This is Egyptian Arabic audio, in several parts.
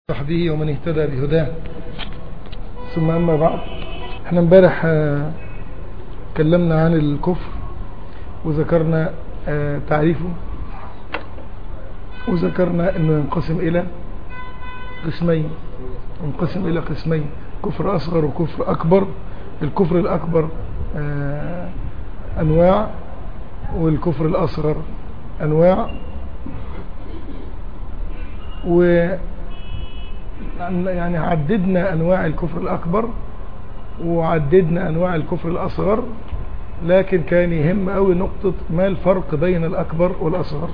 صحبه ومن اهتدى بهداه ثم أما بعد احنا امبارح آه، اتكلمنا عن الكفر وذكرنا آه، تعريفه وذكرنا انه ينقسم الى قسمين ينقسم الى قسمين كفر اصغر وكفر اكبر الكفر الاكبر آه، انواع والكفر الاصغر انواع و يعني عددنا انواع الكفر الاكبر وعددنا انواع الكفر الاصغر لكن كان يهم قوي نقطة ما الفرق بين الاكبر والاصغر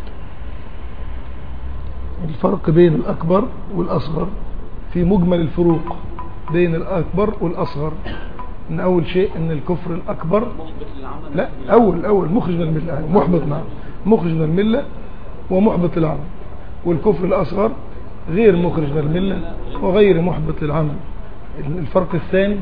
الفرق بين الاكبر والاصغر في مجمل الفروق بين الاكبر والاصغر ان اول شيء ان الكفر الاكبر لا اول اول مخرج من الملة محبط نعم مخرج من الملة ومحبط للعمل والكفر الاصغر غير مخرج من الملة وغير محبط للعمل الفرق الثاني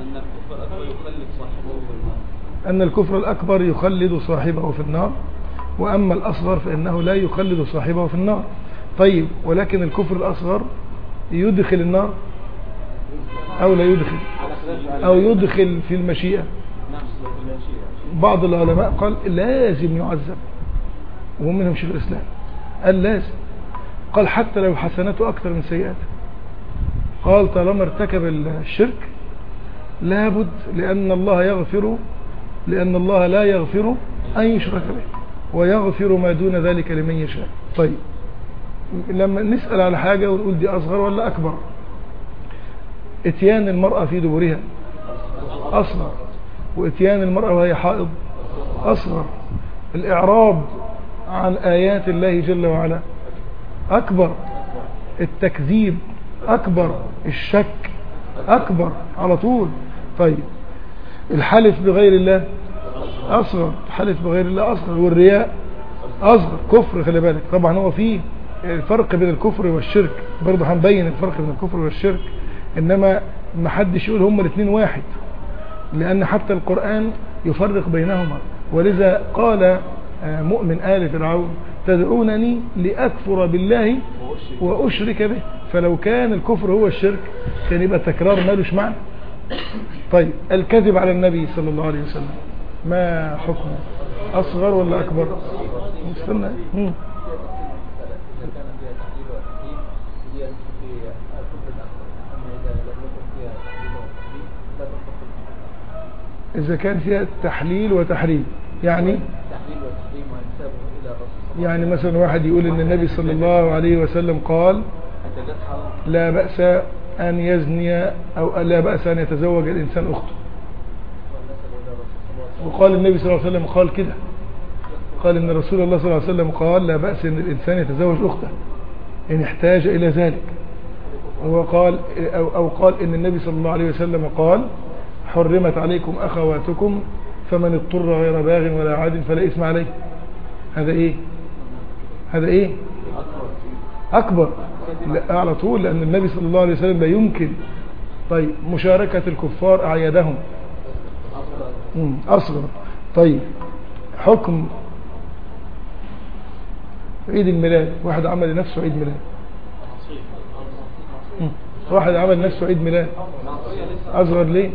أن الكفر الأكبر يخلد صاحبه في النار أن الكفر الأكبر يخلد صاحبه في النار وأما الأصغر فإنه لا يخلد صاحبه في النار طيب ولكن الكفر الأصغر يدخل النار أو لا يدخل أو يدخل في المشيئة نفس المشيئة بعض العلماء قال لازم يعذب ومنهم شيخ الإسلام قال لازم قال حتى لو حسناته أكثر من سيئاته قال طالما ارتكب الشرك لابد لأن الله يغفر لأن الله لا يغفر أن يشرك به ويغفر ما دون ذلك لمن يشاء طيب لما نسأل على حاجة ونقول دي أصغر ولا أكبر اتيان المرأة في دبرها أصغر واتيان المرأة وهي حائض أصغر الإعراض عن آيات الله جل وعلا أكبر التكذيب أكبر الشك أكبر على طول طيب الحلف بغير الله أصغر الحلف بغير الله أصغر والرياء أصغر كفر خلي بالك طبعا هو فيه الفرق بين الكفر والشرك برضه هنبين الفرق بين الكفر والشرك إنما ما حدش يقول هما الاثنين واحد لأن حتى القرآن يفرق بينهما ولذا قال آه، مؤمن آل فرعون تدعونني لأكفر بالله وأشرك به فلو كان الكفر هو الشرك كان يبقى تكرار مالوش معنى طيب الكذب على النبي صلى الله عليه وسلم ما حكمه أصغر ولا أكبر استنى مم. إذا كان فيها تحليل وتحريم هي في الكفر الأكبر أما إذا لم يكن فيها تحليل وتحريم لا تدخل إذا كان فيها تحليل وتحريم يعني تحليل وتحريم وانسابه إلى الرسول صلى الله عليه يعني مثلا واحد يقول ان النبي صلى الله عليه وسلم قال وسلم أنت حرام لا بأس أن يزني أو لا بأس أن يتزوج الإنسان أخته والنسب إلى الرسول صلى الله عليه وسلم وقال النبي صلى الله عليه وسلم قال كده قال ان رسول الله صلى الله عليه وسلم قال لا بأس ان الانسان يتزوج اخته ان احتاج الى ذلك وقال او, أو قال ان النبي صلى الله عليه وسلم قال حرمت عليكم اخواتكم فمن اضطر غير باغ ولا عاد فلا اثم عليه هذا ايه هذا ايه اكبر لا على طول لان النبي صلى الله عليه وسلم لا يمكن طيب مشاركة الكفار اعيادهم مم، أصغر طيب حكم عيد الميلاد واحد عمل لنفسه عيد ميلاد مم، واحد عمل لنفسه عيد ميلاد أصغر ليه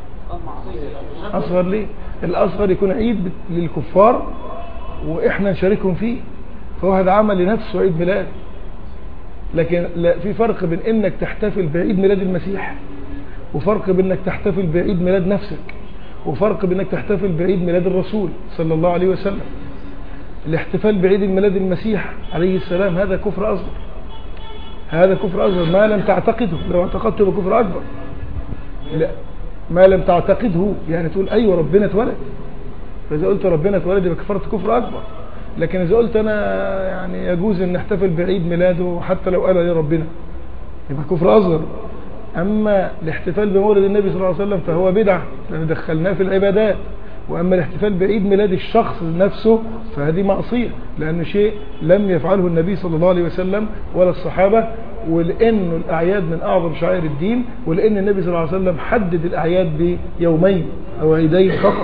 أصغر ليه الأصغر يكون عيد بت- للكفار وإحنا نشاركهم فيه فواحد عمل لنفسه عيد ميلاد لكن لا في فرق بين انك تحتفل بعيد ميلاد المسيح وفرق بين انك تحتفل بعيد ميلاد نفسك وفرق بين انك تحتفل بعيد ميلاد الرسول صلى الله عليه وسلم الاحتفال بعيد ميلاد المسيح عليه السلام هذا كفر اصغر هذا كفر اصغر ما لم تعتقده لو اعتقدته يبقى كفر اكبر لا ما لم تعتقده يعني تقول ايوه ربنا اتولد فاذا قلت ربنا اتولد يبقى كفرت كفر اكبر لكن اذا قلت انا يعني يجوز ان نحتفل بعيد ميلاده حتى لو قال لي ربنا يبقى كفر اصغر اما الاحتفال بمولد النبي صلى الله عليه وسلم فهو بدعه لان دخلناه في العبادات واما الاحتفال بعيد ميلاد الشخص نفسه فهذه معصيه لانه شيء لم يفعله النبي صلى الله عليه وسلم ولا الصحابه ولانه الاعياد من اعظم شعائر الدين ولان النبي صلى الله عليه وسلم حدد الاعياد بيومين او عيدين فقط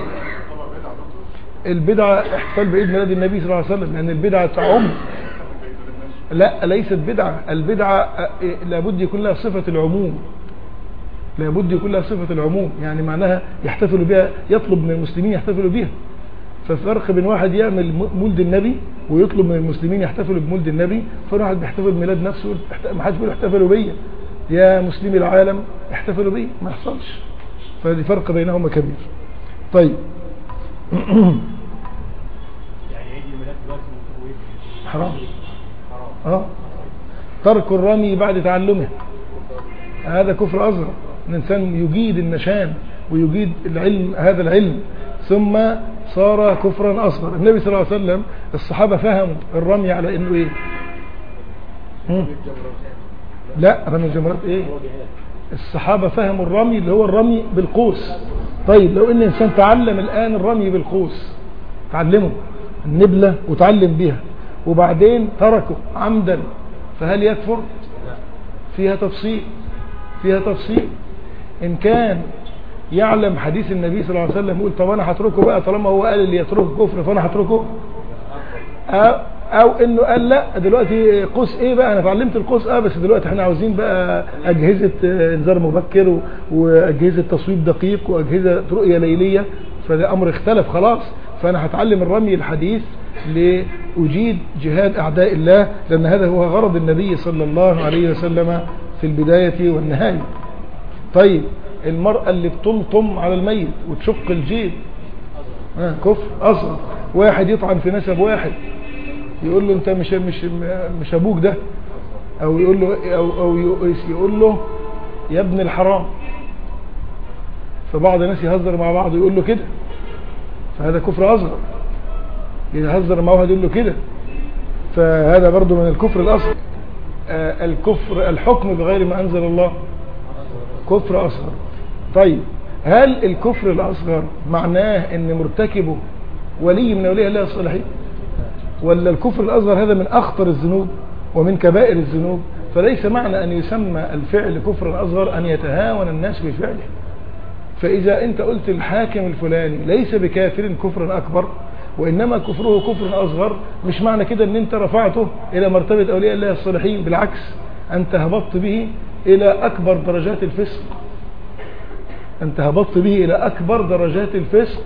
البدعه احتفال بعيد ميلاد النبي صلى الله عليه وسلم لان البدعه تعم لا ليست بدعة البدعة آه، لابد يكون لها صفة العموم لابد يكون لها صفة العموم يعني معناها يحتفلوا بها يطلب من المسلمين يحتفلوا بها ففرق بين واحد يعمل م- مولد النبي ويطلب من المسلمين يحتفلوا بمولد النبي فواحد بيحتفل بميلاد نفسه يقول ما حدش بيقول احتفلوا بيا يا مسلمي العالم احتفلوا بيا ما يحصلش فدي فرق بينهما كبير طيب يعني عيد الميلاد دلوقتي المفروض ايه؟ حرام حرام اه ترك الرمي بعد تعلمه هذا كفر أصغر الإنسان يجيد النشان ويجيد العلم هذا العلم ثم صار كفرا أصغر النبي صلى الله عليه وسلم الصحابة فهموا الرمي على إنه إيه هم؟ لا رمي الجمرات إيه الصحابة فهموا الرمي اللي هو الرمي بالقوس طيب لو ان انسان تعلم الان الرمي بالقوس تعلمه النبلة وتعلم بها وبعدين تركه عمدا فهل يكفر فيها تفصيل فيها تفصيل ان كان يعلم حديث النبي صلى الله عليه وسلم يقول طب انا هتركه بقى طالما هو قال اللي يتركه كفر فانا هتركه أو, او انه قال لا دلوقتي قوس ايه بقى انا اتعلمت القوس اه بس دلوقتي احنا عاوزين بقى اجهزه آه، انذار مبكر و- واجهزه تصويب دقيق واجهزه رؤيه ليليه فده امر اختلف خلاص فانا هتعلم الرمي الحديث لاجيد جهاد اعداء الله لان هذا هو غرض النبي صلى الله عليه وسلم في البدايه والنهايه طيب المرأة اللي بتلطم على الميت وتشق الجيب آه كفر أصغر واحد يطعن في نسب واحد يقول له انت مش مش مش ابوك ده او يقول له او او يقول له يا ابن الحرام فبعض الناس يهزر مع بعض ويقول له كده فهذا كفر اصغر يهزر مع واحد يقول له كده فهذا برضو من الكفر الاصغر آه الكفر الحكم بغير ما انزل الله كفر اصغر طيب هل الكفر الاصغر معناه ان مرتكبه ولي من اولياء الله الصالحين ولا الكفر الأصغر هذا من أخطر الذنوب ومن كبائر الذنوب فليس معنى أن يسمى الفعل كفرا أصغر أن يتهاون الناس بفعله فإذا أنت قلت الحاكم الفلاني ليس بكافر كفرا أكبر وإنما كفره كفر أصغر مش معنى كده أن أنت رفعته إلى مرتبة أولياء الله الصالحين بالعكس أنت هبطت به إلى أكبر درجات الفسق أنت هبطت به إلى أكبر درجات الفسق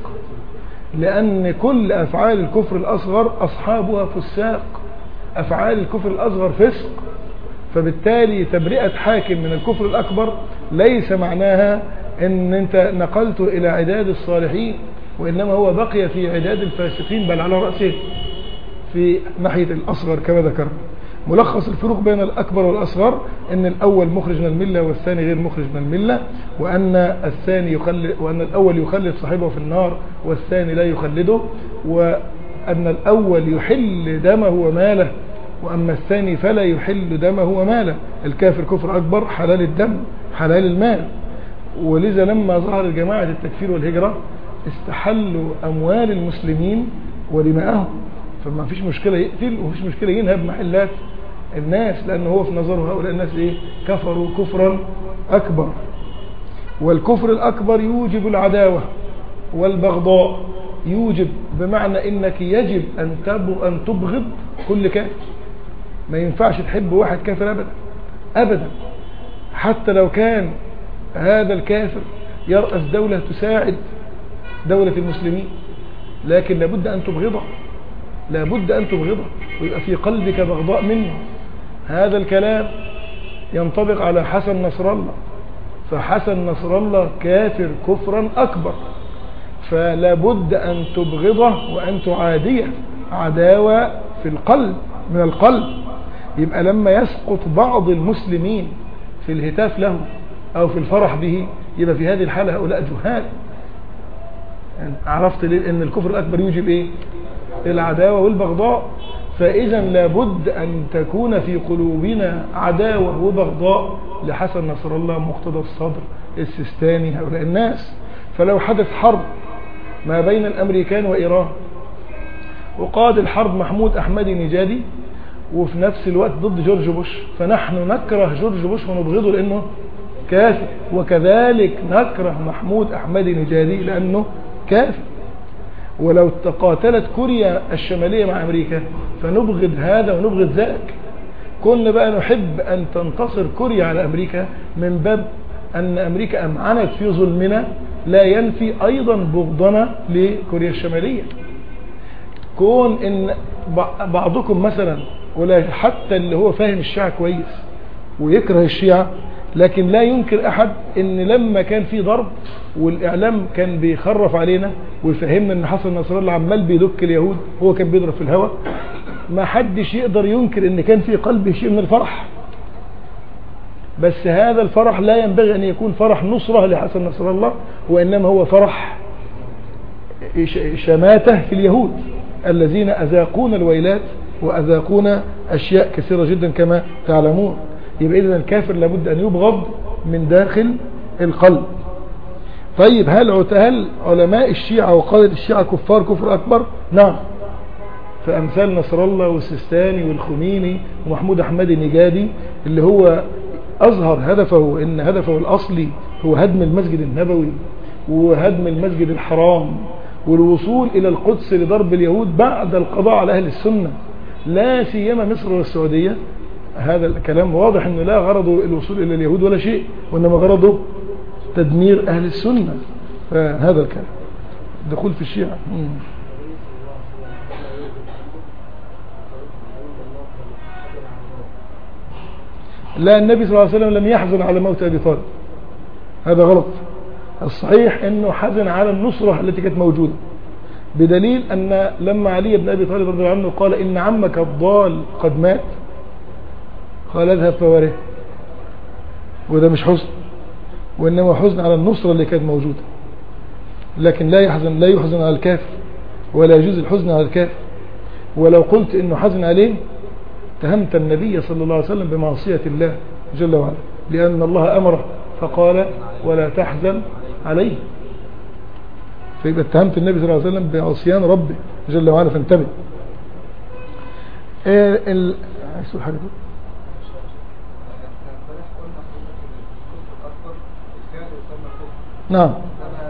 لأن كل أفعال الكفر الأصغر أصحابها فساق أفعال الكفر الأصغر فسق فبالتالي تبرئة حاكم من الكفر الأكبر ليس معناها أن أنت نقلته إلى عداد الصالحين وإنما هو بقي في عداد الفاسقين بل على رأسه في ناحية الأصغر كما ذكرنا ملخص الفروق بين الأكبر والأصغر أن الأول مخرج من الملة والثاني غير مخرج من الملة وأن الثاني يخلد وأن الأول يخلد صاحبه في النار والثاني لا يخلده وأن الأول يحل دمه وماله وأما الثاني فلا يحل دمه وماله الكافر كفر أكبر حلال الدم حلال المال ولذا لما ظهر جماعة التكفير والهجرة استحلوا أموال المسلمين ودماءهم فما فيش مشكلة يقتل ومفيش مشكلة ينهب محلات الناس لأنه هو في نظره هؤلاء الناس إيه كفروا كفرا أكبر والكفر الأكبر يوجب العداوة والبغضاء يوجب بمعنى إنك يجب أن تب- أن تبغض كل كافر ما ينفعش تحب واحد كافر أبدا أبدا حتى لو كان هذا الكافر يرأس دولة تساعد دولة المسلمين لكن لابد أن تبغضه لابد أن تبغضه ويبقى في قلبك بغضاء منه هذا الكلام ينطبق على حسن نصر الله فحسن نصر الله كافر كفرا أكبر فلا بد أن تبغضه وأن تعاديه عداوة في القلب من القلب يبقى لما يسقط بعض المسلمين في الهتاف له أو في الفرح به يبقى في هذه الحالة هؤلاء جهال يعني عرفت ليه ان الكفر الاكبر يوجب ايه العداوه والبغضاء فاذا لابد ان تكون في قلوبنا عداوه وبغضاء لحسن نصر الله مقتدى الصدر السيستاني هؤلاء الناس فلو حدث حرب ما بين الامريكان وايران وقاد الحرب محمود احمدي نجادي وفي نفس الوقت ضد جورج بوش فنحن نكره جورج بوش ونبغضه لانه كافر وكذلك نكره محمود احمدي نجادي لانه كافر ولو تقاتلت كوريا الشمالية مع أمريكا فنبغض هذا ونبغض ذاك كنا بقى نحب أن تنتصر كوريا على أمريكا من باب أن أمريكا أمعنت في ظلمنا لا ينفي أيضا بغضنا لكوريا الشمالية كون ان بع- بعضكم مثلا ولا حتى اللي هو فاهم الشيعة كويس ويكره الشيعة لكن لا ينكر احد ان لما كان في ضرب والاعلام كان بيخرف علينا ويفهمنا ان حسن نصر الله عمال بيدك اليهود هو كان بيضرب في الهواء ما حدش يقدر ينكر ان كان في قلبه شيء من الفرح بس هذا الفرح لا ينبغي ان يكون فرح نصرة لحسن نصر الله وانما هو فرح ش- شماتة في اليهود الذين أذاقون الويلات وأذاقون أشياء كثيرة جدا كما تعلمون يبقى إذن الكافر لابد أن يبغض من داخل القلب طيب هل عت- هل علماء الشيعة وقادة الشيعة كفار كفر أكبر نعم فأمثال نصر الله والسيستاني والخميني ومحمود أحمد النجادي اللي هو أظهر هدفه إن هدفه الأصلي هو هدم المسجد النبوي وهدم المسجد الحرام والوصول إلى القدس لضرب اليهود بعد القضاء على أهل السنة لا سيما مصر والسعودية هذا الكلام واضح أنه لا غرضه الوصول إلى اليهود ولا شيء وإنما غرضه تدمير أهل السنة فهذا الكلام دخول في الشيعة مم. لا النبي صلى الله عليه وسلم لم يحزن على موت أبي طالب هذا غلط الصحيح أنه حزن على النصرة التي كانت موجودة بدليل أن لما علي بن أبي طالب رضي الله عنه قال إن عمك الضال قد مات قال اذهب فواره وده مش حزن وإنما حزن على النصرة اللي كانت موجودة لكن لا يحزن لا يحزن على الكافر ولا يجوز الحزن على الكافر ولو قلت انه حزن عليه اتهمت النبي صلى الله عليه وسلم بمعصية الله جل وعلا لأن الله أمره فقال ولا تحزن عليه فيبقى اتهمت النبي صلى الله عليه وسلم بعصيان ربه جل وعلا فانتبه ايه ال... عايز تقول حاجة تقول؟ نعم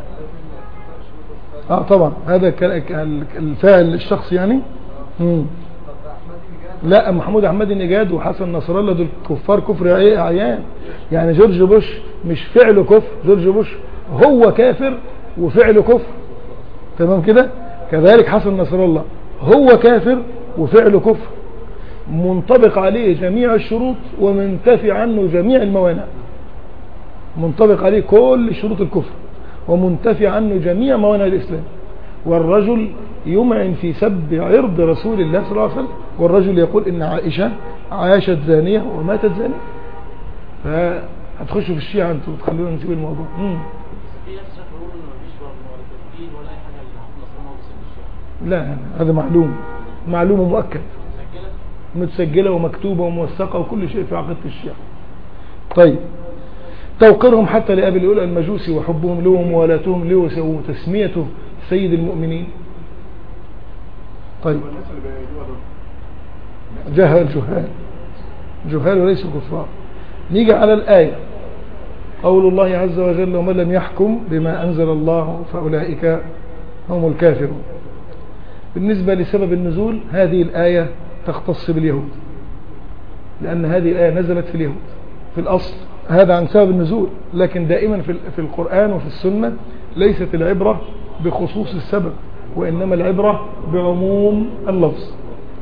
اه طبعا هذا ك- ال- الفاعل الشخص يعني مم. لا محمود احمد النجاد وحسن نصر الله دول كفار كفر عي- عيان يعني جورج بوش مش فعله كفر جورج بوش هو كافر وفعله كفر تمام كده كذلك حسن نصر الله هو كافر وفعله كفر منطبق عليه جميع الشروط ومنتفي عنه جميع الموانع منطبق عليه كل شروط الكفر ومنتفي عنه جميع موانع الإسلام والرجل يمعن في سب عرض رسول الله صلى الله عليه وسلم والرجل يقول إن عائشة عاشت زانية وماتت زانية فهتخشوا في الشيعة انتوا تخلونا نسيب الموضوع مم. في ناس يقولون ان مفيش ولا تسجيل ولا اي حاجه اللي حصل نصر الله بسبب الشيعة لا هذا معلوم معلوم ومؤكد مسجله متسجلة ومكتوبة وموثقة وكل شيء في عقيدة الشيعة طيب توقيرهم حتى لأبي الأولى المجوسي وحبهم له وموالاتهم له وتسميته سيد المؤمنين طيب الناس اللي بيقولوها دول جهل جهال جهال وليسوا كفار نيجي على الآية قول الله عز وجل ومن لم يحكم بما أنزل الله فأولئك هم الكافرون بالنسبة لسبب النزول هذه الآية تختص باليهود لأن هذه الآية نزلت في اليهود في الأصل هذا عن سبب النزول لكن دائما في في القرآن وفي السنة ليست العبرة بخصوص السبب وإنما العبرة بعموم اللفظ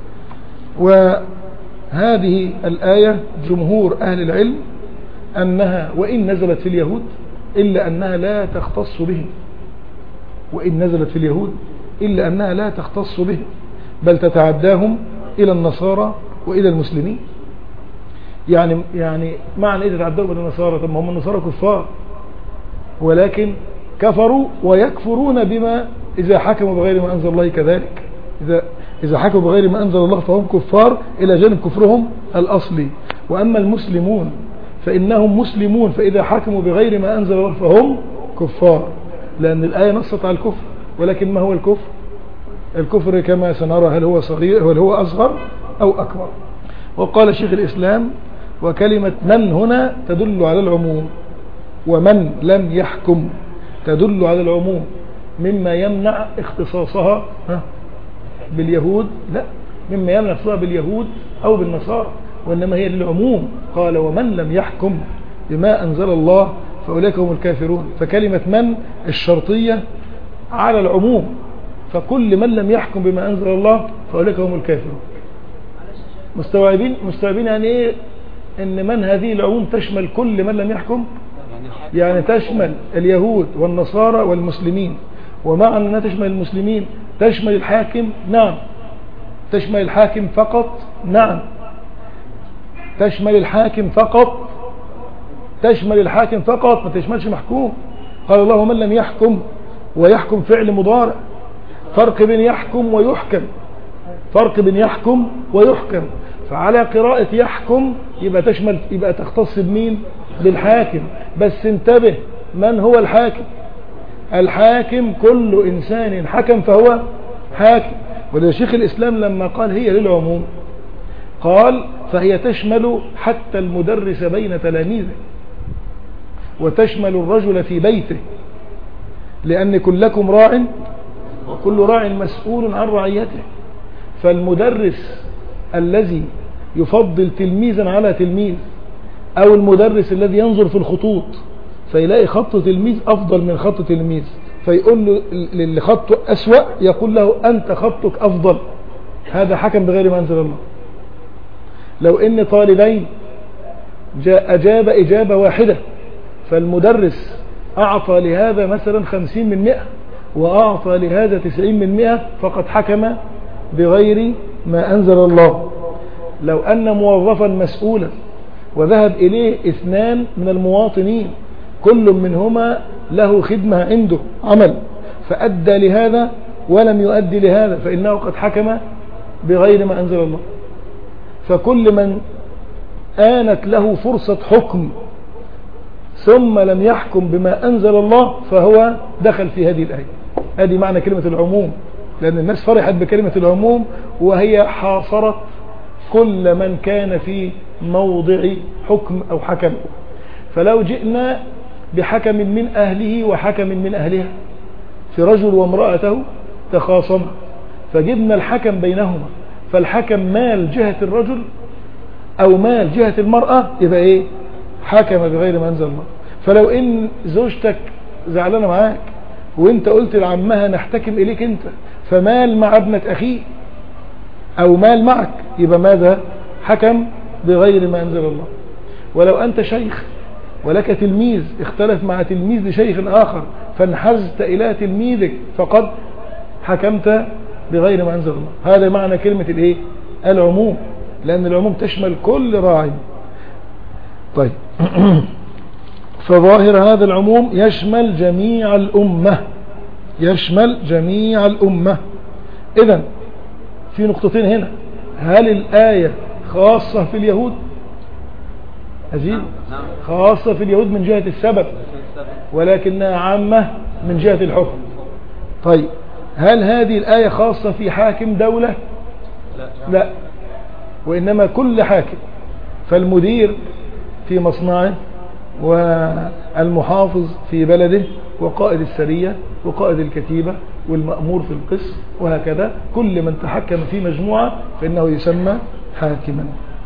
وهذه الآية جمهور أهل العلم أنها وإن نزلت في اليهود إلا أنها لا تختص بهم وإن نزلت في اليهود إلا أنها لا تختص بهم بل تتعداهم إلى النصارى وإلى المسلمين يعني يعني معنى إيه تتعداهم إلى النصارى طب ما هم النصارى كفار ولكن كفروا ويكفرون بما إذا حكموا بغير ما أنزل الله كذلك إذا إذا حكموا بغير ما أنزل الله فهم كفار إلى جانب كفرهم الأصلي وأما المسلمون فإنهم مسلمون فإذا حكموا بغير ما أنزل الله فهم كفار لأن الآية نصت على الكفر ولكن ما هو الكفر الكفر كما سنرى هل هو صغير هل هو أصغر أو أكبر وقال شيخ الإسلام وكلمة من هنا تدل على العموم ومن لم يحكم تدل على العموم مما يمنع اختصاصها ها باليهود لا مما يمنع اختصاصها باليهود أو بالنصارى وإنما هي للعموم قال ومن لم يحكم بما أنزل الله فأولئك هم الكافرون فكلمة من الشرطية على العموم فكل من لم يحكم بما أنزل الله فأولئك هم الكافرون مستوعبين مستوعبين يعني ايه ان من هذه العموم تشمل كل من لم يحكم يعني تشمل اليهود والنصارى والمسلمين ومع انها تشمل المسلمين تشمل الحاكم نعم تشمل الحاكم فقط نعم تشمل الحاكم فقط تشمل الحاكم فقط ما تشملش محكوم قال الله من لم يحكم ويحكم فعل مضارع فرق بين يحكم ويحكم فرق بين يحكم ويحكم فعلى قراءة يحكم يبقى تشمل يبقى تختص بمين بالحاكم بس انتبه من هو الحاكم الحاكم كل إنسان حكم فهو حاكم ولذا شيخ الإسلام لما قال هي للعموم قال فهي تشمل حتى المدرس بين تلاميذه وتشمل الرجل في بيته لأن كلكم راع وكل راع مسؤول عن رعيته فالمدرس الذي يفضل تلميذا على تلميذ أو المدرس الذي ينظر في الخطوط فيلاقي خط تلميذ أفضل من خط تلميذ فيقول له اللي خطه أسوأ يقول له أنت خطك أفضل هذا حكم بغير ما أنزل الله لو إن طالبين جاء أجاب إجابة واحدة فالمدرس أعطى لهذا مثلا خمسين من مئة وأعطى لهذا تسعين من مئة فقد حكم بغير ما أنزل الله لو أن موظفا مسؤولا وذهب إليه اثنان من المواطنين كل منهما له خدمة عنده عمل فأدى لهذا ولم يؤدي لهذا فإنه قد حكم بغير ما أنزل الله فكل من آنت له فرصة حكم ثم لم يحكم بما أنزل الله فهو دخل في هذه الآية هذه معنى كلمة العموم لأن الناس فرحت بكلمة العموم وهي حاصرت كل من كان في موضع حكم أو حكم فلو جئنا بحكم من أهله وحكم من أهلها في رجل وامرأته تخاصم فجبنا الحكم بينهما فالحكم مال جهة الرجل أو مال جهة المرأة يبقى إيه حكم بغير ما أنزل الله فلو إن زوجتك زعلانة معاك وانت قلت لعمها نحتكم إليك انت فمال مع ابنة أخيه أو مال معك يبقى ماذا حكم بغير ما أنزل الله ولو أنت شيخ ولك تلميذ اختلف مع تلميذ لشيخ آخر فانحزت إلى تلميذك فقد حكمت بغير ما أنزل الله هذا معنى كلمة الايه العموم لأن العموم تشمل كل راعي طيب فظاهر هذا العموم يشمل جميع الأمة يشمل جميع الأمة إذا في نقطتين هنا هل الآية خاصة في اليهود أزيد خاصة في اليهود من جهة السبب ولكنها عامة من جهة الحكم طيب هل هذه الآية خاصة في حاكم دولة لا وإنما كل حاكم فالمدير في مصنعه والمحافظ في بلده وقائد السرية وقائد الكتيبة والمأمور في القسم وهكذا كل من تحكم في مجموعة فإنه يسمى حاكما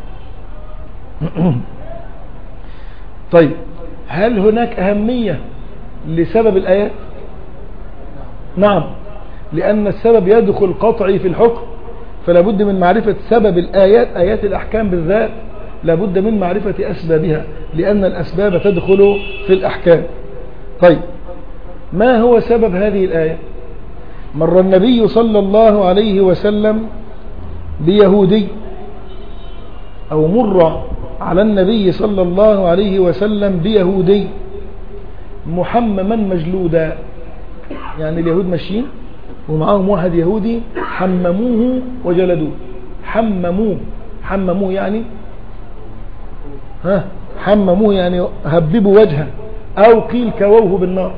طيب هل هناك أهمية لسبب الآيات نعم لأن السبب يدخل قطعي في الحكم فلا بد من معرفة سبب الآيات آيات الأحكام بالذات لابد من معرفة أسبابها لأن الأسباب تدخل في الأحكام طيب ما هو سبب هذه الآية مر النبي صلى الله عليه وسلم بيهودي أو مر على النبي صلى الله عليه وسلم بيهودي محمما مجلودا يعني اليهود ماشيين ومعاهم واحد يهودي حمموه وجلدوه حمموه حمموه يعني ها حمموه يعني هببوا وجهه أو قيل كووه بالنار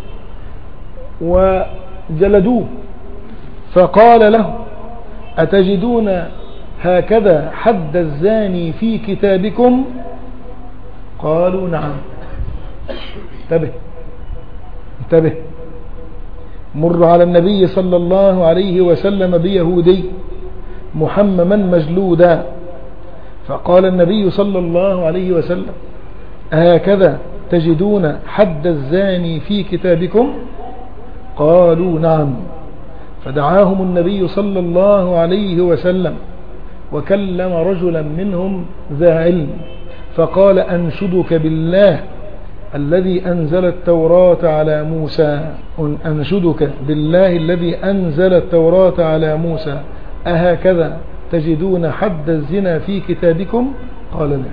وجلدوه فقال له أتجدون هكذا حد الزاني في كتابكم قالوا نعم انتبه انتبه مر على النبي صلى الله عليه وسلم بيهودي محمما مجلودا فقال النبي صلى الله عليه وسلم هكذا تجدون حد الزاني في كتابكم قالوا نعم فدعاهم النبي صلى الله عليه وسلم وكلم رجلا منهم ذا علم فقال أنشدك بالله الذي أنزل التوراة على موسى أنشدك بالله الذي أنزل التوراة على موسى أهكذا تجدون حد الزنا في كتابكم قال لا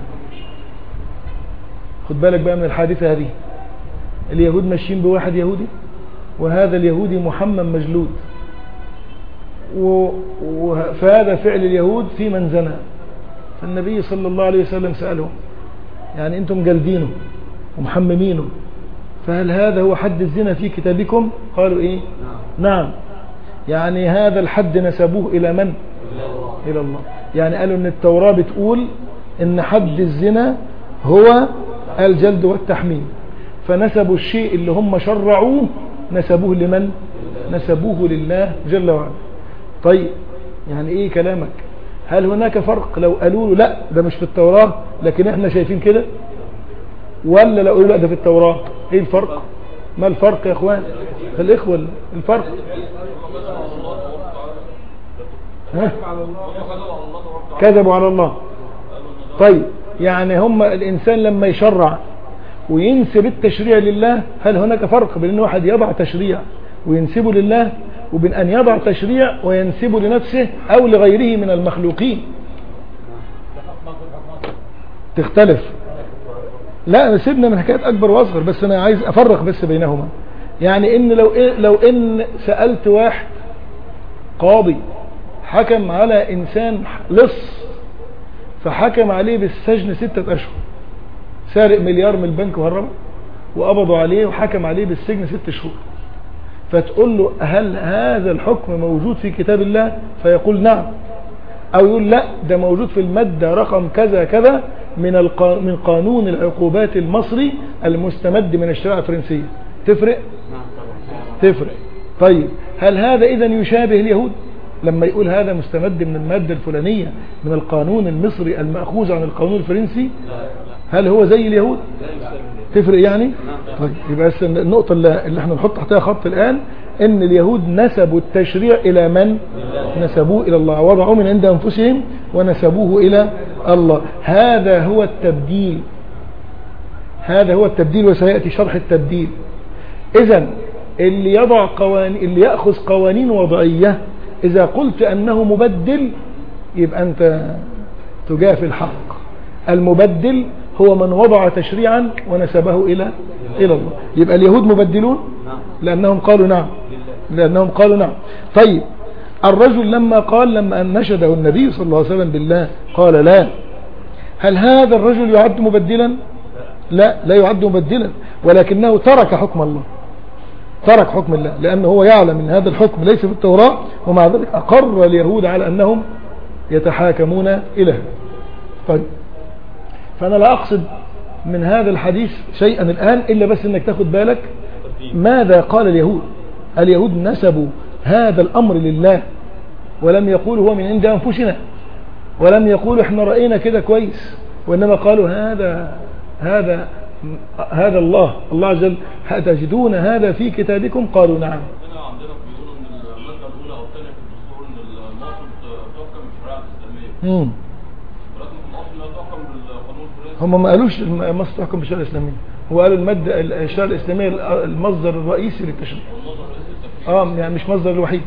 خد بالك بقى من الحادثة هذه اليهود ماشيين بواحد يهودي وهذا اليهودي محمد مجلود و... و... فهذا فعل اليهود في من زنى فالنبي صلى الله عليه وسلم سألهم يعني انتم جلدينه ومحممينه فهل هذا هو حد الزنا في كتابكم قالوا ايه نعم يعني هذا الحد نسبوه الى من الى الله يعني قالوا ان التوراة بتقول ان حد الزنا هو الجلد والتحميم فنسبوا الشيء اللي هم شرعوه نسبوه لمن نسبوه لله جل وعلا طيب يعني ايه كلامك هل هناك فرق لو قالوا له لا ده مش في التوراة لكن احنا شايفين كده ولا لو قالوا لا ده في التوراة ايه الفرق ما الفرق يا اخوان الاخوة الفرق ها؟ كذبوا على الله طيب يعني هم الانسان لما يشرع وينسب التشريع لله هل هناك فرق بين ان واحد يضع تشريع وينسبه لله وبين ان يضع تشريع وينسبه لنفسه او لغيره من المخلوقين تختلف لا سيبنا من حكاية اكبر واصغر بس انا عايز افرق بس بينهما يعني ان لو إيه لو ان سألت واحد قاضي حكم على انسان لص فحكم عليه بالسجن ستة اشهر سارق مليار من البنك وهربه وقبضوا عليه وحكم عليه بالسجن ست شهور فتقول له هل هذا الحكم موجود في كتاب الله فيقول نعم او يقول لا ده موجود في المادة رقم كذا كذا من القا... من قانون العقوبات المصري المستمد من الشريعة الفرنسية تفرق تفرق طيب هل هذا اذا يشابه اليهود لما يقول هذا مستمد من المادة الفلانية من القانون المصري المأخوذ عن القانون الفرنسي هل هو زي اليهود تفرق يعني طيب يبقى بس النقطة اللي اللي احنا نحط تحتها خط الآن ان اليهود نسبوا التشريع الى من نسبوه الى الله وضعوا من عند انفسهم ونسبوه الى الله هذا هو التبديل هذا هو التبديل وسيأتي شرح التبديل اذا اللي يضع قوانين اللي يأخذ قوانين وضعية اذا قلت انه مبدل يبقى انت تجافي الحق المبدل هو من وضع تشريعا ونسبه إلى إلى الله يبقى اليهود مبدلون لأنهم قالوا نعم لأنهم قالوا نعم طيب الرجل لما قال لما أن نشده النبي صلى الله عليه وسلم بالله قال لا هل هذا الرجل يعد مبدلا لا لا يعد مبدلا ولكنه ترك حكم الله ترك حكم الله لأنه هو يعلم ان هذا الحكم ليس في التوراة ومع ذلك أقر اليهود على أنهم يتحاكمون إليه طيب فأنا لا أقصد من هذا الحديث شيئا الآن إلا بس أنك تاخد بالك ماذا قال اليهود اليهود نسبوا هذا الأمر لله ولم يقولوا هو من عند أنفسنا ولم يقولوا احنا رأينا كده كويس وإنما قالوا هذا هذا هذا الله الله عز وجل تجدون هذا في كتابكم قالوا نعم هنا عندنا بيقولوا ان الماده الاولى او الثانيه في الدستور ان المصر تحكم بالشريعه الاسلاميه مم. ولكن في الاصل لا تحكم بالقانون الفرنسي هم ما قالوش مصر تحكم بالشريعة الإسلامية هو قالوا المادة الشريعة الإسلامية المصدر الرئيسي للتشريع والنظر الرئيسي التفكير اه يعني مش مصدر الوحيد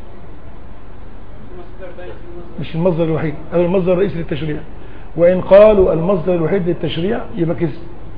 مش المصدر الوحيد قالوا المصدر الرئيسي للتشريع وإن قالوا المصدر الوحيد للتشريع يبقى كذب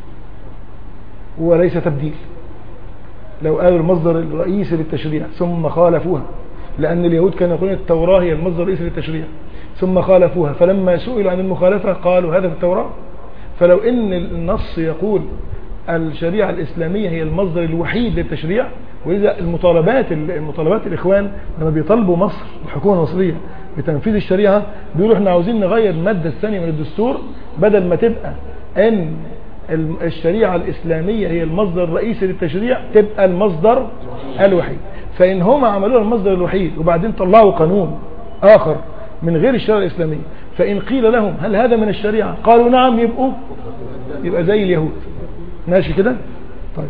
وليس تبديل لو قالوا المصدر الرئيسي للتشريع ثم خالفوها لأن اليهود كانوا يقولون التوراة هي المصدر الرئيسي للتشريع ثم خالفوها فلما سئلوا عن المخالفة قالوا هذا في التوراة فلو ان النص يقول الشريعة الإسلامية هي المصدر الوحيد للتشريع وإذا المطالبات المطالبات الإخوان لما بيطالبوا مصر الحكومة المصرية بتنفيذ الشريعة بيقولوا احنا عاوزين نغير المادة الثانية من الدستور بدل ما تبقى ان الشريعة الإسلامية هي المصدر الرئيسي للتشريع تبقى المصدر الوحيد فإن هم عملوها المصدر الوحيد وبعدين طلعوا قانون آخر من غير الشريعة الإسلامية فإن قيل لهم هل هذا من الشريعة قالوا نعم يبقوا يبقى زي اليهود ماشي كده طيب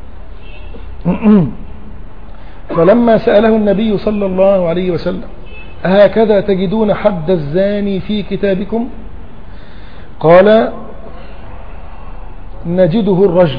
فلما سأله النبي صلى الله عليه وسلم هكذا تجدون حد الزاني في كتابكم قال نجده الرجل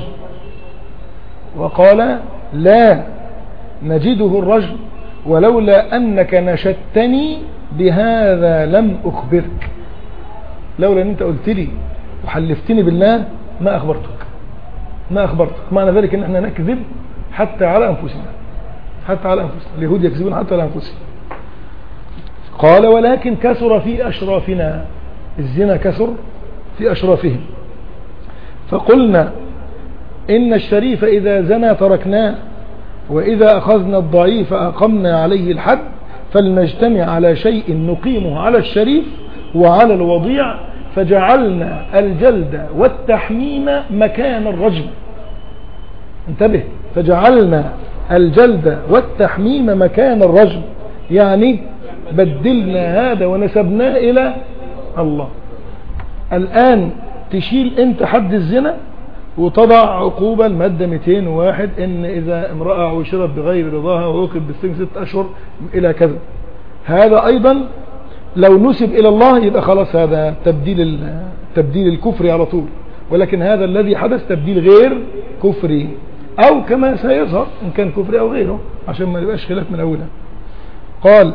وقال لا نجده الرجل ولولا أنك نشدتني بهذا لم أخبرك لولا أن أنت قلت لي وحلفتني بالله ما أخبرتك ما أخبرتك معنى ذلك أن احنا نكذب حتى على أنفسنا حتى على أنفسنا اليهود يكذبون حتى على أنفسهم قال ولكن كثر في أشرافنا الزنا كثر في أشرافهم فقلنا إن الشريف إذا زنى تركناه وإذا أخذنا الضعيف أقمنا عليه الحد فلنجتمع على شيء نقيمه على الشريف وعلى الوضيع فجعلنا الجلد والتحميم مكان الرجم انتبه فجعلنا الجلد والتحميم مكان الرجم يعني بدلنا هذا ونسبناه إلى الله الآن تشيل انت حد الزنا وتضع عقوبة المادة 201 ان اذا امرأة عشرت بغير رضاها وعوقب بالسجن ست اشهر الى كذا هذا ايضا لو نسب الى الله يبقى خلاص هذا تبديل تبديل الكفر على طول ولكن هذا الذي حدث تبديل غير كفري او كما سيظهر ان كان كفري او غيره عشان ما يبقاش خلاف من اولها قال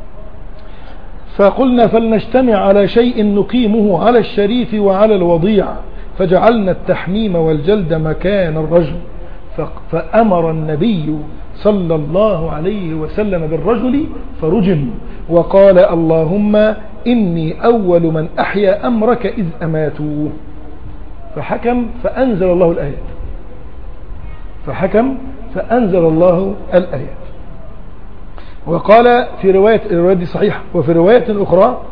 فقلنا فلنجتمع على شيء نقيمه على الشريف وعلى الوضيع فجعلنا التحميم والجلد مكان الرجل فأمر النبي صلى الله عليه وسلم بالرجل فرجم وقال اللهم إني أول من أحيا أمرك إذ أماتوه فحكم فأنزل الله الآيات فحكم فأنزل الله الآيات وقال في رواية الرواية دي صحيحة وفي رواية أخرى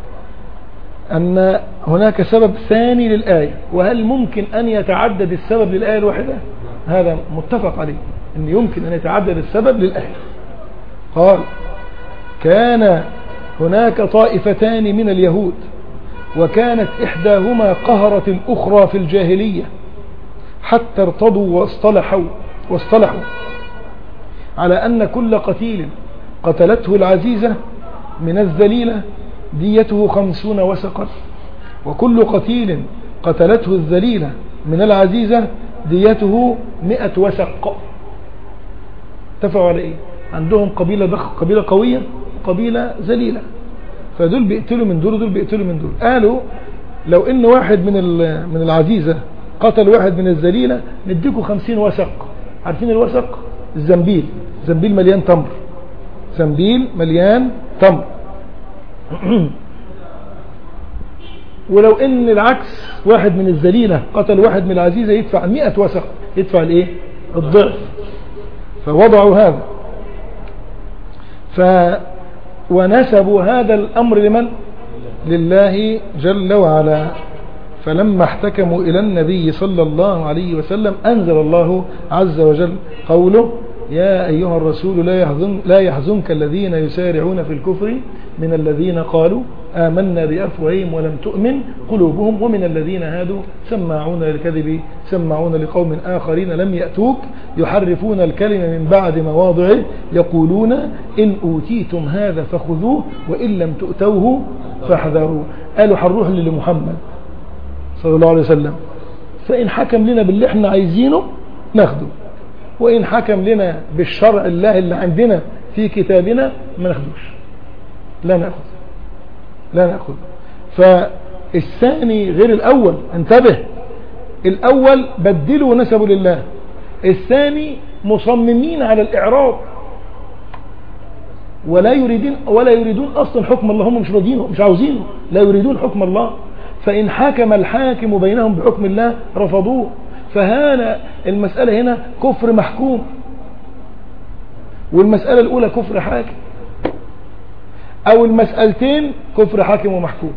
أن هناك سبب ثاني للآية وهل ممكن أن يتعدد السبب للآية الواحدة هذا متفق عليه أن يمكن أن يتعدد السبب للآية قال كان هناك طائفتان من اليهود وكانت إحداهما قهرت الأخرى في الجاهلية حتى ارتضوا واصطلحوا واصطلحوا على أن كل قتيل قتلته العزيزة من الذليلة ديته خمسون وسقا وكل قتيل قتلته الذليلة من العزيزة ديته مئة وسق اتفقوا على ايه عندهم قبيلة ضخ قبيلة قوية قبيلة ذليلة فدول بيقتلوا من دول ودول بيقتلوا من دول قالوا لو ان واحد من من العزيزة قتل واحد من الذليلة نديكوا خمسين وسق عارفين الوسق الزنبيل زنبيل مليان تمر زنبيل مليان تمر ولو ان العكس واحد من الذليلة قتل واحد من العزيزة يدفع مئة وسق يدفع الايه الضعف فوضعوا هذا ف ونسبوا هذا الامر لمن لله جل وعلا فلما احتكموا الى النبي صلى الله عليه وسلم انزل الله عز وجل قوله يا أيها الرسول لا, يحزن لا يحزنك الذين يسارعون في الكفر من الذين قالوا آمنا بأفواههم ولم تؤمن قلوبهم ومن الذين هادوا سماعون للكذب سماعون لقوم آخرين لم يأتوك يحرفون الكلمة من بعد مواضعه يقولون إن أوتيتم هذا فخذوه وإن لم تؤتوه فاحذروا قالوا حروح لمحمد صلى الله عليه وسلم فإن حكم لنا باللي احنا عايزينه ناخده وإن حكم لنا بالشرع الله اللي عندنا في كتابنا ما ناخدوش لا ناخذ لا ناخذ فالثاني غير الأول انتبه الأول بدلوا ونسبوا لله الثاني مصممين على الإعراض ولا يريدون ولا يريدون اصلا حكم الله هم مش راضينه مش عاوزينه لا يريدون حكم الله فإن حكم الحاكم بينهم بحكم الله رفضوه فهنا المسألة هنا كفر محكوم والمسألة الأولى كفر حاكم أو المسألتين كفر حاكم ومحكوم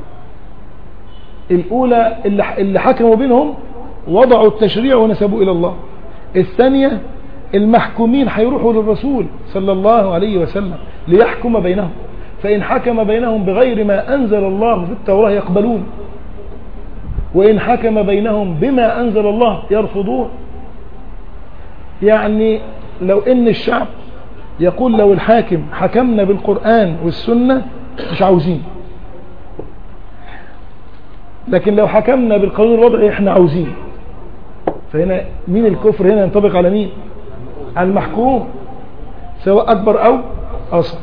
الأولى اللي حكموا بينهم وضعوا التشريع ونسبوا إلى الله الثانية المحكومين هيروحوا للرسول صلى الله عليه وسلم ليحكم بينهم فإن حكم بينهم بغير ما أنزل الله في التوراة يقبلون وإن حكم بينهم بما أنزل الله يرفضون يعني لو إن الشعب يقول لو الحاكم حكمنا بالقرآن والسنة مش عاوزين لكن لو حكمنا بالقانون الوضعي احنا عاوزين فهنا مين الكفر هنا ينطبق على مين على المحكوم سواء أكبر أو أصغر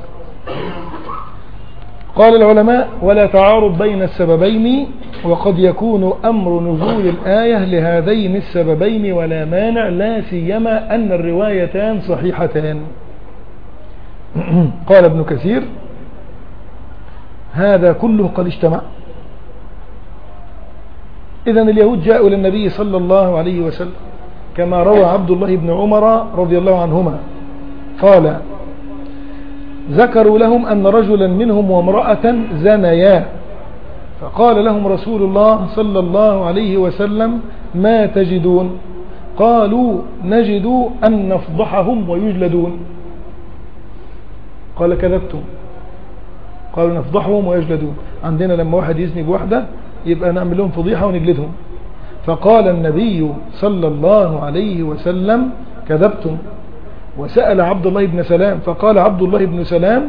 قال العلماء ولا تعارض بين السببين وقد يكون أمر نزول الآية لهذين السببين ولا مانع لا سيما أن الروايتان صحيحتان قال ابن كثير هذا كله قد اجتمع إذا اليهود جاءوا للنبي صلى الله عليه وسلم كما روى عبد الله بن عمر رضي الله عنهما قال ذكروا لهم أن رجلا منهم وامرأة زنيا فقال لهم رسول الله صلى الله عليه وسلم ما تجدون قالوا نجد أن نفضحهم ويجلدون قال كذبتم قالوا نفضحهم ويجلدون عندنا لما واحد يزني بواحدة يبقى نعمل لهم فضيحة ونجلدهم فقال النبي صلى الله عليه وسلم كذبتم وسأل عبد الله بن سلام فقال عبد الله بن سلام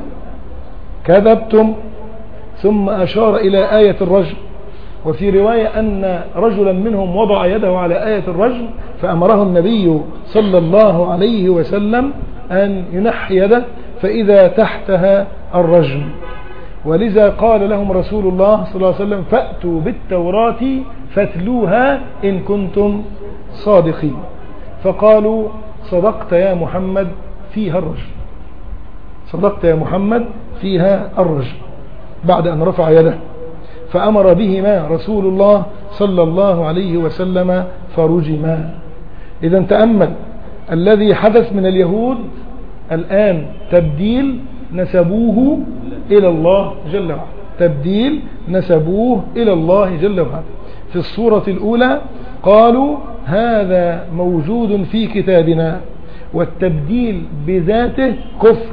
كذبتم ثم أشار إلى آية الرجم وفي رواية أن رجلا منهم وضع يده على آية الرجم فأمره النبي صلى الله عليه وسلم أن ينحي يده فإذا تحتها الرجم ولذا قال لهم رسول الله صلى الله عليه وسلم فأتوا بالتوراة فاتلوها إن كنتم صادقين فقالوا صدقت يا محمد فيها الرجم صدقت يا محمد فيها الرجم بعد أن رفع يده فأمر بهما رسول الله صلى الله عليه وسلم فرجما إذا تأمل الذي حدث من اليهود الآن تبديل نسبوه إلى الله جل وعلا تبديل نسبوه إلى الله جل وعلا في الصورة الأولى قالوا هذا موجود في كتابنا والتبديل بذاته كفر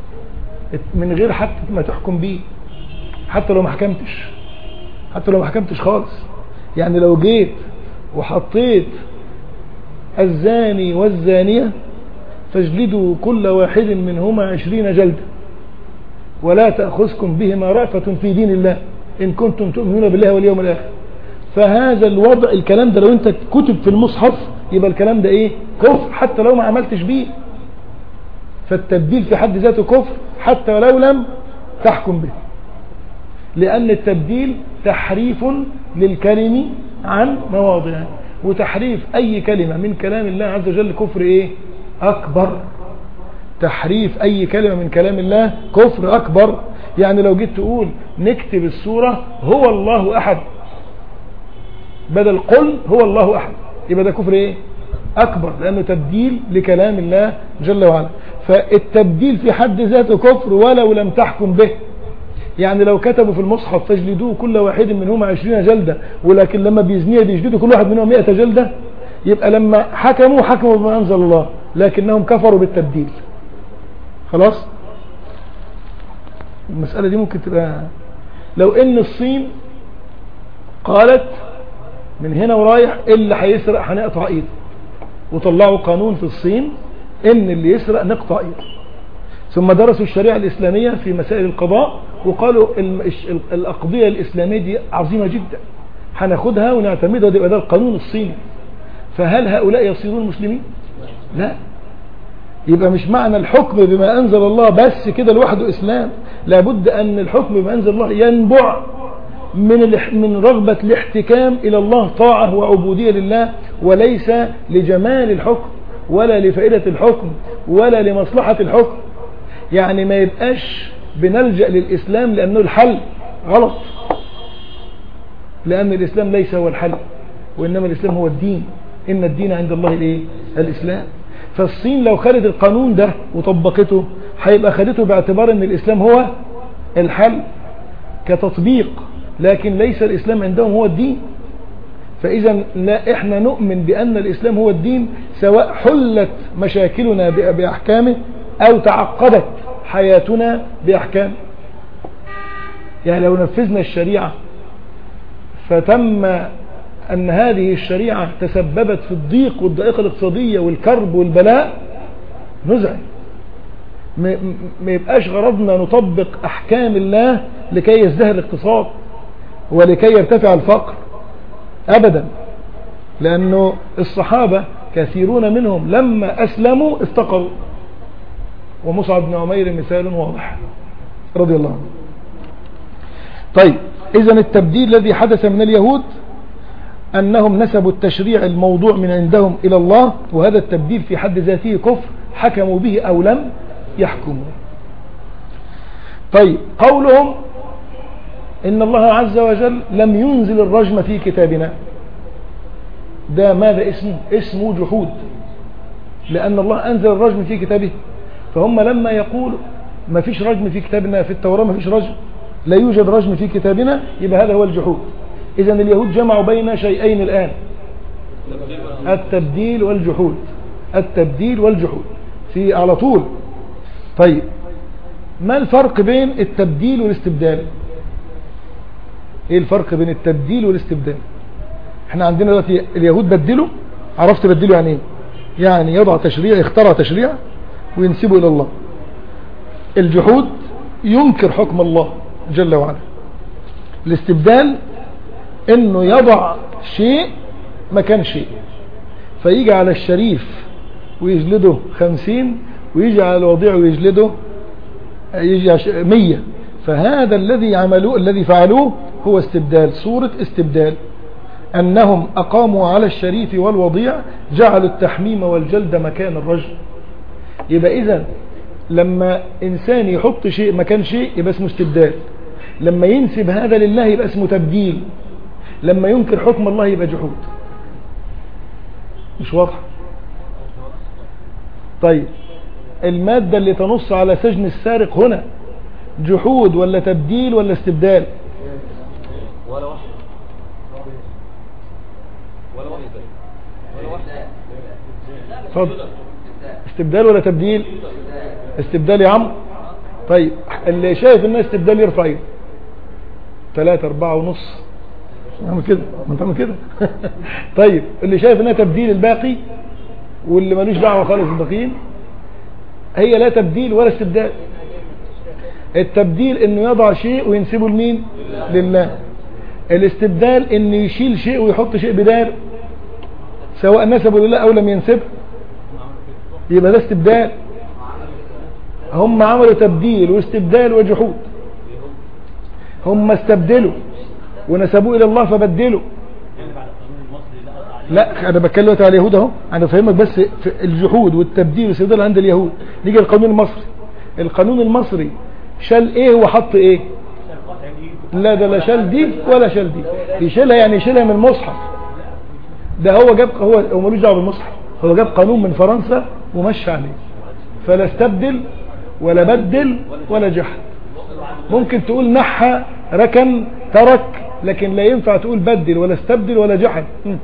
من غير حتى ما تحكم به حتى لو ما حكمتش حتى لو ما حكمتش خالص يعني لو جيت وحطيت الزاني والزانية فاجلدوا كل واحد منهما عشرين جلدة ولا تأخذكم بهما رأفة في دين الله إن كنتم تؤمنون بالله واليوم الآخر فهذا الوضع الكلام ده لو انت كتب في المصحف يبقى الكلام ده ايه كفر حتى لو ما عملتش بيه فالتبديل في حد ذاته كفر حتى ولو لم تحكم به لأن التبديل تحريف للكلم عن مواضعه وتحريف أي كلمة من كلام الله عز وجل كفر إيه أكبر تحريف أي كلمة من كلام الله كفر أكبر يعني لو جيت تقول نكتب السورة هو الله أحد بدل قل هو الله أحد يبقى ده كفر إيه أكبر لأنه تبديل لكلام الله جل وعلا فالتبديل في حد ذاته كفر ولو لم تحكم به يعني لو كتبوا في المصحف فاجلدوه كل واحد منهما عشرين جلدة ولكن لما بيزنيه بيجلدوا كل واحد منهم مئة جلدة يبقى لما حكموا حكموا بما أنزل الله لكنهم كفروا بالتبديل خلاص المسألة دي ممكن تبقى لو ان الصين قالت من هنا ورايح اللي هيسرق هنقطع ايده وطلعوا قانون في الصين ان اللي يسرق نقطع ايده ثم درسوا الشريعة الإسلامية في مسائل القضاء وقالوا الأقضية الإسلامية دي عظيمة جدا هناخدها ونعتمدها وده ده القانون الصيني فهل هؤلاء يصيرون مسلمين لا يبقى مش معنى الحكم بما أنزل الله بس كده لوحده إسلام لابد أن الحكم بما أنزل الله ينبع من من رغبة الاحتكام إلى الله طاعة وعبودية لله وليس لجمال الحكم ولا لفائدة الحكم ولا لمصلحة الحكم يعني ما يبقاش بنلجأ للإسلام لأنه الحل غلط لأن الإسلام ليس هو الحل وإنما الإسلام هو الدين إن الدين عند الله الإيه؟ الإسلام فالصين لو خدت القانون ده وطبقته هيبقى خدته باعتبار ان الاسلام هو الحل كتطبيق لكن ليس الاسلام عندهم هو الدين فاذا لا احنا نؤمن بان الاسلام هو الدين سواء حلت مشاكلنا باحكامه او تعقدت حياتنا باحكامه يعني لو نفذنا الشريعة فتم أن هذه الشريعة تسببت في الضيق والضائقة الاقتصادية والكرب والبلاء نزعل ما ما يبقاش غرضنا نطبق أحكام الله لكي يزدهر الاقتصاد ولكي يرتفع الفقر أبدا لأنه الصحابة كثيرون منهم لما أسلموا افتقروا ومصعب بن عمير مثال واضح رضي الله عنه طيب إذا التبديل الذي حدث من اليهود أنهم نسبوا التشريع الموضوع من عندهم إلى الله وهذا التبديل في حد ذاته كفر حكموا به أو لم يحكموا طيب قولهم إن الله عز وجل لم ينزل الرجم في كتابنا ده ماذا اسمه اسمه جحود لأن الله أنزل الرجم في كتابه فهم لما يقول ما فيش رجم في كتابنا في التوراة ما فيش رجم لا يوجد رجم في كتابنا يبقى هذا هو الجحود إذا اليهود جمعوا بين شيئين الآن التبديل والجحود التبديل والجحود في على طول طيب ما الفرق بين التبديل والاستبدال ايه الفرق بين التبديل والاستبدال احنا عندنا دلوقتي اليهود بدلوا عرفت بدلوا يعني ايه يعني يضع تشريع يخترع تشريع وينسبه الى الله الجحود ينكر حكم الله جل وعلا الاستبدال انه يضع شيء مكان شيء فيجي على الشريف ويجلده خمسين ويجي على الوضيع ويجلده يجي عش- مية فهذا الذي عملوه الذي فعلوه هو استبدال صورة استبدال أنهم أقاموا على الشريف والوضيع جعلوا التحميم والجلد مكان الرجل يبقى إذا لما إنسان يحط شيء مكان شيء يبقى اسمه استبدال لما ينسب هذا لله يبقى اسمه تبديل لما ينكر حكم الله يبقى جحود مش واضح طيب المادة اللي تنص على سجن السارق هنا جحود ولا تبديل ولا استبدال ولا واحد ولا واحد ولا واحد اتفضل استبدال ولا تبديل استبدال يا عم طيب اللي شايف الناس استبدال يرفع ايده ثلاثة أربعة ونص نعمل كده ما انت عامل كده طيب اللي شايف انها تبديل الباقي واللي ملوش دعوه خالص بالباقيين هي لا تبديل ولا استبدال التبديل انه يضع شيء وينسبه لمين لله الاستبدال انه يشيل شيء ويحط شيء بدال سواء نسبه لله او لم ينسبه يبقى ده استبدال هم عملوا تبديل واستبدال وجحود هم استبدلوا ونسبوه الى الله فبدلوا لا انا بتكلم دلوقتي على اليهود اهو انا بفهمك بس في الجحود والتبديل والاستبدال عند اليهود نيجي القانون المصري القانون المصري شال ايه وحط ايه لا ده لا شال دي ولا شال دي يشيلها يعني يشيلها من المصحف ده هو جاب هو هو ملوش دعوه بالمصحف هو جاب قانون من فرنسا ومشى عليه فلا استبدل ولا بدل ولا جحد ممكن تقول نحى ركن ترك لكن لا ينفع تقول بدل ولا استبدل ولا جحد م.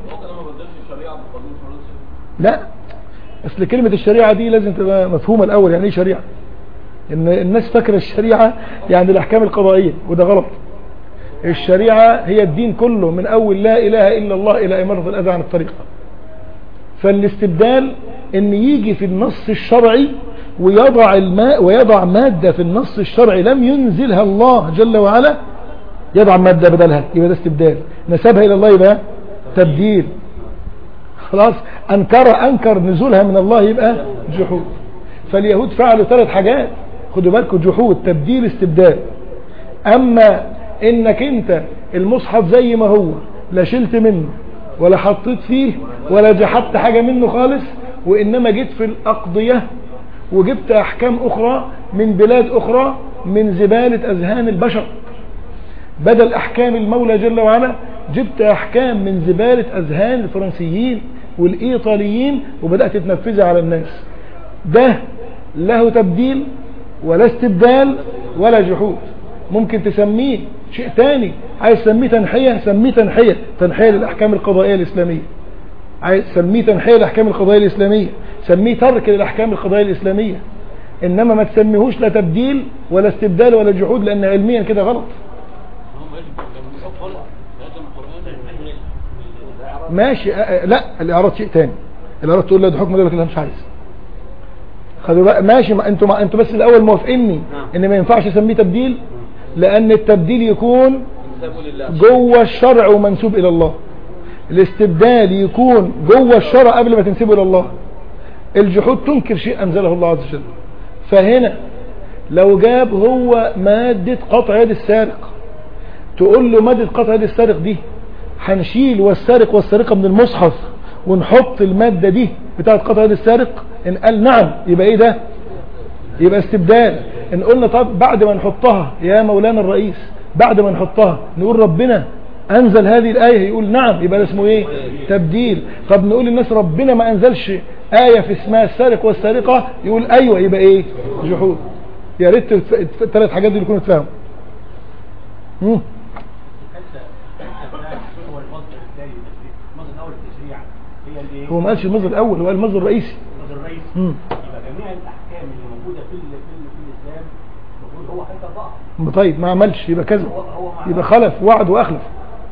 لا اصل كلمة الشريعة دي لازم تبقى مفهومة الاول يعني ايه شريعة ان الناس فاكرة الشريعة يعني الاحكام القضائية وده غلط الشريعة هي الدين كله من اول لا اله الا الله الى امارة الاذى عن الطريقة فالاستبدال ان يجي في النص الشرعي ويضع الماء ويضع مادة في النص الشرعي لم ينزلها الله جل وعلا يضع مادة بدلها يبقى ده استبدال نسبها الى الله يبقى تبديل خلاص انكر انكر نزولها من الله يبقى جحود فاليهود فعلوا ثلاث حاجات خدوا بالكم جحود تبديل استبدال اما انك انت المصحف زي ما هو لا شلت منه ولا حطيت فيه ولا جحدت حاجة منه خالص وانما جيت في الاقضية وجبت احكام اخرى من بلاد اخرى من زبالة اذهان البشر بدل احكام المولى جل وعلا جبت احكام من زبالة اذهان الفرنسيين والايطاليين وبدأت تنفذها على الناس ده له تبديل ولا استبدال ولا جحود ممكن تسميه شيء تاني عايز تسميه تنحية سميه تنحية تنحية للأحكام القضائية الإسلامية عايز تسميه تنحية للأحكام القضائية الإسلامية سميه ترك للأحكام القضائية الإسلامية إنما ما تسميهوش لا تبديل ولا استبدال ولا جحود لأن علميا كده غلط هم يجب لما يحب خالص لازم القرآن ماشي آه، آه، لا الاعراض شيء تاني الاعراض تقول لا ده حكم ده لك لا مش عايز خدوا بقى ماشي ما انتوا ما انتوا بس الاول موافقيني ان ما ينفعش اسميه تبديل لان التبديل يكون انسبوا لله جوه الشرع ومنسوب الى الله الاستبدال يكون جوه الشرع قبل ما تنسبه الى الله الجحود تنكر شيء انزله الله عز وجل فهنا لو جاب هو مادة قطع يد السارق تقول له مادة قطع يد السارق دي هنشيل والسارق والسارقة من المصحف ونحط المادة دي بتاعة قطع يد السارق ان قال نعم يبقى ايه ده يبقى استبدال ان قلنا طب بعد ما نحطها يا مولانا الرئيس بعد ما نحطها نقول ربنا انزل هذه الايه يقول نعم يبقى ده اسمه ايه تبديل طب نقول للناس ربنا ما انزلش ايه في اسمها السارق والسارقه يقول ايوه يبقى ايه جحود يا ريت الث- الثلاث حاجات دي يكونوا اتفهموا مم. هو المصدر الثاني للتشريع المصدر الاول للتشريع هي الايه هو ما قالش المصدر الاول هو قال المصدر الرئيسي المصدر الرئيسي مم. يبقى جميع الاحكام اللي موجوده في ال- في, ال- في الاسلام المفروض هو هيطبقها طيب ما عملش يبقى كذا هو هو مع يبقى خلف وعد واخلف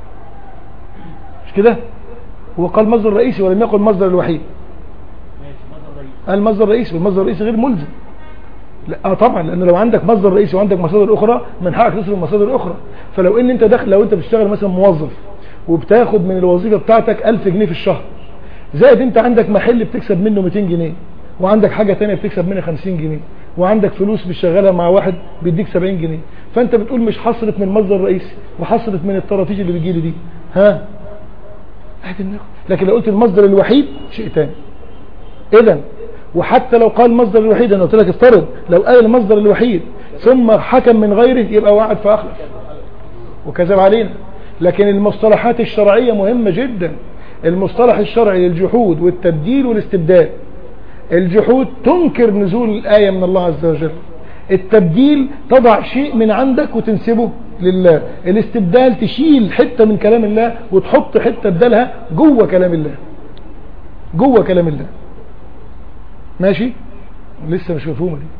مش كده هو قال مصدر رئيسي ولم يقل مصدر الوحيد ماشي مصدر رئيسي قال مصدر رئيسي والمصدر الرئيسي غير ملزم لا آه طبعا لان لو عندك مصدر رئيسي وعندك مصادر اخرى من حقك تصرف مصادر اخرى فلو ان انت داخل لو انت بتشتغل مثلا موظف وبتاخد من الوظيفه بتاعتك 1000 جنيه في الشهر زائد انت عندك محل بتكسب منه 200 جنيه وعندك حاجه تانية بتكسب منها 50 جنيه وعندك فلوس بتشغلها مع واحد بيديك 70 جنيه فانت بتقول مش هصرف من المصدر الرئيسي وهصرف من الطرافيش اللي بتجيلي دي ها ادي النقد لكن لو قلت المصدر الوحيد شيء تاني اذا وحتى لو قال المصدر الوحيد انا قلت لك افترض لو قال المصدر الوحيد ثم حكم من غيره يبقى وعد فاخلف وكذب علينا لكن المصطلحات الشرعية مهمة جدا المصطلح الشرعي للجحود والتبديل والاستبدال الجحود تنكر نزول الآية من الله عز وجل التبديل تضع شيء من عندك وتنسبه لله الاستبدال تشيل حتة من كلام الله وتحط حتة بدلها جوه كلام الله جوه كلام الله ماشي لسه مش مفهومه دي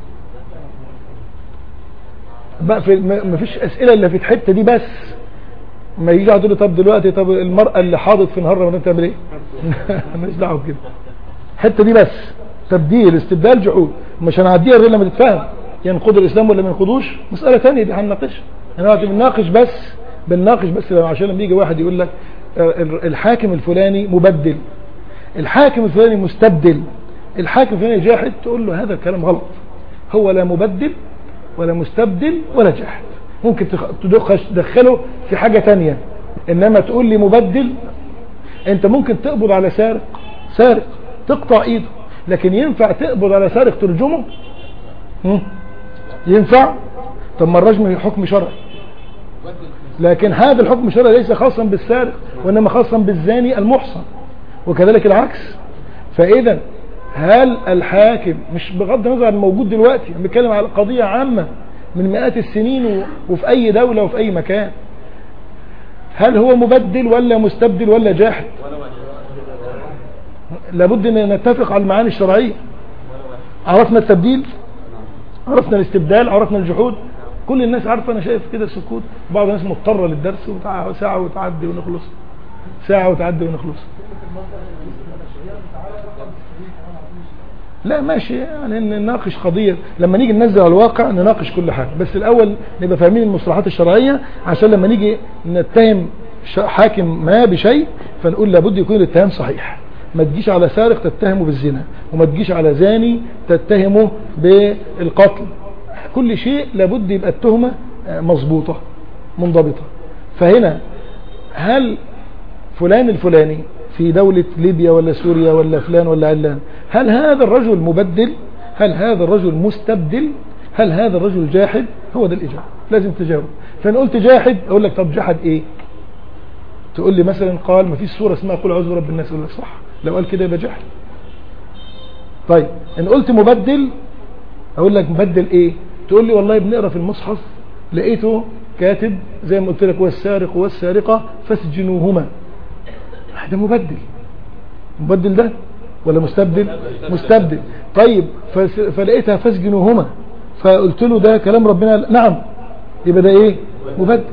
بقى في ما ما فيش اسئله الا في الحته دي بس ما يجي يقعد يقول لي طب دلوقتي طب المراه اللي حاضت في نهار رمضان تعمل ايه ماليش دعوه بكده الحته دي بس تبديل استبدال جحود مش هنعديها غير لما تتفهم ينقض الاسلام ولا ما ينقضوش مساله ثانيه دي هنناقشها احنا دلوقتي بنناقش بس بنناقش بس لما- عشان لما يجي واحد يقول لك آه، الحاكم الفلاني مبدل الحاكم الفلاني مستبدل الحاكم الفلاني جاحد تقول له هذا الكلام غلط هو لا مبدل ولا مستبدل ولا جاحد ممكن تخ- تدخش تدخله في حاجة تانية انما تقول لي مبدل انت ممكن تقبض على سارق سارق تقطع ايده لكن ينفع تقبض على سارق ترجمه هم؟ ينفع طب ما الرجم حكم شرعي لكن هذا الحكم الشرعي ليس خاصا بالسارق وانما خاصا بالزاني المحصن وكذلك العكس فاذا هل الحاكم مش بغض النظر عن الموجود دلوقتي انا بتكلم على قضيه عامه من مئات السنين و- وفي اي دوله وفي اي مكان هل هو مبدل ولا مستبدل ولا جاحد لابد ان نتفق على المعاني الشرعيه عرفنا التبديل عرفنا الاستبدال عرفنا الجحود كل الناس عارفه انا شايف كده سكوت بعض الناس مضطره للدرس وتع- ساعه وتعدي ونخلص ساعه وتعدي ونخلص لا ماشي يعني نناقش قضية لما نيجي ننزل على الواقع نناقش كل حاجة بس الأول نبقى فاهمين المصطلحات الشرعية عشان لما نيجي نتهم ش- حاكم ما بشيء فنقول لابد يكون الاتهام صحيح ما تجيش على سارق تتهمه بالزنا وما تجيش على زاني تتهمه بالقتل كل شيء لابد يبقى التهمة آه، مظبوطة منضبطة فهنا هل فلان الفلاني في دولة ليبيا ولا سوريا ولا فلان ولا علان هل هذا الرجل مبدل هل هذا الرجل مستبدل هل هذا الرجل جاحد هو ده الإجابة لازم تجاوب فأنا قلت جاحد أقول لك طب جحد إيه تقول لي مثلا قال ما فيش سورة اسمها قل أعوذ برب الناس أقول لك صح لو قال كده يبقى جحد طيب إن قلت مبدل أقول لك مبدل إيه تقول لي والله بنقرأ في المصحف لقيته كاتب زي ما قلت لك والسارق والسارقة فاسجنوهما ده مبدل مبدل ده ولا مستبدل مستبدل طيب فس- فلقيتها فاسجنوهما فقلت له ده كلام ربنا نعم يبقى ده ايه مبدل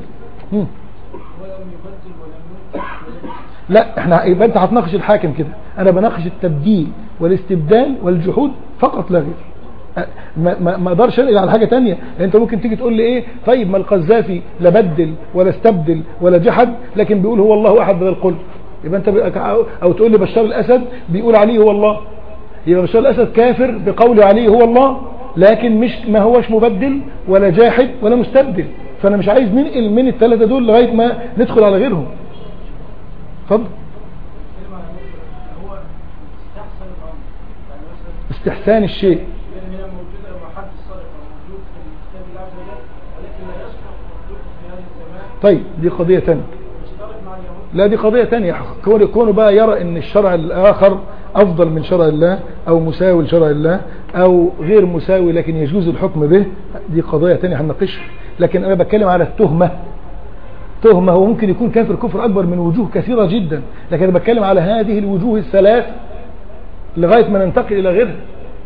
مم. ولم يبدل ولم ينكر لا احنا يبقى انت هتناقش الحاكم كده انا بناقش التبديل والاستبدال والجحود فقط لا غير أ- ما ما ما اقدرش انقل على حاجه تانية لان انت ممكن تيجي تقول لي ايه طيب ما القذافي لا بدل ولا استبدل ولا جحد لكن بيقول هو الله احد بدل القل يبقى انت بقى- او, او تقول لي بشار الاسد بيقول عليه هو الله يبقى بشار الاسد كافر بقوله عليه هو الله لكن مش ما هوش مبدل ولا جاحد ولا مستبدل فانا مش عايز ننقل من الثلاثه دول لغايه ما ندخل على غيرهم اتفضل كلمة عن النقطة هو استحسن الأمر يعني مثلا استحسان الشيء يعني هي موجودة يبقى حد السرقة موجود في الكتاب الله عز وجل ولكن لا يصلح مخلوق في هذا الزمان طيب دي قضية تانية مشترك مع اليهود لا دي قضية تانية كون كونه بقى يرى ان الشرع الاخر افضل من شرع الله او مساوي لشرع الله او غير مساوي لكن يجوز الحكم به دي قضية تانية هنناقشها لكن انا بتكلم على التهمة تهمة هو ممكن يكون كافر كفر اكبر من وجوه كثيرة جدا لكن انا بتكلم على هذه الوجوه الثلاث لغاية ما ننتقل الى غيرها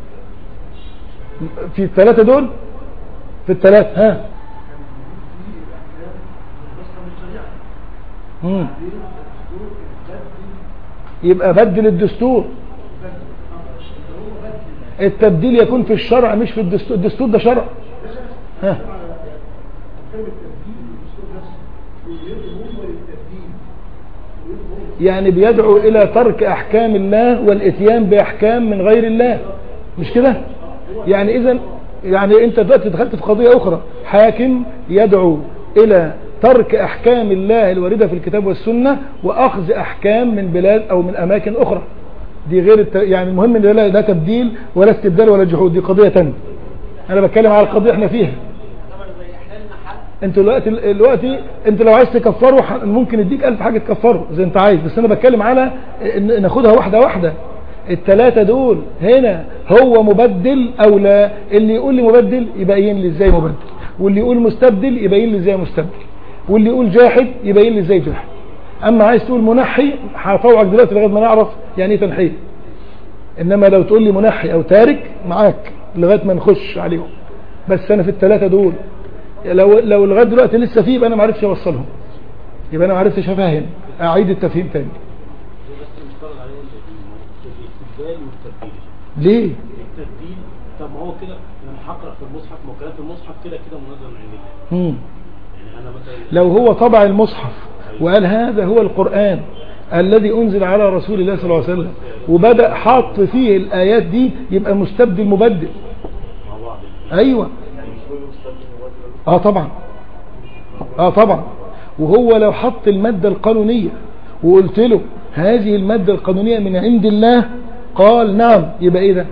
في الثلاثة دول في الثلاثة ها مم. يبقى بدل الدستور التبديل يكون في الشرع مش في الدستور الدستور ده شرع ها يعني بيدعو الى ترك احكام الله والاتيان باحكام من غير الله مش كده يعني اذا يعني انت دلوقتي دخلت في قضية اخرى حاكم يدعو الى ترك احكام الله الواردة في الكتاب والسنة واخذ احكام من بلاد او من اماكن اخرى دي غير الت... يعني المهم ان لا لا تبديل ولا استبدال ولا جحود دي قضية تانية انا بتكلم على القضية احنا فيها انت دلوقتي دلوقتي انت لو عايز تكفره ح- ممكن يديك الف حاجة تكفره زي انت عايز بس انا بتكلم على ان ناخدها واحدة واحدة التلاتة دول هنا هو مبدل او لا اللي يقول لي مبدل يبين لي ازاي مبدل واللي يقول مستبدل يبين لي ازاي مستبدل واللي يقول جاحد يبين لي ازاي جاحد اما عايز تقول منحي هطوعك دلوقتي لغايه ما نعرف يعني ايه تنحيه انما لو تقول لي منحي او تارك معاك لغايه ما نخش عليهم بس انا في الثلاثه دول لو لو لغايه دلوقتي لسه فيه يبقى انا ما عرفتش اوصلهم يبقى انا ما عرفتش افهم اعيد التفهيم تاني بس مفترض عليه الاستبدال والتبديل ليه التبديل طب ما هو كده لما هقرا في المصحف ما هو كلام في المصحف كده كده منزل من عند الله مم. يعني انا مثلا لو هو طبع المصحف وقال هذا هو القرآن الذي أنزل على رسول الله صلى الله عليه وسلم وبدأ حط فيه الآيات دي يبقى مستبدل مبدل مع بعض أيوة آه طبعا آه طبعا وهو لو حط المادة القانونية وقلت له هذه المادة القانونية من عند الله قال نعم يبقى ايه ده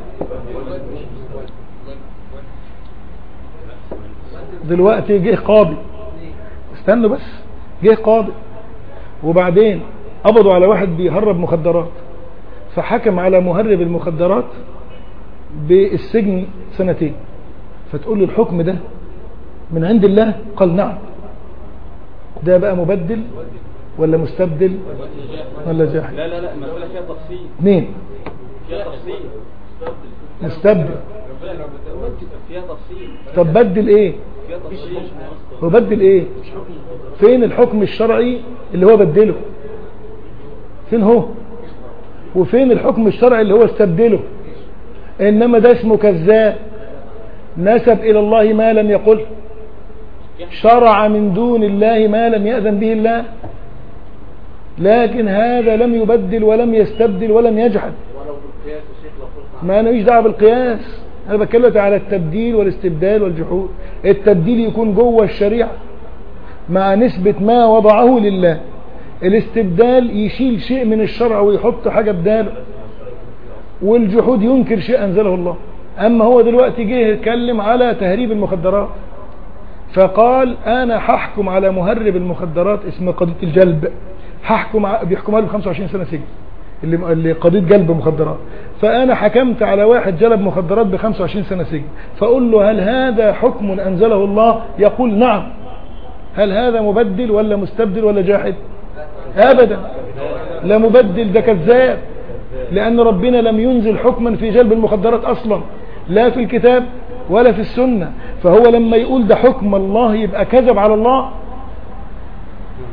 دلوقتي جه قاضي استنوا بس جه قاضي وبعدين قبضوا على واحد بيهرب مخدرات فحكم على مهرب المخدرات بالسجن سنتين فتقول له الحكم ده من عند الله قال نعم ده بقى مبدل ولا مستبدل ولا جاحد لا لا لا المسألة فيها تفصيل مين فيها تفصيل مستبدل فيها تفصيل طب بدل ايه فيها تفصيل هو بدل ايه فين الحكم الشرعي اللي هو بدله فين هو وفين الحكم الشرعي اللي هو استبدله انما ده اسمه كذاب نسب الى الله ما لم يقل شرع من دون الله ما لم يأذن به الله لكن هذا لم يبدل ولم يستبدل ولم يجحد ولو بالقياس يا شيخ لو قلت ما انا مش دعوه بالقياس انا بتكلم على التبديل والاستبدال والجحود التبديل يكون جوه الشريعه مع نسبه ما وضعه لله الاستبدال يشيل شيء من الشرع ويحط حاجه بداله والجحود ينكر شيء انزله الله اما هو دلوقتي جه يتكلم على تهريب المخدرات فقال انا هحكم على مهرب المخدرات اسمه قضيه الجلب هحكم ع- بيحكمها له ب 25 سنه سجن اللي اللي قضيه جلب مخدرات فانا حكمت على واحد جلب مخدرات ب 25 سنه سجن فاقول له هل هذا حكم انزله الله يقول نعم هل هذا مبدل ولا مستبدل ولا جاحد ابدا لا مبدل ده كذاب لان ربنا لم ينزل حكما في جلب المخدرات اصلا لا في الكتاب ولا في السنه فهو لما يقول ده حكم الله يبقى كذب على الله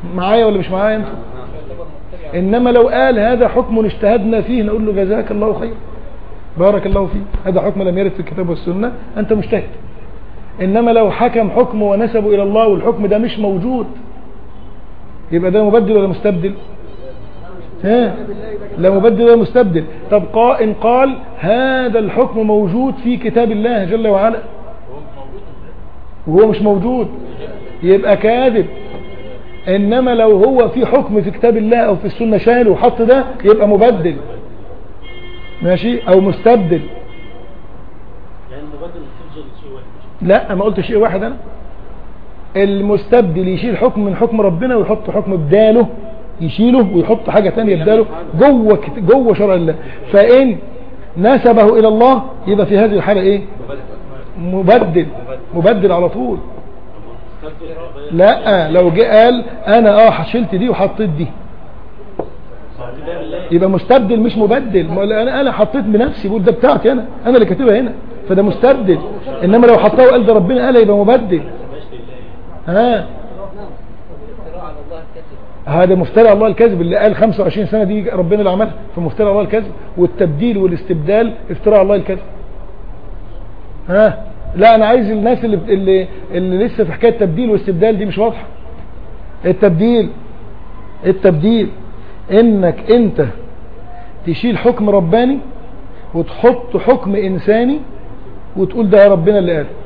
معايا ولا مش معايا انت يعتبر مبتدع انما لو قال هذا حكم اجتهدنا فيه نقول له جزاك الله خير بارك الله فيك هذا حكم لم يرد في الكتاب والسنة انت مجتهد انما لو حكم حكم ونسبه الى الله والحكم ده مش موجود يبقى ده مبدل ولا مستبدل ها لا مبدل ولا مستبدل طب قا- ان قال هذا الحكم موجود في كتاب الله جل وعلا وهو مش موجود يبقى كاذب انما لو هو في حكم في كتاب الله او في السنة شاله وحط ده يبقى مبدل ماشي او مستبدل يعني المبادل تفضل شيء واحد لا ما قلت شيء واحد انا المستبدل يشيل حكم من حكم ربنا ويحط حكم بداله يشيله ويحط حاجة تانية بداله جوه كت- جوه شرع الله فإن نسبه إلى الله يبقى في هذه الحالة إيه مبدل مبدل على طول لا لو جه قال أنا اه شلت دي وحطيت دي يبقى مستبدل مش مبدل ما انا انا حطيت بنفسي بقول ده بتاعتي انا انا اللي كاتبها هنا فده مستبدل انما لو حطاه وقال ده ربنا قال يبقى مبدل ها افتراء على الله الكذب هذا مفترى الله الكذب اللي قال 25 سنة دي ربنا اللي عملها فمفترى الله الكذب والتبديل والاستبدال افتراء الله الكذب ها لا انا عايز الناس اللي اللي, اللي لسه في حكايه تبديل واستبدال دي مش واضحه التبديل التبديل انك انت تشيل حكم رباني وتحط حكم انساني وتقول ده ربنا اللي قال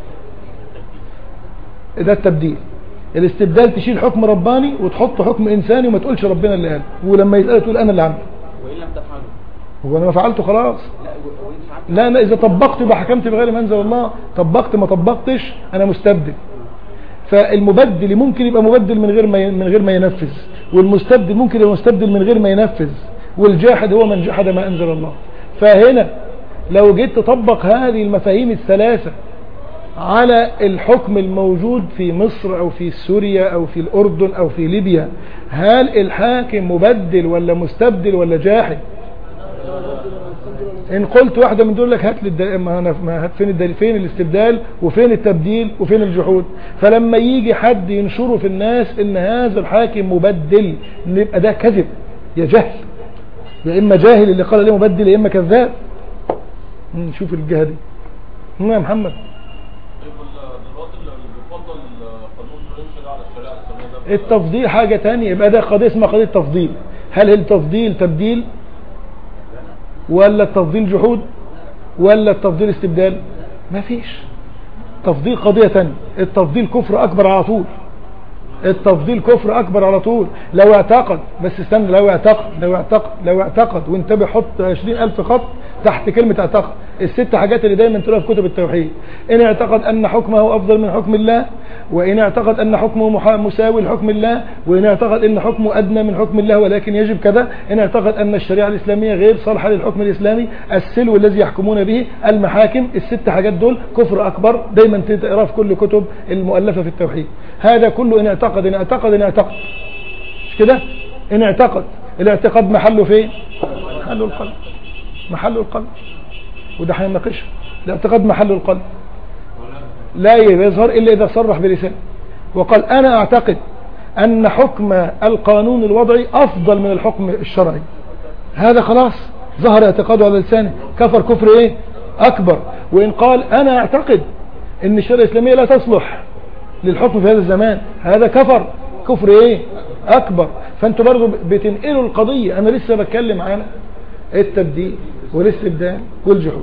ده التبديل الاستبدال تشيل حكم رباني وتحط حكم انساني وما تقولش ربنا اللي قال ولما يسأل تقول انا اللي عامله وإن لم تفعلوا هو انا ما فعلته خلاص لا و- وإن فعلت لا لا اذا طبقت يبقى حكمت بغير ما انزل الله طبقت ما طبقتش انا مستبدل فالمبدل ممكن يبقى مبدل من غير ما ي- من غير ما ينفذ والمستبدل ممكن يبقى مستبدل من غير ما ينفذ والجاحد هو من جحد ما انزل الله فهنا لو جيت تطبق هذه المفاهيم الثلاثة على الحكم الموجود في مصر او في سوريا او في الاردن او في ليبيا هل الحاكم مبدل ولا مستبدل ولا جاحد ان قلت واحدة من دول لك هات لي الدل... ما أنا... ما هات فين الدل... فين الاستبدال وفين التبديل وفين الجحود فلما يجي حد ينشره في الناس ان هذا الحاكم مبدل يبقى ده كذب يا جهل يا اما جاهل اللي قال عليه مبدل يا اما كذاب مم، شوف الجهة دي مم يا محمد دلوقتي اللي بيفضل قانون يمشي على الشريعه الاسلاميه ده التفضيل حاجة تانية يبقى ده قضية اسمها قضية تفضيل هل التفضيل تبديل ولا التفضيل جحود ولا التفضيل استبدال ما فيش تفضيل قضية تانية التفضيل كفر أكبر على طول التفضيل كفر أكبر على طول لو اعتقد بس استنى لو اعتقد لو اعتقد لو اعتقد وانتبه حط عشرين ألف خط تحت كلمة اعتقد الست حاجات اللي دايما تلاقيها في كتب التوحيد إن اعتقد أن حكمه أفضل من حكم الله وإن اعتقد أن حكمه محا- مساوي لحكم الله وإن اعتقد أن حكمه أدنى من حكم الله ولكن يجب كذا إن اعتقد أن الشريعة الإسلامية غير صالحة للحكم الإسلامي السلو الذي يحكمون به المحاكم الست حاجات دول كفر أكبر دايما تقرأ في كل كتب المؤلفة في التوحيد هذا كله إن اعتقد إن اعتقد إن اعتقد مش كده إن اعتقد الاعتقاد محله فين محله القلب محله القلب وده هنناقشه الاعتقاد محله القلب لا يظهر إلا إذا صرح بلسانه وقال أنا أعتقد أن حكم القانون الوضعي أفضل من الحكم الشرعي هذا خلاص ظهر اعتقاده على لسانه كفر كفر إيه أكبر وإن قال أنا أعتقد أن الشريعة الإسلامية لا تصلح للحكم في هذا الزمان هذا كفر كفر إيه أكبر فأنتوا برضو بتنقلوا القضية أنا لسه بتكلم عن التبديل والاستبدال والجحود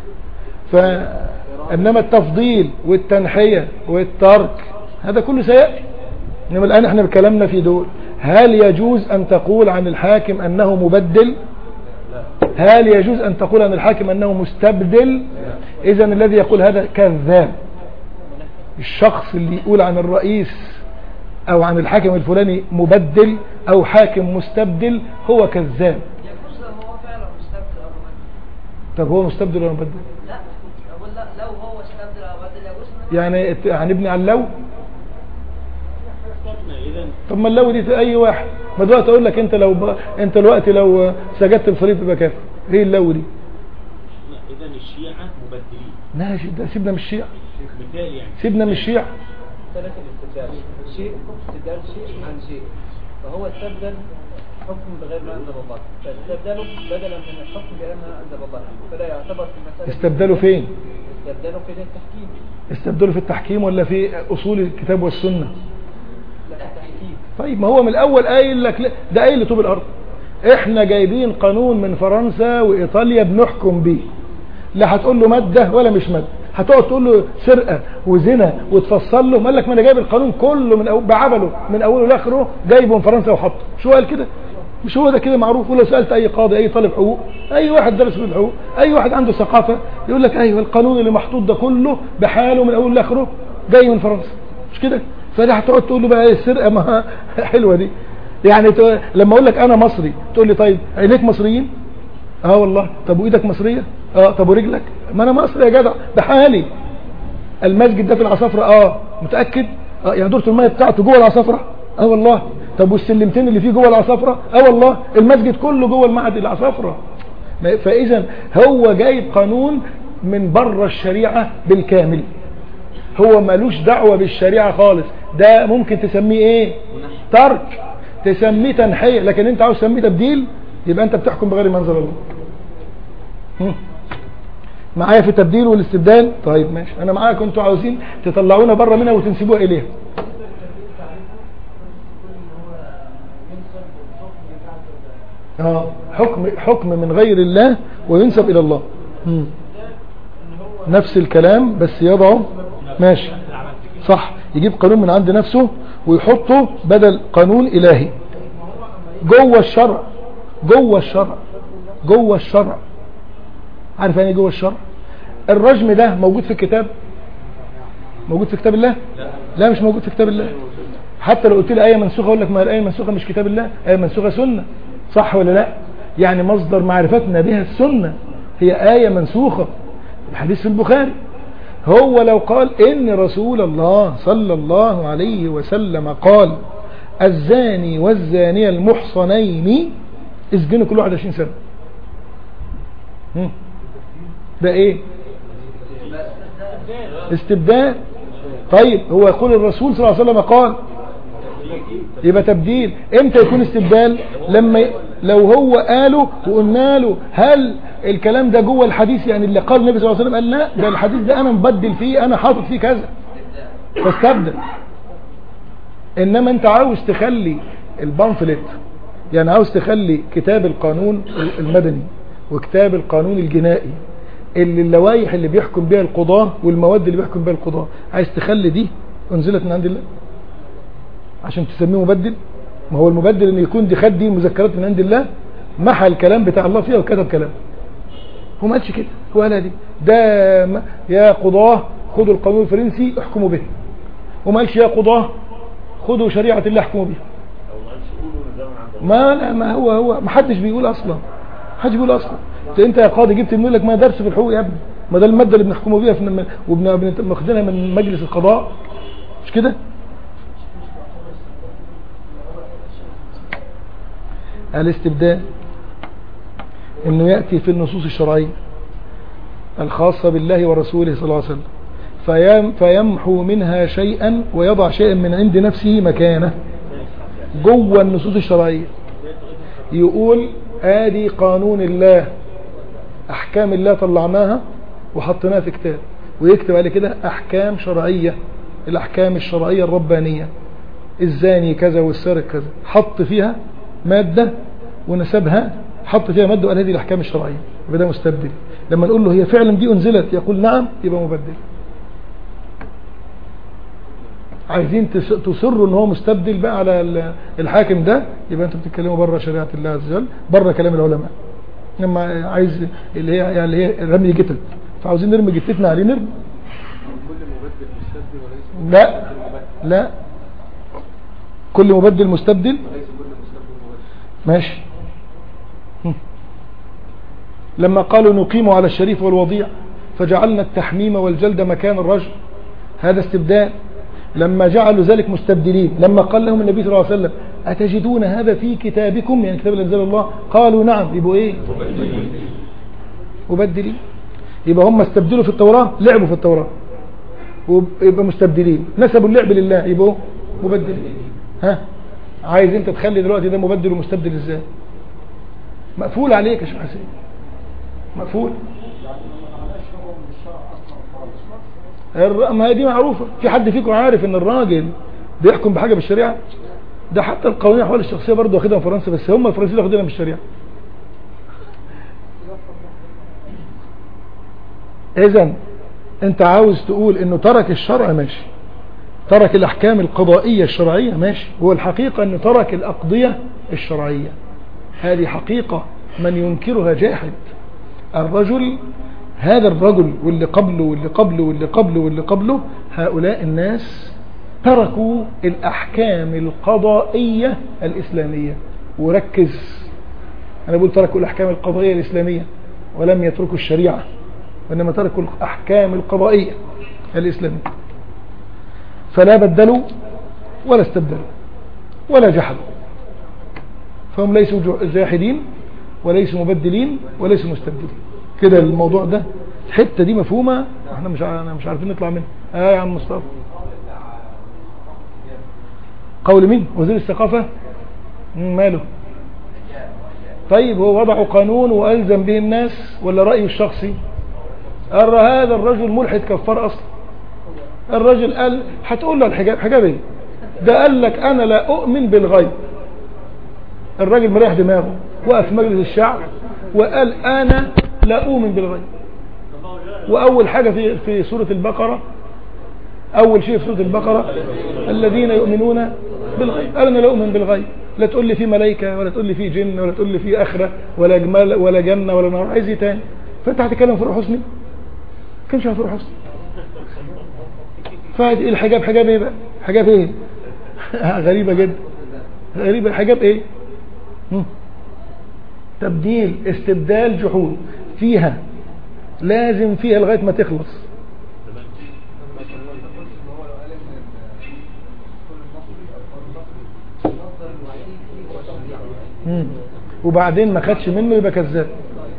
فإنما التفضيل والتنحية والترك هذا كله سيأتي إنما الآن احنا بكلامنا في دول هل يجوز أن تقول عن الحاكم أنه مبدل هل يجوز أن تقول عن الحاكم أنه مستبدل إذا الذي يقول هذا كذاب الشخص اللي يقول عن الرئيس أو عن الحاكم الفلاني مبدل أو حاكم مستبدل هو كذاب يجوز لو هو فعلا مستبدل او مبدل طب هو مستبدل ولا مبدل لا اقول لا لو هو استبدل او بدل يجوز إن أنا- يعني هنبني على اللو إذا طب ما اللو دي في اي واحد ما دلوقتي اقول لك انت لو ب... انت دلوقتي لو سجدت بصليب تبقى كافر ايه اللو دي إذا الشيعة مبدلين ماشي ده سيبنا من الشيعة مثال يعني سيبنا من الشيعة ثلاث الاستبدال شيء استبدال شيء عن شيء فهو استبدل حكم بغير ما انزل الله فاستبدله بدلا من الحكم بغير ما انزل الله فلا يعتبر في المساله استبدلوا فين استبدله في التحكيم استبدلوا في التحكيم ولا في اصول الكتاب والسنه لا التحكيم طيب ما هو من الاول قايل لك لا، ده قايل لطوب الارض احنا جايبين قانون من فرنسا وايطاليا بنحكم بيه لا هتقول له ماده ولا مش ماده هتقعد تقول له سرقه وزنا وتفصل له قال لك ما انا جايب القانون كله من أول بعبله من اوله لاخره جايبه من فرنسا وحطه شو قال كده مش هو ده كده معروف ولو سالت اي قاضي اي طالب حقوق اي واحد درس في الحقوق اي واحد عنده ثقافه يقول لك ايوه القانون اللي محطوط ده كله بحاله من اوله لاخره جاي من فرنسا مش كده فده هتقعد تقول له بقى ايه السرقه ما حلوه دي يعني ت- لما اقول لك انا مصري تقول لي طيب عينيك مصريين اه والله طب وايدك مصريه اه طب ورجلك ما انا مصري يا جدع ده حالي المسجد ده في العصافره اه متاكد اه يعني دورة الميه بتاعته جوه العصافره اه والله طب والسلمتين اللي فيه جوه العصافره اه والله المسجد كله جوه المعهد العصافره ما- فاذا هو جايب قانون من بره الشريعه بالكامل هو ملوش دعوة بالشريعة خالص ده ممكن تسميه ايه ترك تسميه تنحية لكن انت عاوز تسميه تبديل يبقى انت بتحكم بغير ما انزل الله هم. معايا في التبديل والاستبدال طيب ماشي انا معاك انتوا عاوزين تطلعونا بره منها وتنسبوها اليها اه حكم حكم من غير الله وينسب الى الله مم. نفس الكلام بس يضعه ماشي صح يجيب قانون من عند نفسه ويحطه بدل قانون إلهي جوه الشرع جوه الشرع جوه الشرع عارف يعني إيه جوه الشرع الرجم ده موجود في الكتاب موجود في كتاب الله لا مش موجود في كتاب الله حتى لو قلت لي آية منسوخة أقول لك ما الآية منسوخة مش كتاب الله آية منسوخة سنة صح ولا لا يعني مصدر معرفتنا بها السنة هي آية منسوخة الحديث في البخاري هو لو قال إن رسول الله صلى الله عليه وسلم قال الزاني والزانية المحصنين اسجنوا كل واحد 20 سنة هم. ده ايه استبدال طيب هو يقول الرسول صلى الله عليه وسلم قال يبقى تبديل امتى يكون استبدال لما ي... لو هو قاله وقلنا له هل الكلام ده جوه الحديث يعني اللي قال النبي صلى الله عليه وسلم قال لا ده الحديث ده انا مبدل فيه انا حاطط فيه كذا فاستبدل انما انت عاوز تخلي البامفلت يعني عاوز تخلي كتاب القانون المدني وكتاب القانون الجنائي اللي اللوائح اللي بيحكم بها القضاة والمواد اللي بيحكم بها القضاة عايز تخلي دي انزلت من عند الله عشان تسميه مبدل ما هو المبدل ان يكون دي خد دي مذكرات من عند الله محى الكلام بتاع الله فيها وكتب كلام هو ما قالش كده هو قالها دي ده ما- يا قضاة خدوا القانون الفرنسي احكموا به وما قالش يا قضاة خدوا شريعة الله احكموا بها ما لا ما هو هو ما حدش بيقول اصلا ما حدش بيقول اصلا انت- انت يا قاضي جبت منه لك ما درس في الحقوق يا ابني ما ده الماده اللي بنحكموا بيها في وبناخدينها من مجلس القضاء مش كده الاستبدال انه ياتي في النصوص الشرعيه الخاصه بالله ورسوله صلى الله عليه وسلم فيم فيمحو منها شيئا ويضع شيئا من عند نفسه مكانه جوه النصوص الشرعيه يقول ادي قانون الله احكام الله طلعناها وحطيناها في كتاب ويكتب على كده احكام شرعيه الاحكام الشرعيه الربانيه الزاني كذا والسارق كذا حط فيها ماده ونسبها حط فيها ماده وقال هذه الاحكام الشرعيه يبقى ده مستبدل لما نقول له هي فعلا دي انزلت يقول نعم يبقى مبدل عايزين تس- تصروا ان هو مستبدل بقى على ال- الحاكم ده يبقى انتوا بتتكلموا بره شريعه الله عز وجل بره كلام العلماء لما عايز اللي هي يعني اللي هي رمي جتت فعاوزين نرمي جتتنا عليه نرمي لا لا كل مبدل مستبدل ماشي هم. لما قالوا نقيم على الشريف والوضيع فجعلنا التحميم والجلد مكان الرجل هذا استبدال لما جعلوا ذلك مستبدلين لما قال لهم النبي صلى الله عليه وسلم أتجدون هذا في كتابكم يعني كتاب اللي انزل الله قالوا نعم يبقوا ايه مبدلين يبقى هم استبدلوا في التوراة لعبوا في التوراة ويبقى مستبدلين نسبوا اللعب لله يبقوا مبدلين ها عايز انت تخلي دلوقتي ده مبدل ومستبدل ازاي مقفول عليك يا شيخ حسين مقفول الر- ما هي دي معروفة في حد فيكم عارف ان الراجل بيحكم بحاجة بالشريعة ده حتى القوانين الاحوال الشخصية برضه واخدها من فرنسا بس هم الفرنسيين واخدينها بالشريعة اذا انت عاوز تقول انه ترك الشرع ماشي ترك الاحكام القضائية الشرعية ماشي هو الحقيقة انه ترك الاقضية الشرعية هذه حقيقة من ينكرها جاحد الرجل هذا الرجل واللي قبله واللي قبله واللي قبله واللي قبله هؤلاء الناس تركوا الأحكام القضائية الإسلامية وركز أنا بقول تركوا الأحكام القضائية الإسلامية ولم يتركوا الشريعة وإنما تركوا الأحكام القضائية الإسلامية فلا بدلوا ولا استبدلوا ولا جحدوا فهم ليسوا جو- جاحدين وليسوا مبدلين وليسوا مستبدلين كده الموضوع ده الحته دي مفهومه احنا مش ع- أنا مش عارفين نطلع منها اه يا عم مصطفى قول مين وزير الثقافه مم، ماله طيب هو وضعوا قانون والزم به الناس ولا رايه الشخصي قال هذا الرجل ملحد كفار اصلا الرجل قال هتقول له الحجاب حجاب ايه ده قال لك انا لا اؤمن بالغيب الراجل مريح دماغه وقف في مجلس الشعب وقال انا لا اؤمن بالغيب واول حاجه في في سوره البقره اول شيء في سوره البقره الذين يؤمنون بالغيب قال انا لا اؤمن بالغيب لا تقول لي في ملائكه ولا تقول لي في جن ولا تقول لي في اخره ولا جمال ولا جنه ولا نار عايز ايه تاني فانت هتتكلم في روح حسني ما كانش في روح حسني فهد الحجاب حجاب ايه بقى حجاب ايه غريبه جدا غريبه حجاب ايه مم. تبديل استبدال جحود فيها لازم فيها لغايه ما تخلص مم. وبعدين ما خدش منه يبقى كذاب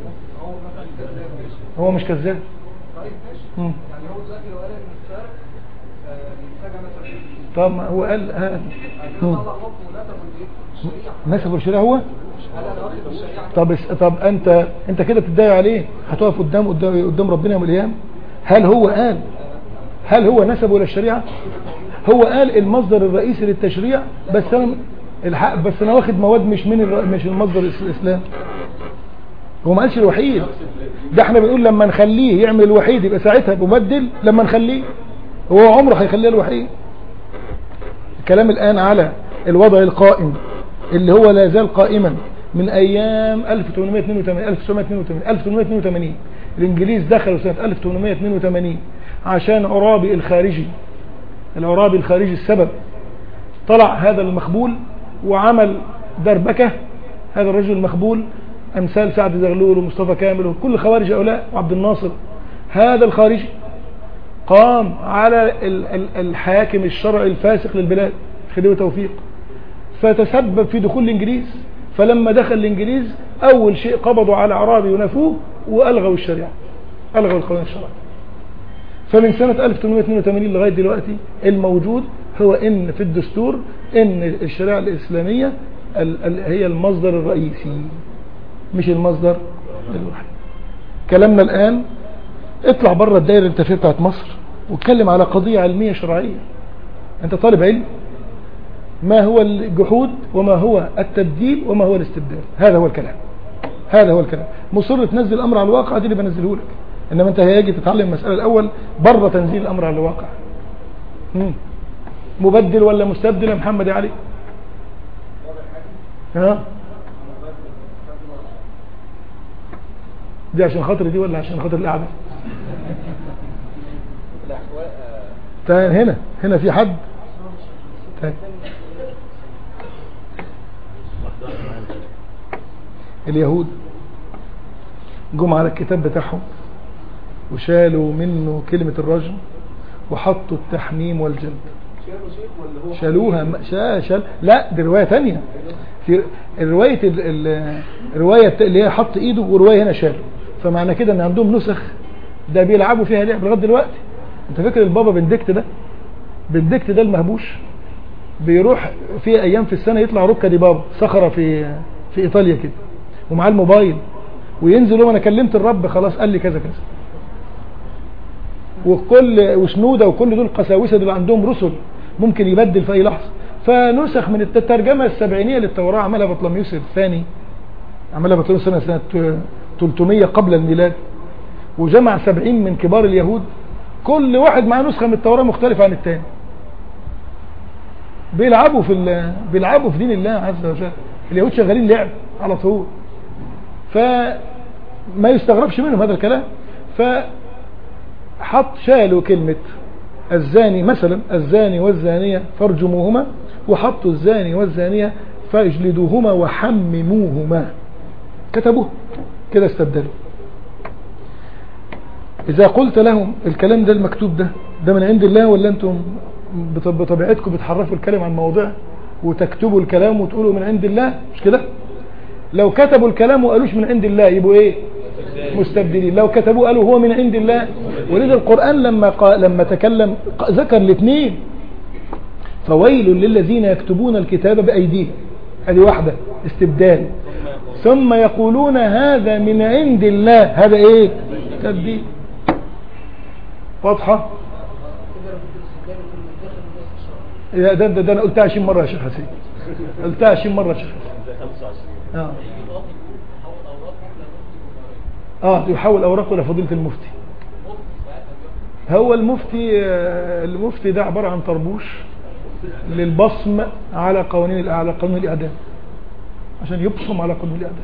هو مش كذاب مم. يعني هو دلوقتي لو قال ان السارق آه، يتسجن مثلا طب ما هو قال ها مم. طلع حكم ونسبه للشريعه نسب الشريعه هو قال انا واخد الشريعه طب اس- طب انت انت كده بتتضايق عليه هتقف قدام قدام قدام ربنا يوم القيامه هل هو قال هل هو نسبه الى الشريعه هو قال المصدر الرئيسي للتشريع بس انا الحق بس انا واخد مواد مش من الر- مش المصدر الإس- الاسلام هو ما قالش الوحيد ده احنا بنقول لما نخليه يعمل الوحيد يبقى ساعتها مبدل لما نخليه هو عمره هيخليه الوحيد الكلام الآن على الوضع القائم اللي هو لا زال قائما من أيام 1882 1982 1882 الإنجليز دخلوا سنة 1882 عشان عرابي الخارجي العرابي الخارجي السبب طلع هذا المخبول وعمل دربكة هذا الرجل المخبول أمثال سعد زغلول ومصطفى كامل وكل خوارج هؤلاء وعبد الناصر هذا الخارجي قام على ال- ال- الحاكم الشرعي الفاسق للبلاد خديوي توفيق فتسبب في دخول الانجليز فلما دخل الانجليز اول شيء قبضوا على اعرابي ونفوه والغوا الشريعه الغوا القانون الشرعي فمن سنة 1882 لغاية دلوقتي الموجود هو ان في الدستور ان الشريعة الاسلامية ال- ال- هي المصدر الرئيسي مش المصدر الوحيد كلامنا الان اطلع بره الدائره اللي انت فيها بتاعت مصر واتكلم على قضيه علميه شرعيه انت طالب علم ما هو الجحود وما هو التبديل وما هو الاستبدال هذا هو الكلام هذا هو الكلام مصر تنزل الامر على الواقع دي اللي بنزله لك انما انت هيجي تتعلم المساله الاول بره تنزيل الامر على الواقع مم. مبدل ولا مستبدل يا محمد يا علي ها دي عشان خاطر دي ولا عشان خاطر القعده الاحوال آه، تاني هنا هنا في حد تاني. اليهود جم على الكتاب بتاعهم وشالوا منه كلمة الرجم وحطوا التحميم والجلد شالوا شيء ولا هو شالوها م- شا شال لا دي رواية تانية في رواية ال- ال- الرواية الت- اللي هي حط ايده ورواية هنا شال فمعنى كده ان عندهم نسخ ده بيلعبوا فيها لعب لغاية دلوقتي انت فاكر البابا بندكت ده بندكت ده المهبوش بيروح في ايام في السنه يطلع روكا دي بابا صخره في في ايطاليا كده ومعاه الموبايل وينزل وانا كلمت الرب خلاص قال لي كذا كذا وكل وشنوده وكل دول قساوسه دول عندهم رسل ممكن يبدل في اي لحظه فنسخ من الترجمه السبعينيه للتوراه عملها بطلميوس الثاني عملها بطلميوس سنه سنه 300 قبل الميلاد وجمع 70 من كبار اليهود كل واحد معاه نسخه من التوراه مختلفه عن الثاني بيلعبوا في ال- بيلعبوا في دين الله عز وجل اليهود شغالين لعب على طول فما يستغربش منهم هذا الكلام فحط شالوا كلمة الزاني مثلا الزاني والزانية فارجموهما وحطوا الزاني والزانية فاجلدوهما وحمموهما كتبوه كده استبدلوا إذا قلت لهم الكلام ده المكتوب ده ده من عند الله ولا أنتم بط- بطبيعتكم بتحرفوا الكلام عن موضوع وتكتبوا الكلام وتقولوا من عند الله مش كده لو كتبوا الكلام وقالوش من عند الله يبقوا ايه مستبدلين لو كتبوه قالوا هو من عند الله ولذا القرآن لما قال لما تكلم ق- ذكر الاثنين فويل للذين يكتبون الكتاب بأيديهم هذه واحدة استبدال ثم يقولون هذا من عند الله هذا ايه تبديل واضحة يا ده, ده, ده انا قلتها 20 مرة يا شيخ حسين قلتها 20 مرة يا شيخ حسين اه اه يحول اوراقه الى فضيله المفتي هو المفتي آه، المفتي ده عباره عن طربوش للبصم على قوانين الإع- على قانون الاعدام عشان يبصم على قانون الاعدام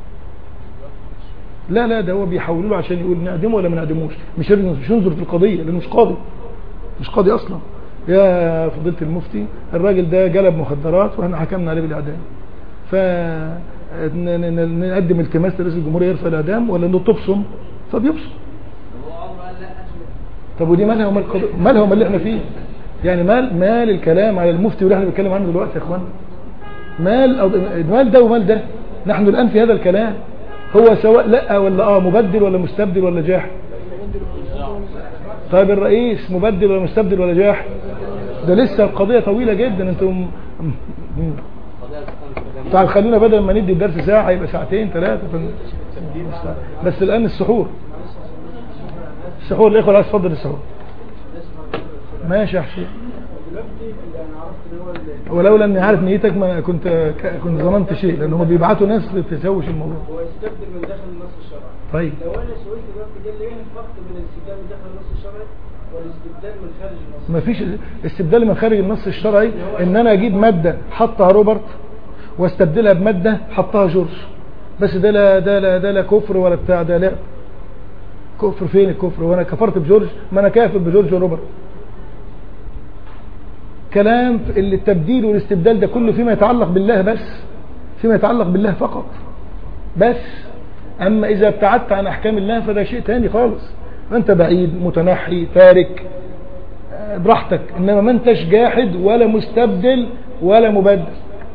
لا لا ده هو بيحولوا له عشان يقول نعدمه ولا ما نعدموش مش يرن- مش ينظر في القضيه لانه مش قاضي مش قاضي اصلا يا فضيله المفتي الراجل ده جلب مخدرات واحنا حكمنا عليه بالاعدام ف ن- ن- ن- نقدم التماس لرئيس الجمهوريه يرفع الاعدام ولا انه تبصم فبيبصم طب ودي مالها ومال القضاء- مالها ومال اللي احنا فيه يعني مال مال الكلام على المفتي واللي احنا بنتكلم عنه دلوقتي يا اخوان مال أو- مال ده ومال ده نحن الان في هذا الكلام هو سواء لا ولا اه مبدل ولا مستبدل ولا جاحد طيب الرئيس مبدل ولا مستبدل ولا جاحد ده لسه القضيه طويله جدا انتم طيب خلونا بدل ما ندي الدرس ساعة يبقى ساعتين ثلاثة بس الآن السحور السحور الإخوة عايز تفضل السحور ماشي يا حسين دلوقتي انا عرفت ان هو ال- ولولا اني عارف نيتك ما كنت ك- كنت ظننت شيء لان هم بيبعتوا ناس تسوش الموضوع هو يستبدل من داخل النص الشرعي طيب لو انا سئلت دلوقتي ده اللي ايه الفرق بين الاستبدال من داخل النص الشرعي والاستبدال من خارج النص ما فيش استبدال من خارج النص الشرعي ان انا اجيب ماده حطها روبرت واستبدلها بماده حطها جورج بس ده لا ده لا ده لا كفر ولا بتاع ده لا كفر فين الكفر وانا كفرت بجورج ما انا كافر بجورج وروبرت كلام في- اللي التبديل والاستبدال ده كله فيما يتعلق بالله بس فيما يتعلق بالله فقط بس اما اذا ابتعدت عن احكام الله فده شيء تاني خالص انت بعيد متنحي تارك آه، براحتك انما ما انتش جاحد ولا مستبدل ولا مبدل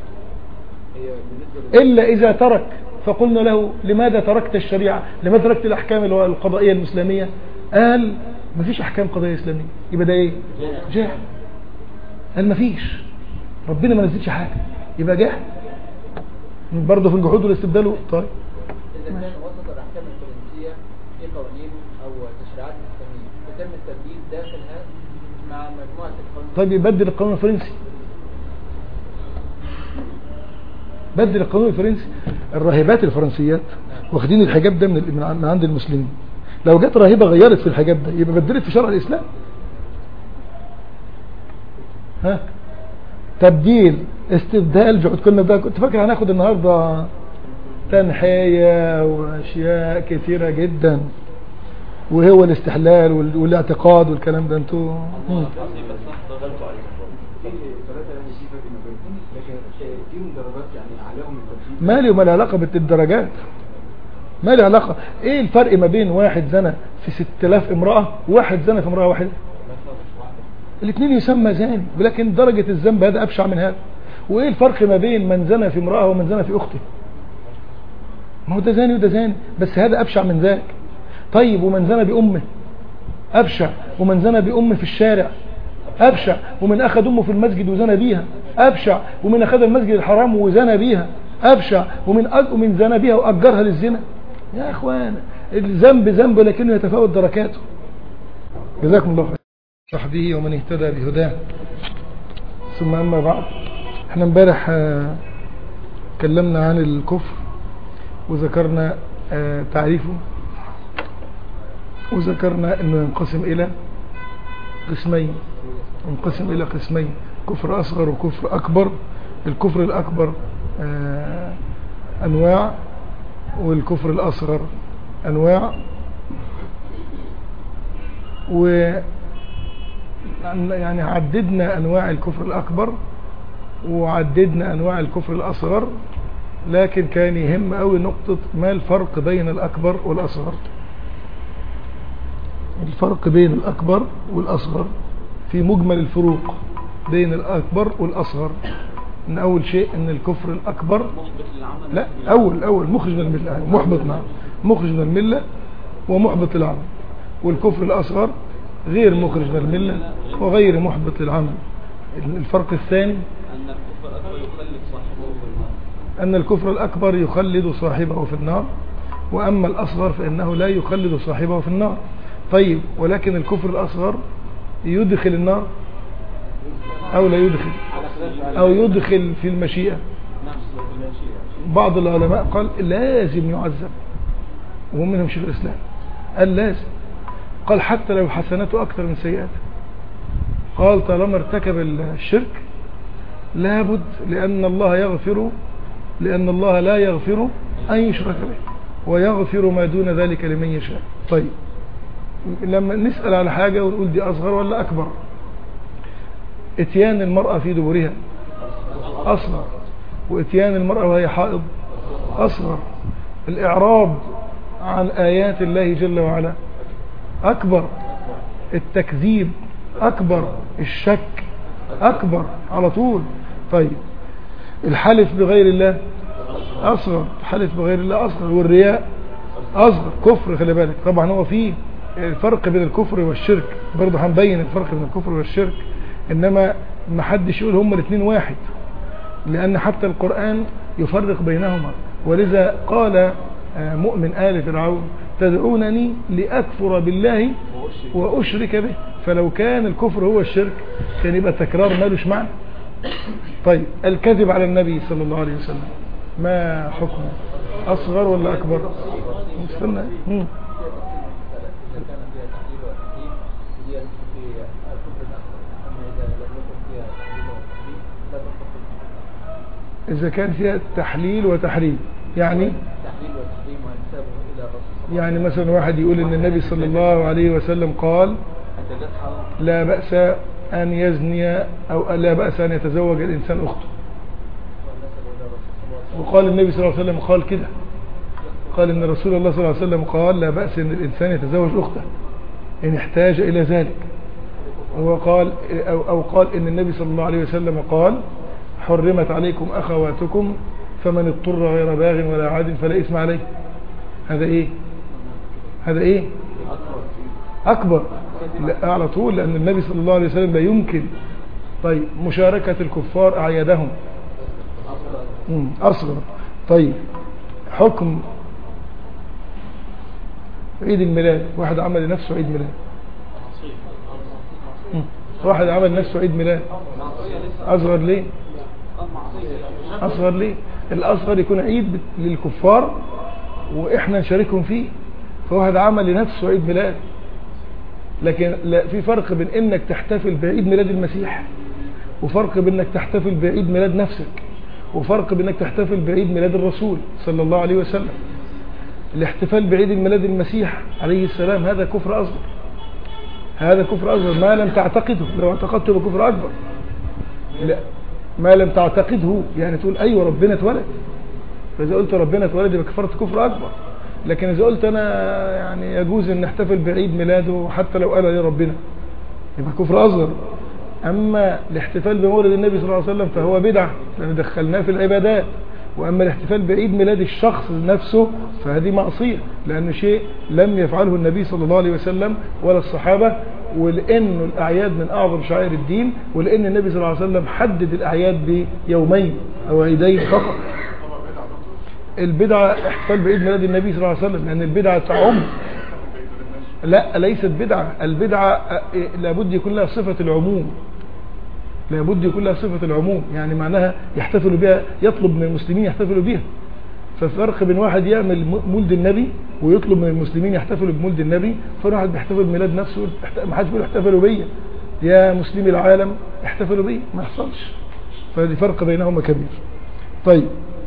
الا اذا ترك فقلنا له لماذا تركت الشريعه لماذا تركت الاحكام الو- القضائيه الاسلاميه قال ما فيش احكام قضائيه اسلاميه يبقى ده ايه جاحد قال ما فيش ربنا ما نزلش حاجه يبقى جاحد برضه في الجحود والاستبدال طيب إذا كان وسط الأحكام الفرنسية في قوانين أو تشريعات إسلامية فتم التبديل داخلها مع مجموعة القوانين طيب يبدل القانون الفرنسي بدل القانون الفرنسي الراهبات الفرنسيات واخدين الحجاب ده من من عن- من عند المسلمين لو جت راهبه غيرت في الحجاب ده يبقى بدلت في شرع الاسلام ها تبديل استبدال جحود كنا ده كنت فاكر هناخد النهارده تنحية واشياء كثيرة جدا وهو الاستحلال وال- والاعتقاد والكلام ده انتوا مم. فيهم درجات يعني اعلاهم الترتيب مالي وما له علاقة بالدرجات ما له علاقة ايه الفرق ما بين واحد زنى في 6000 امرأة وواحد زنى في امرأة واحدة الاثنين يسمى زاني ولكن درجة الذنب هذا ابشع من هذا وايه الفرق ما بين من زنى في امرأة ومن زنى في اخته ما هو ده زاني وده زاني بس هذا ابشع من ذاك طيب ومن زنى بامه ابشع ومن زنى بامه في الشارع ابشع ومن اخذ امه في المسجد وزنى بيها ابشع ومن اخذ المسجد الحرام وزنى بيها ابشع ومن أج... ومن زنى بيها واجرها للزنا يا اخوان الذنب ذنب لكنه يتفاوت دركاته جزاكم الله خير صحبه ومن اهتدى بهداه ثم اما بعد احنا امبارح آه، اتكلمنا عن الكفر وذكرنا آه، تعريفه وذكرنا انه ينقسم الى قسمين ينقسم الى قسمين كفر اصغر وكفر اكبر الكفر الاكبر آه، انواع والكفر الاصغر انواع و يعني عددنا انواع الكفر الاكبر وعددنا انواع الكفر الاصغر لكن كان يهم قوي نقطة ما الفرق بين الاكبر والاصغر الفرق بين الأكبر والأصغر في مجمل الفروق بين الأكبر والأصغر إن أول شيء إن الكفر الأكبر لا أول أول مخرج من الملة محبط نعم مخرج من الملة ومحبط للعمل والكفر الأصغر غير مخرج من الملة وغير محبط للعمل الفرق الثاني أن الكفر الأكبر يخلد صاحبه في النار وأما الأصغر فإنه لا يخلد صاحبه في النار طيب ولكن الكفر الأصغر يدخل النار أو لا يدخل أو يدخل في المشيئة بعض العلماء قال لازم يعذب ومنهم شيخ الإسلام قال لازم قال حتى لو حسناته أكثر من سيئاته قال طالما ارتكب الشرك لابد لأن الله يغفر لأن الله لا يغفر أن يشرك به ويغفر ما دون ذلك لمن يشاء طيب لما نسأل على حاجة ونقول دي أصغر ولا أكبر اتيان المرأة في دبرها أصغر واتيان المرأة وهي حائض أصغر الإعراض عن آيات الله جل وعلا أكبر التكذيب أكبر الشك أكبر على طول طيب الحلف بغير الله أصغر الحلف بغير الله أصغر والرياء أصغر كفر خلي بالك طبعا هو فيه الفرق بين الكفر والشرك برضه هنبين الفرق بين الكفر والشرك انما ما حدش يقول هما الاثنين واحد لان حتى القرآن يفرق بينهما ولذا قال آه، مؤمن آل فرعون تدعونني لأكفر بالله وأشرك به فلو كان الكفر هو الشرك كان يبقى تكرار مالوش معنى طيب الكذب على النبي صلى الله عليه وسلم ما حكمه أصغر ولا أكبر استنى مم. إذا كان فيها تحليل وتحريم هي في الكفر الأكبر أما إذا لم يكن فيها تحليل وتحريم لا تدخل في الكفر إذا كان فيها تحليل وتحريم يعني تحليل وتحريم وانسابه إلى الرسول صلى الله يعني مثلا واحد يقول ان النبي صلى الله عليه وسلم قال لا بأس أن يزني أو لا بأس أن يتزوج الإنسان أخته وقال النبي صلى الله عليه وسلم قال كده قال ان رسول الله صلى الله عليه وسلم قال لا بأس ان الانسان يتزوج اخته ان احتاج الى ذلك وقال او, أو قال ان النبي صلى الله عليه وسلم قال حرمت عليكم اخواتكم فمن اضطر غير باغ ولا عاد فلا اسم عليه هذا ايه هذا ايه اكبر لا على طول لان النبي صلى الله عليه وسلم لا يمكن طيب مشاركة الكفار اعيادهم مم، اصغر طيب حكم عيد الميلاد واحد عمل لنفسه عيد ميلاد مم. واحد عمل لنفسه عيد ميلاد اصغر ليه اصغر ليه الاصغر يكون عيد بت- للكفار واحنا نشاركهم فيه فواحد عمل لنفسه عيد ميلاد لكن لا في فرق بين انك تحتفل بعيد ميلاد المسيح وفرق بين انك تحتفل بعيد ميلاد نفسك وفرق بين انك تحتفل بعيد ميلاد الرسول صلى الله عليه وسلم الاحتفال بعيد ميلاد المسيح عليه السلام هذا كفر اصغر هذا كفر اصغر ما لم تعتقده لو اعتقدته يبقى كفر اكبر لا ما لم تعتقده يعني تقول ايوه ربنا اتولد فاذا قلت ربنا اتولد يبقى كفرت كفر اكبر لكن اذا قلت انا يعني يجوز ان نحتفل بعيد ميلاده حتى لو قال عليه ربنا يبقى كفر اصغر اما الاحتفال بمولد النبي صلى الله عليه وسلم فهو بدعه لان دخلناه في العبادات واما الاحتفال بعيد ميلاد الشخص نفسه فهذه معصيه لانه شيء لم يفعله النبي صلى الله عليه وسلم ولا الصحابه ولانه الاعياد من اعظم شعائر الدين ولان النبي صلى الله عليه وسلم حدد الاعياد بيومين او عيدين فقط البدعه احتفال بعيد ميلاد النبي صلى الله عليه وسلم لان البدعه تعم لا ليست بدعه البدعه آه، لابد يكون لها صفه العموم لابد يكون لها صفه العموم يعني معناها يحتفل بها يطلب من المسلمين يحتفلوا بها ففرق بين واحد يعمل م- مولد النبي ويطلب من المسلمين يحتفلوا بمولد النبي فواحد بيحتفل بميلاد نفسه ويقول احت- ما حدش بيقول احتفلوا بيا يا مسلمي العالم احتفلوا بيا ما يحصلش فدي فرق بينهما كبير طيب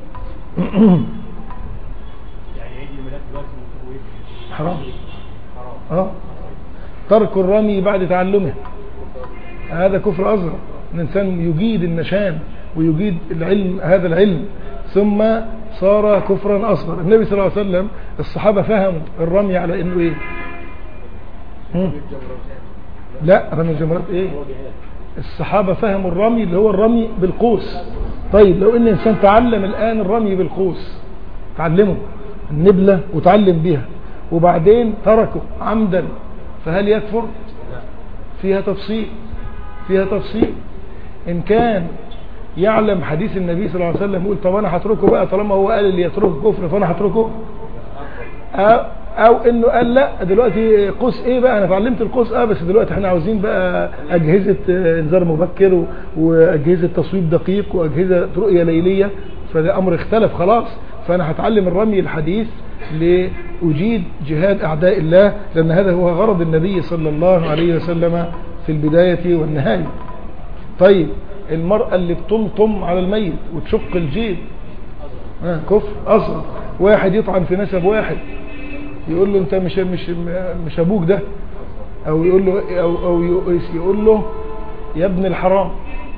يعني عيد الميلاد دلوقتي مكتوب ايه؟ حرام حرام اه ترك الرمي بعد تعلمه هذا كفر أصغر الإنسان يجيد النشان ويجيد العلم هذا العلم ثم صار كفرا أصغر النبي صلى الله عليه وسلم الصحابة فهموا الرمي على إنه إيه هم؟ لا رمي الجمرات إيه الصحابة فهموا الرمي اللي هو الرمي بالقوس طيب لو ان انسان تعلم الان الرمي بالقوس تعلمه النبلة وتعلم بها وبعدين تركه عمدا فهل يكفر فيها تفصيل فيها تفصيل ان كان يعلم حديث النبي صلى الله عليه وسلم يقول طب انا هتركه بقى طالما هو قال اللي يتركه كفر فانا هتركه أو, او انه قال لا دلوقتي قوس ايه بقى انا اتعلمت القوس اه بس دلوقتي احنا عاوزين بقى اجهزه آه، انذار مبكر و- واجهزه تصويب دقيق واجهزه رؤيه ليليه فده امر اختلف خلاص فانا هتعلم الرمي الحديث لاجيد جهاد اعداء الله لان هذا هو غرض النبي صلى الله عليه وسلم في البدايه والنهايه طيب المرأة اللي بتلطم على الميت وتشق الجيب آه كفر أصغر واحد يطعن في نسب واحد يقول له انت مش مش مش ابوك ده او يقول له او او يقول له يا ابن الحرام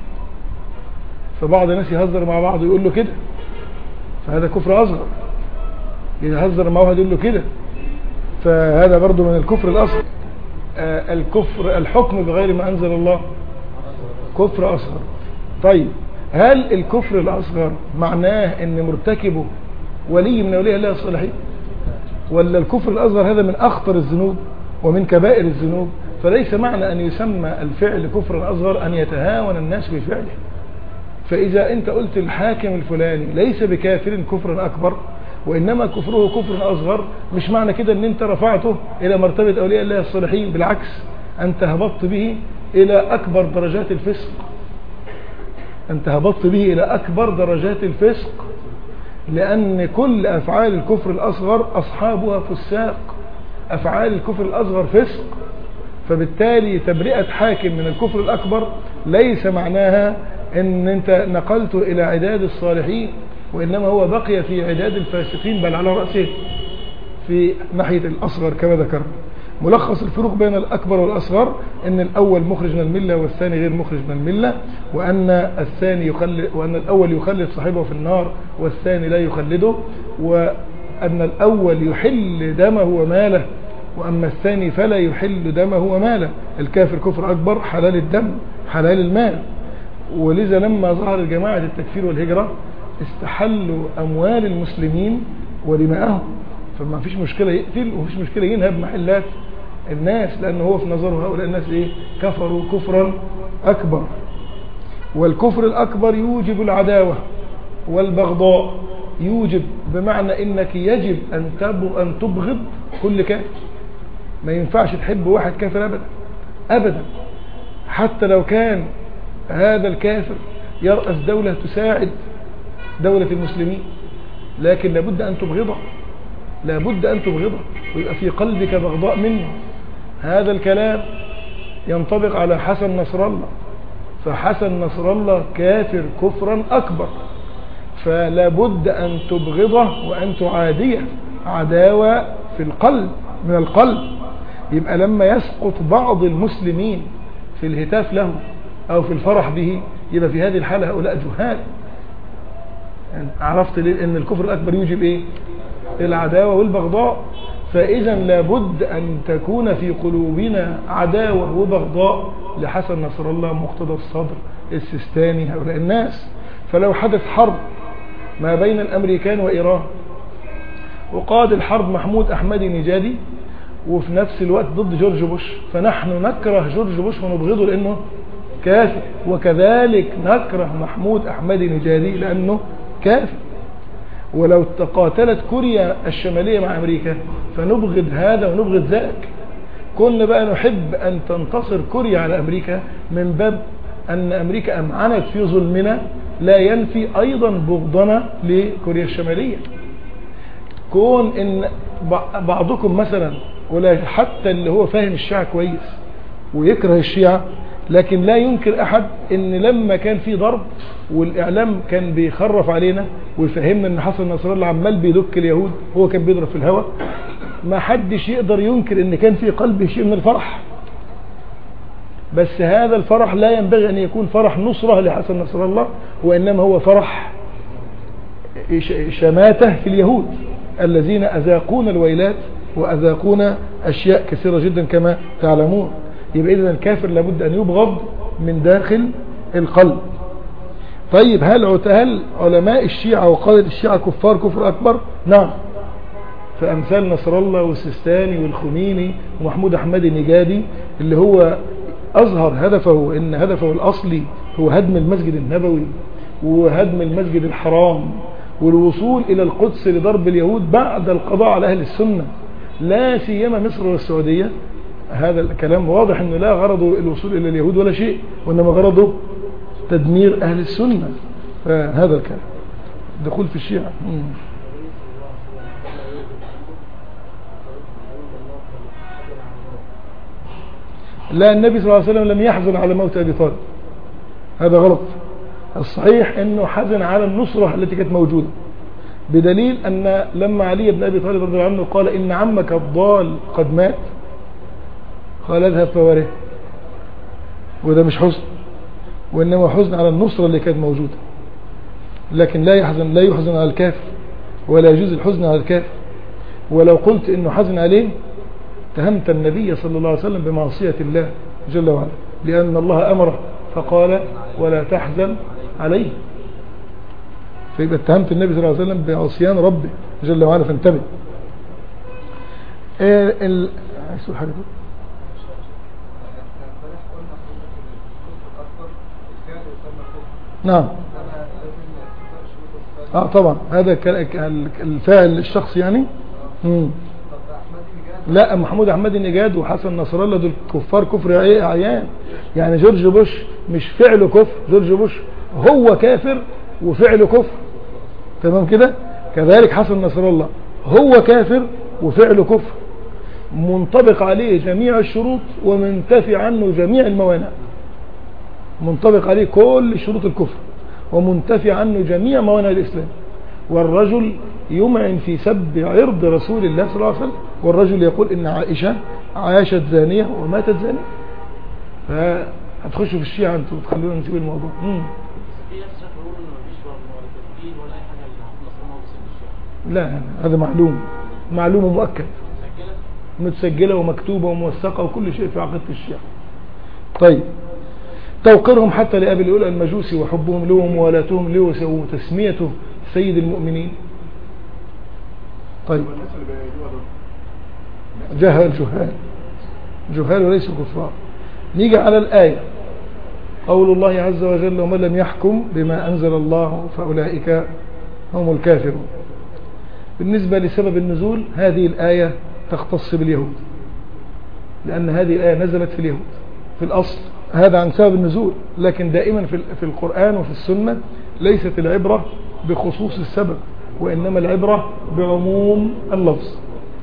فبعض الناس يهزر مع بعض ويقول له كده فهذا كفر اصغر يهزر مع واحد يقول له كده فهذا برضو من الكفر الاصغر آه الكفر الحكم بغير ما انزل الله كفر اصغر طيب هل الكفر الاصغر معناه ان مرتكبه ولي من اولياء الله الصالحين ولا الكفر الأصغر هذا من أخطر الذنوب ومن كبائر الذنوب فليس معنى أن يسمى الفعل كفرا أصغر أن يتهاون الناس بفعله فإذا أنت قلت الحاكم الفلاني ليس بكافر كفرا أكبر وإنما كفره كفر أصغر مش معنى كده أن أنت رفعته إلى مرتبة أولياء الله الصالحين بالعكس أنت هبطت به إلى أكبر درجات الفسق أنت هبطت به إلى أكبر درجات الفسق لأن كل أفعال الكفر الأصغر أصحابها فساق أفعال الكفر الأصغر فسق فبالتالي تبرئة حاكم من الكفر الأكبر ليس معناها أن أنت نقلته إلى عداد الصالحين وإنما هو بقي في عداد الفاسقين بل على رأسه في ناحية الأصغر كما ذكرنا ملخص الفروق بين الأكبر والأصغر أن الأول مخرج من الملة والثاني غير مخرج من الملة وأن الثاني يخلد وأن الأول يخلد صاحبه في النار والثاني لا يخلده وأن الأول يحل دمه وماله وأما الثاني فلا يحل دمه وماله الكافر كفر أكبر حلال الدم حلال المال ولذا لما ظهر جماعة التكفير والهجرة استحلوا أموال المسلمين ودماءهم فما فيش مشكلة يقتل ومفيش مشكلة ينهب محلات الناس لأن هو في نظره هؤلاء الناس إيه كفروا كفرا أكبر والكفر الأكبر يوجب العداوة والبغضاء يوجب بمعنى إنك يجب أن تب أن تبغض كل كافر ما ينفعش تحب واحد كافر أبدا أبدا حتى لو كان هذا الكافر يرأس دولة تساعد دولة المسلمين لكن لابد أن تبغضه لابد أن تبغضه ويبقى في قلبك بغضاء منه هذا الكلام ينطبق على حسن نصر الله فحسن نصر الله كافر كفرا أكبر فلا بد أن تبغضه وأن تعاديه عداوة في القلب من القلب يبقى لما يسقط بعض المسلمين في الهتاف له أو في الفرح به يبقى في هذه الحالة هؤلاء جهال يعني عرفت ليه أن الكفر الأكبر يوجب إيه العداوة والبغضاء فإذا لابد أن تكون في قلوبنا عداوة وبغضاء لحسن نصر الله مقتدى الصدر السيستاني هؤلاء الناس فلو حدث حرب ما بين الأمريكان وإيران وقاد الحرب محمود أحمدي نجادي وفي نفس الوقت ضد جورج بوش فنحن نكره جورج بوش ونبغضه لأنه كافر وكذلك نكره محمود أحمدي نجادي لأنه كافر ولو تقاتلت كوريا الشمالية مع أمريكا فنبغض هذا ونبغض ذاك كنا بقى نحب أن تنتصر كوريا على أمريكا من باب أن أمريكا أمعنت في ظلمنا لا ينفي أيضا بغضنا لكوريا الشمالية كون ان بع- بعضكم مثلا ولا حتى اللي هو فاهم الشيعة كويس ويكره الشيعة لكن لا ينكر احد ان لما كان في ضرب والاعلام كان بيخرف علينا ويفهمنا ان حسن نصر الله عمال بيدك اليهود هو كان بيضرب في الهواء ما حدش يقدر ينكر ان كان في قلبه شيء من الفرح بس هذا الفرح لا ينبغي ان يكون فرح نصرة لحسن نصر الله وانما هو فرح ش- شماتة في اليهود الذين أذاقون الويلات وأذاقون أشياء كثيرة جدا كما تعلمون يبقى إذن الكافر لابد أن يبغض من داخل القلب طيب هل عت- هل علماء الشيعة وقادة الشيعة كفار كفر أكبر نعم فأمثال نصر الله والسيستاني والخميني ومحمود أحمد النجادي اللي هو أظهر هدفه إن هدفه الأصلي هو هدم المسجد النبوي وهدم المسجد الحرام والوصول إلى القدس لضرب اليهود بعد القضاء على أهل السنة لا سيما مصر والسعودية هذا الكلام واضح أنه لا غرضه الوصول إلى اليهود ولا شيء وإنما غرضه تدمير أهل السنة فهذا الكلام دخول في الشيعة مم. لا النبي صلى الله عليه وسلم لم يحزن على موت أبي طالب هذا غلط الصحيح أنه حزن على النصرة التي كانت موجودة بدليل أن لما علي بن أبي طالب رضي الله عنه قال إن عمك الضال قد مات قال اذهب فواره وده مش حزن وإنما حزن على النصرة اللي كانت موجودة لكن لا يحزن لا يحزن على الكافر ولا يجوز الحزن على الكافر ولو قلت انه حزن عليه اتهمت النبي صلى الله عليه وسلم بمعصية الله جل وعلا لأن الله أمره فقال ولا تحزن عليه فيبقى اتهمت النبي صلى الله عليه وسلم بعصيان ربه جل وعلا فانتبه إيه ال... عايز تقول حاجة تقول؟ نعم اه طبعا هذا ك- ال- الفاعل الشخص يعني مم. لا محمود احمد النجاد وحسن نصر الله دول كفار كفر ايه عيان يعني جورج بوش مش فعله كفر جورج بوش هو كافر وفعله كفر تمام كده كذلك حسن نصر الله هو كافر وفعله كفر منطبق عليه جميع الشروط ومنتفي عنه جميع الموانع منطبق عليه كل شروط الكفر ومنتفي عنه جميع موانع الإسلام والرجل يمعن في سب عرض رسول الله صلى الله عليه وسلم والرجل يقول إن عائشة عاشت زانية وماتت زانية فهتخشوا في الشيعة انتوا تخلونا نسيب الموضوع مم. في ناس يقولون انه مفيش ولا تسجيل ولا اي حاجه اللي حصل نصر الله بسبب الشيعة لا هذا معلوم معلوم ومؤكد مسجله متسجلة ومكتوبة وموثقة وكل شيء في عقيدة الشيعة طيب توقيرهم حتى لأبي الأولى المجوسي وحبهم له وموالاتهم له وتسميته سيد المؤمنين طيب جهل جهال جهال وليسوا كفار نيجي على الآية قول الله عز وجل ومن لم يحكم بما أنزل الله فأولئك هم الكافرون بالنسبة لسبب النزول هذه الآية تختص باليهود لأن هذه الآية نزلت في اليهود في الأصل هذا عن سبب النزول لكن دائما في في القرآن وفي السنة ليست العبرة بخصوص السبب وإنما العبرة بعموم اللفظ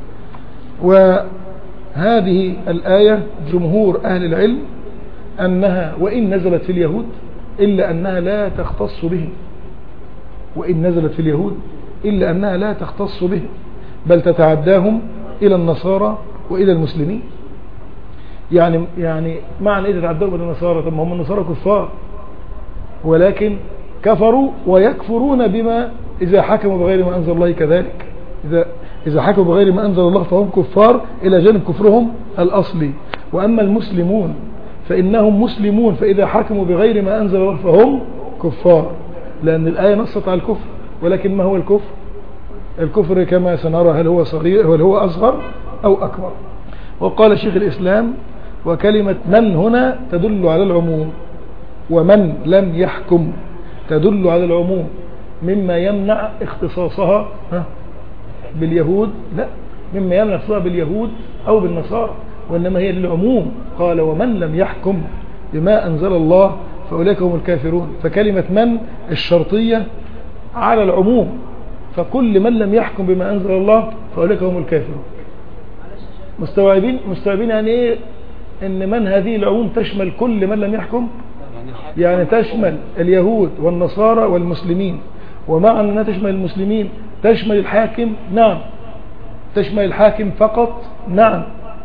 وهذه الآية جمهور أهل العلم أنها وإن نزلت في اليهود إلا أنها لا تختص به وإن نزلت في اليهود إلا أنها لا تختص به بل تتعداهم إلى النصارى وإلى المسلمين يعني يعني معنى إيه تتعداهم إلى النصارى طب ما هم النصارى كفار ولكن كفروا ويكفرون بما إذا حكموا بغير ما أنزل الله كذلك إذا إذا حكموا بغير ما أنزل الله فهم كفار إلى جانب كفرهم الأصلي وأما المسلمون فإنهم مسلمون فإذا حكموا بغير ما أنزل الله فهم كفار لأن الآية نصت على الكفر ولكن ما هو الكفر الكفر كما سنرى هل هو صغير هل هو أصغر أو أكبر وقال شيخ الإسلام وكلمة من هنا تدل على العموم ومن لم يحكم تدل على العموم مما يمنع اختصاصها ها، باليهود لا مما يمنع اختصاصها باليهود أو بالنصارى وإنما هي للعموم قال ومن لم يحكم بما أنزل الله فأولئك هم الكافرون فكلمة من الشرطية على العموم فكل من لم يحكم بما أنزل الله فأولئك هم الكافرون مستوعبين مستوعبين يعني ايه ان من هذه العموم تشمل كل من لم يحكم يعني تشمل اليهود والنصارى والمسلمين ومع انها تشمل المسلمين تشمل الحاكم نعم تشمل الحاكم فقط نعم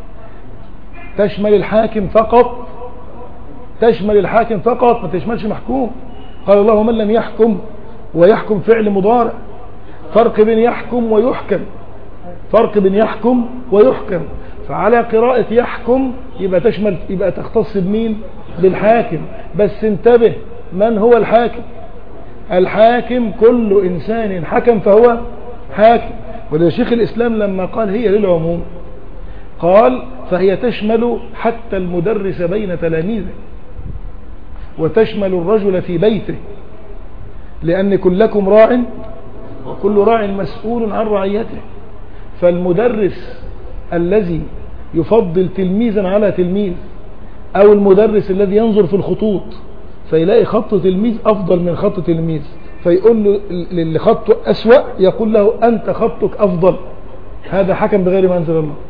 تشمل الحاكم فقط تشمل الحاكم فقط ما تشملش محكوم قال الله من لم يحكم ويحكم فعل مضارع فرق بين يحكم ويحكم فرق بين يحكم ويحكم فعلى قراءة يحكم يبقى تشمل يبقى تختص بمين بالحاكم بس انتبه من هو الحاكم الحاكم كل إنسان حكم فهو حاكم ولذا شيخ الإسلام لما قال هي للعموم قال فهي تشمل حتى المدرس بين تلاميذه وتشمل الرجل في بيته لأن كلكم راع وكل راع مسؤول عن رعيته فالمدرس الذي يفضل تلميذا على تلميذ أو المدرس الذي ينظر في الخطوط فيلاقي خط تلميذ أفضل من خط تلميذ فيقول له للي خطه أسوأ يقول له أنت خطك أفضل هذا حكم بغير ما أنزل الله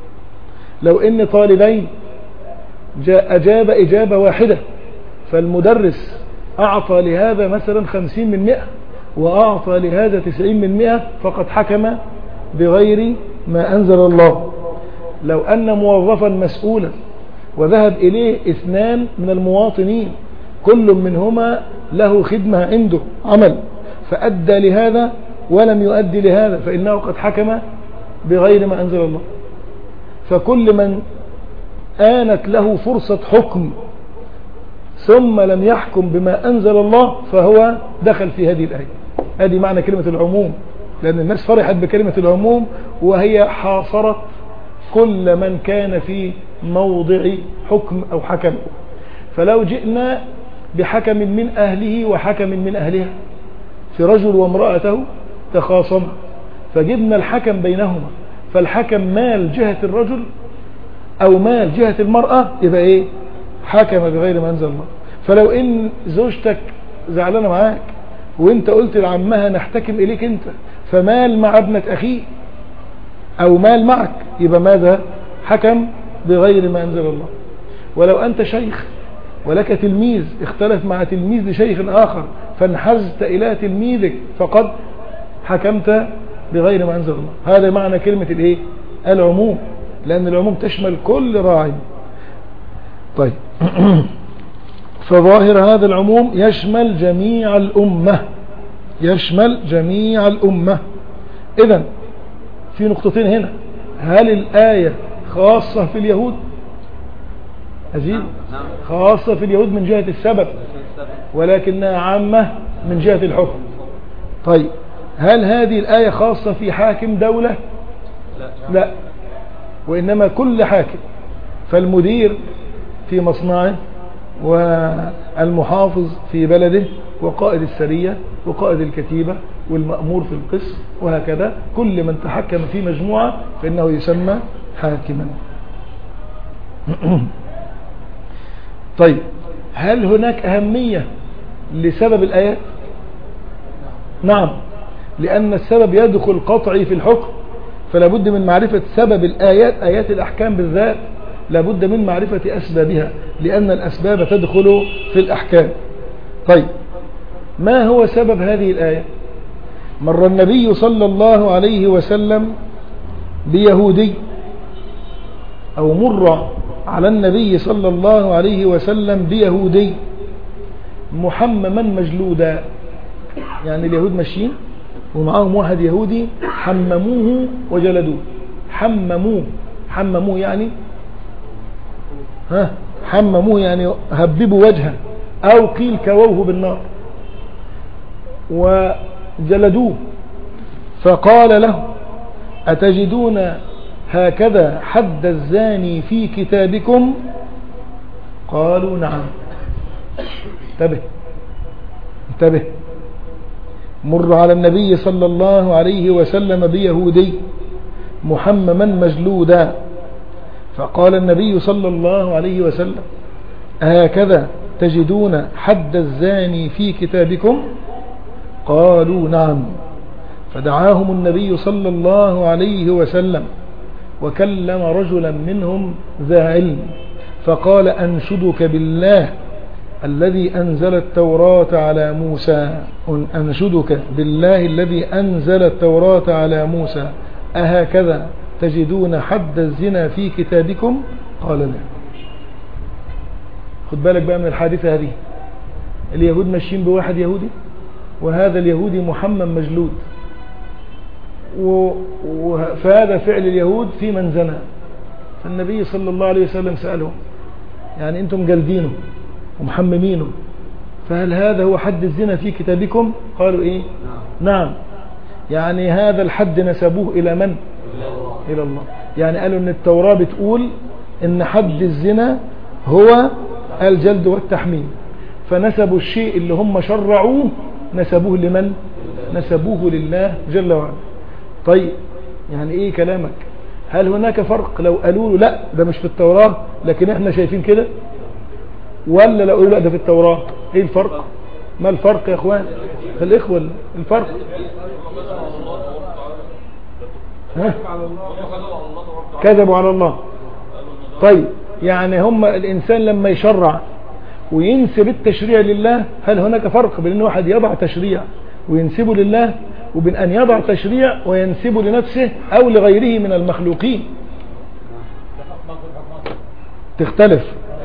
لو إن طالبين جاء أجاب إجابة واحدة فالمدرس أعطى لهذا مثلا خمسين من مئة وأعطى لهذا تسعين من مئة فقد حكم بغير ما أنزل الله لو أن موظفا مسؤولا وذهب إليه اثنان من المواطنين كل منهما له خدمة عنده عمل فأدى لهذا ولم يؤدي لهذا فإنه قد حكم بغير ما أنزل الله فكل من آنت له فرصة حكم ثم لم يحكم بما أنزل الله فهو دخل في هذه الآية هذه معنى كلمة العموم لأن الناس فرحت بكلمة العموم وهي حاصرت كل من كان في موضع حكم أو حكم فلو جئنا بحكم من أهله وحكم من أهلها في رجل وامرأته تخاصم فجبنا الحكم بينهما فالحكم مال جهة الرجل أو مال جهة المرأة يبقى إيه حكم بغير ما أنزل الله فلو إن زوجتك زعلانة معاك وانت قلت لعمها نحتكم إليك انت فمال مع ابنة أخيه أو مال معك يبقى ماذا حكم بغير ما أنزل الله ولو أنت شيخ ولك تلميذ اختلف مع تلميذ لشيخ آخر فانحزت إلى تلميذك فقد حكمت بغير ما أنزل الله هذا معنى كلمة الإيه العموم لأن العموم تشمل كل راعي طيب فظاهر هذا العموم يشمل جميع الأمة يشمل جميع الأمة إذا في نقطتين هنا هل الآية خاصة في اليهود أزيد خاصة في اليهود من جهة السبب ولكنها عامة من جهة الحكم طيب هل هذه الآية خاصة في حاكم دولة لا وإنما كل حاكم فالمدير في مصنعه والمحافظ في بلده وقائد السرية وقائد الكتيبة والمأمور في القسم وهكذا كل من تحكم في مجموعة فإنه يسمى حاكما طيب هل هناك أهمية لسبب الآيات نعم لأن السبب يدخل قطعي في الحكم فلا بد من معرفة سبب الآيات آيات الأحكام بالذات لا بد من معرفة أسبابها لأن الأسباب تدخل في الأحكام طيب ما هو سبب هذه الآية مر النبي صلى الله عليه وسلم بيهودي أو مر على النبي صلى الله عليه وسلم بيهودي محمما مجلودا يعني اليهود ماشيين ومعاهم واحد يهودي حمموه وجلدوه حمموه حمموه يعني ها حمموه يعني هببوا وجهه أو قيل كووه بالنار وجلدوه فقال له أتجدون هكذا حد الزاني في كتابكم قالوا نعم انتبه انتبه مر على النبي صلى الله عليه وسلم بيهودي محمما مجلودا فقال النبي صلى الله عليه وسلم هكذا تجدون حد الزاني في كتابكم قالوا نعم فدعاهم النبي صلى الله عليه وسلم وكلم رجلا منهم ذا علم فقال أنشدك بالله الذي أنزل التوراة على موسى أنشدك بالله الذي أنزل التوراة على موسى أهكذا تجدون حد الزنا في كتابكم قال لا خد بالك بقى من الحادثة هذه اليهود ماشيين بواحد يهودي وهذا اليهودي محمد مجلود و... و... فهذا فعل اليهود في من زنى فالنبي صلى الله عليه وسلم سألهم يعني أنتم جلدينه ومحممينه فهل هذا هو حد الزنا في كتابكم قالوا إيه نعم يعني هذا الحد نسبوه إلى من إلى الله يعني قالوا أن التوراة بتقول أن حد الزنا هو الجلد والتحميم فنسبوا الشيء اللي هم شرعوه نسبوه لمن نسبوه لله جل وعلا طيب يعني ايه كلامك هل هناك فرق لو قالوا له لا ده مش في التوراة لكن احنا شايفين كده ولا لو قالوا لا ده في التوراة ايه الفرق ما الفرق يا اخوان في الاخوة الفرق ها؟ كذبوا على الله طيب يعني هم الانسان لما يشرع وينسب التشريع لله هل هناك فرق بين ان واحد يضع تشريع وينسبه لله وبين ان يضع تشريع وينسبه لنفسه او لغيره من المخلوقين تختلف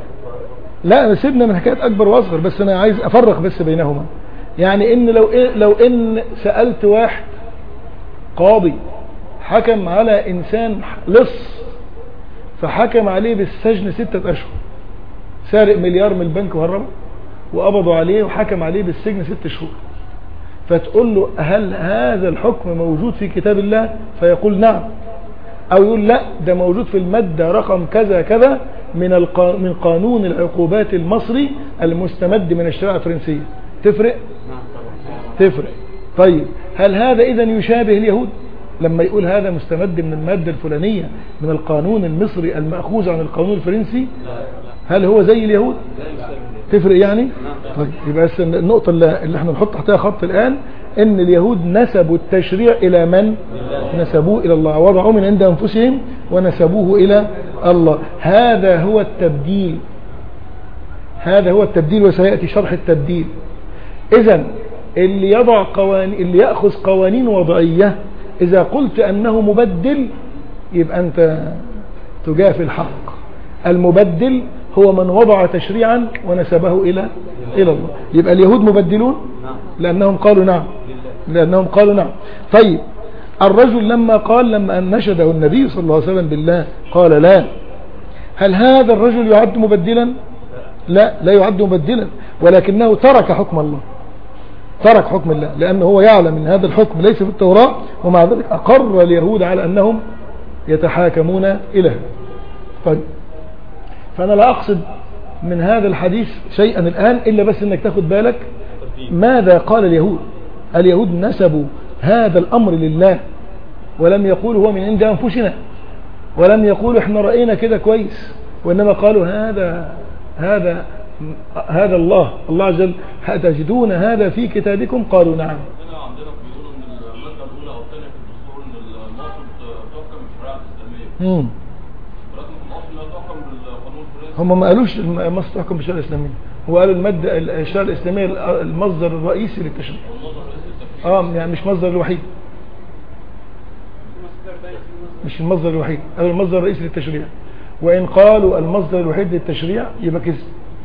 لا سيبنا من حكاية اكبر واصغر بس انا عايز افرق بس بينهما يعني ان لو إيه لو ان سألت واحد قاضي حكم على انسان لص فحكم عليه بالسجن ستة اشهر سارق مليار من البنك وهربه وقبضوا عليه وحكم عليه بالسجن ست شهور فتقول له هل هذا الحكم موجود في كتاب الله فيقول نعم او يقول لا ده موجود في المادة رقم كذا كذا من القا... من قانون العقوبات المصري المستمد من الشريعة الفرنسية تفرق تفرق طيب هل هذا اذا يشابه اليهود لما يقول هذا مستمد من المادة الفلانية من القانون المصري المأخوذ عن القانون الفرنسي هل هو زي اليهود تفرق يعني طيب يبقى بس النقطة اللي اللي احنا نحط تحتها خط الآن ان اليهود نسبوا التشريع الى من نسبوه الى الله وضعوا من عند انفسهم ونسبوه الى الله هذا هو التبديل هذا هو التبديل وسيأتي شرح التبديل اذا اللي يضع قوانين اللي يأخذ قوانين وضعية اذا قلت انه مبدل يبقى انت تجافي الحق المبدل هو من وضع تشريعا ونسبه إلى إلى الله يبقى اليهود مبدلون لأنهم قالوا نعم لأنهم قالوا نعم طيب الرجل لما قال لما أن نشده النبي صلى الله عليه وسلم بالله قال لا هل هذا الرجل يعد مبدلا لا لا يعد مبدلا ولكنه ترك حكم الله ترك حكم الله لأنه هو يعلم ان هذا الحكم ليس في التوراة ومع ذلك أقر اليهود على أنهم يتحاكمون إليه طيب فأنا لا أقصد من هذا الحديث شيئا الآن إلا بس أنك تاخد بالك ماذا قال اليهود اليهود نسبوا هذا الأمر لله ولم يقولوا هو من عند أنفسنا ولم يقولوا احنا رأينا كده كويس وإنما قالوا هذا هذا هذا الله الله عز وجل تجدون هذا في كتابكم قالوا نعم هنا عندنا بيقولوا ان الماده الاولى او الثانيه في الدستور ان مصر تحكم بالشريعه الاسلاميه مم. ولكن في الاصل لا تحكم بالقانون الفرنسي هم ما قالوش مصر تحكم بالشريعة الإسلامية هو قالوا المادة الشريعة الإسلامية المصدر الرئيسي للتشريع والنظر الرئيسي التفكير اه يعني مش مصدر الوحيد مش المصدر الوحيد قالوا المصدر الرئيسي للتشريع وإن قالوا المصدر الوحيد للتشريع يبقى كذب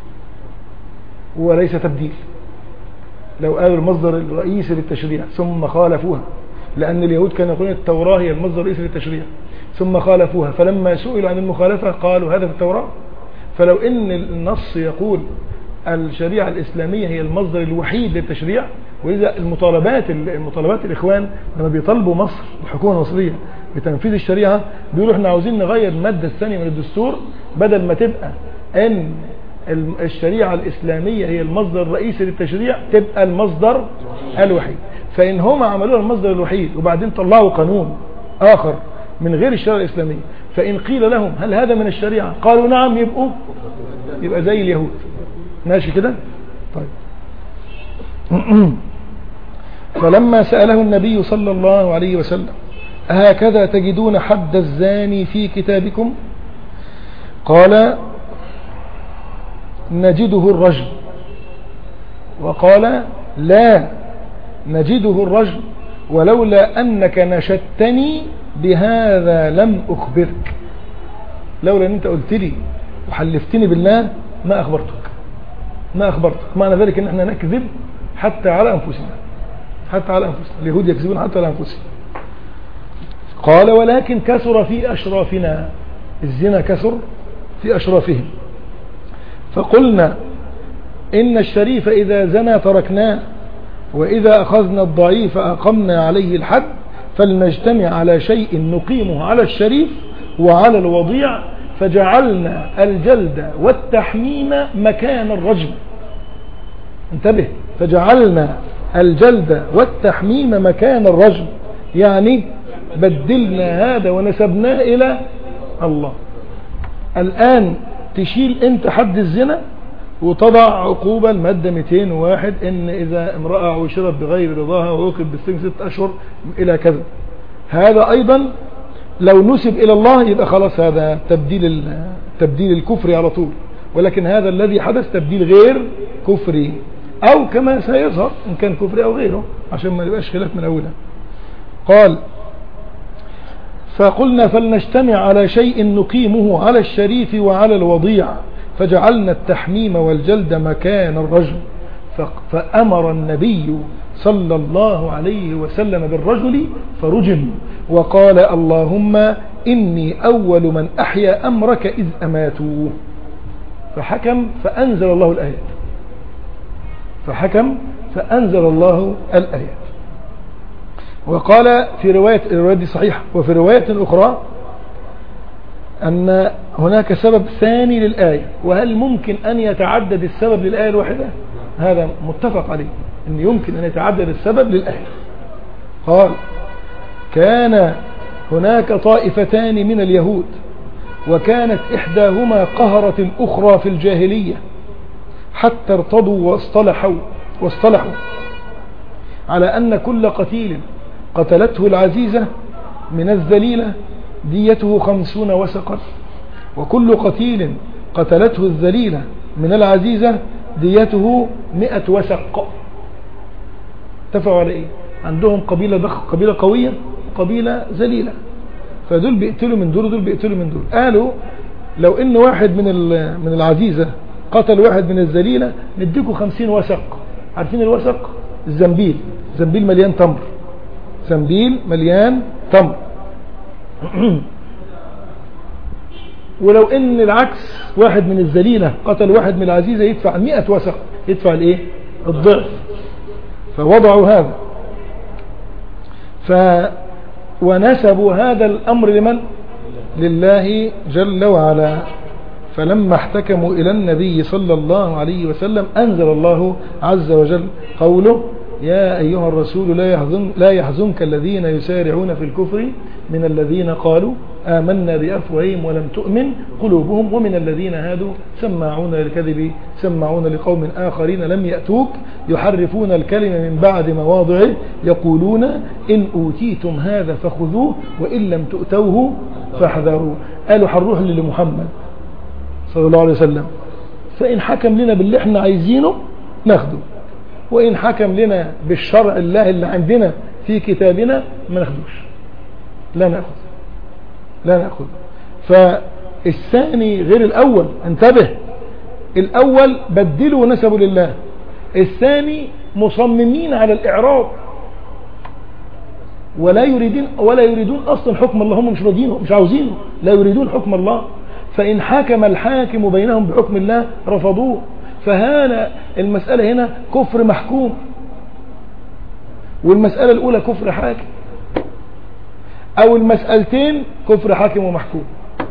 وليس تبديل لو قالوا المصدر الرئيسي للتشريع ثم خالفوها لأن اليهود كانوا يقولون التوراة هي المصدر الرئيسي للتشريع ثم خالفوها فلما سئلوا عن المخالفة قالوا هذا في التوراة فلو ان النص يقول الشريعة الإسلامية هي المصدر الوحيد للتشريع وإذا المطالبات المطالبات الإخوان لما بيطالبوا مصر الحكومة المصرية بتنفيذ الشريعة بيقولوا احنا عاوزين نغير المادة الثانية من الدستور بدل ما تبقى ان الم- الشريعة الإسلامية هي المصدر الرئيسي للتشريع تبقى المصدر الوحيد فإن هم عملوها المصدر الوحيد وبعدين طلعوا قانون آخر من غير الشريعة الإسلامية فإن قيل لهم هل هذا من الشريعة قالوا نعم يبقوا يبقى زي اليهود ماشي كده طيب فلما سأله النبي صلى الله عليه وسلم هكذا تجدون حد الزاني في كتابكم قال نجده الرجم وقال لا نجده الرجم ولولا أنك نشدتني بهذا لم أخبرك لولا أن أنت قلت لي وحلفتني بالله ما أخبرتك ما أخبرتك معنى ذلك أن احنا نكذب حتى على أنفسنا حتى على أنفسنا اليهود يكذبون حتى على أنفسهم قال ولكن كثر في أشرافنا الزنا كثر في أشرافهم فقلنا إن الشريف إذا زنى تركناه وإذا أخذنا الضعيف أقمنا عليه الحد فلنجتمع على شيء نقيمه على الشريف وعلى الوضيع فجعلنا الجلد والتحميم مكان الرجم انتبه فجعلنا الجلد والتحميم مكان الرجم يعني بدلنا هذا ونسبناه إلى الله الآن تشيل انت حد الزنا وتضع عقوبة المادة 201 ان اذا امرأة عشرت بغير رضاها وعوقب بالسجن ست اشهر الى كذا هذا ايضا لو نسب الى الله يبقى خلاص هذا تبديل ال- تبديل الكفر على طول ولكن هذا الذي حدث تبديل غير كفري او كما سيظهر ان كان كفري او غيره عشان ما يبقاش خلاف من اولها قال فقلنا فلنجتمع على شيء نقيمه على الشريف وعلى الوضيع فجعلنا التحميم والجلد مكان الرجل ف- فأمر النبي صلى الله عليه وسلم بالرجل فرجم وقال اللهم إني أول من أحيا أمرك إذ أماتوه فحكم فأنزل الله الآيات فحكم فأنزل الله الآيات وقال في رواية الرواية دي صحيحة وفي رواية أخرى أن هناك سبب ثاني للآية وهل ممكن أن يتعدد السبب للآية الواحدة هذا متفق عليه أن يمكن أن يتعدد السبب للآية قال كان هناك طائفتان من اليهود وكانت إحداهما قهرت الأخرى في الجاهلية حتى ارتضوا واصطلحوا واصطلحوا على أن كل قتيل قتلته العزيزة من الذليلة ديته خمسون وسقا وكل قتيل قتلته الذليلة من العزيزة ديته مئة وسق اتفقوا على ايه عندهم قبيلة ضخ قبيلة قوية وقبيلة ذليلة فدول بيقتلوا من دول ودول بيقتلوا من دول قالوا لو ان واحد من ال- من العزيزة قتل واحد من الذليلة نديكوا خمسين وسق عارفين الوسق الزنبيل زنبيل مليان تمر زنبيل مليان تمر ولو ان العكس واحد من الذليلة قتل واحد من العزيزة يدفع مئة وسق يدفع الايه الضعف فوضعوا هذا ف ونسبوا هذا الامر لمن لله جل وعلا فلما احتكموا الى النبي صلى الله عليه وسلم انزل الله عز وجل قوله يا ايها الرسول لا يحزن لا يحزنك الذين يسارعون في الكفر من الذين قالوا آمنا بأفواههم ولم تؤمن قلوبهم ومن الذين هادوا سماعون للكذب سماعون لقوم آخرين لم يأتوك يحرفون الكلمة من بعد مواضعه يقولون إن أوتيتم هذا فخذوه وإن لم تؤتوه فاحذروا قالوا حنروح لمحمد صلى الله عليه وسلم فإن حكم لنا باللي احنا عايزينه ناخده وإن حكم لنا بالشرع الله اللي عندنا في كتابنا ما ناخدوش لا نأخذ لا نأخذ فالثاني غير الأول انتبه الأول بدلوا ونسبوا لله الثاني مصممين على الإعراض ولا يريدون ولا يريدون أصلا حكم الله هم مش راضينه مش عاوزينه لا يريدون حكم الله فإن حكم الحاكم بينهم بحكم الله رفضوه فهنا المسألة هنا كفر محكوم والمسألة الأولى كفر حاكم او المسألتين كفر حاكم ومحكوم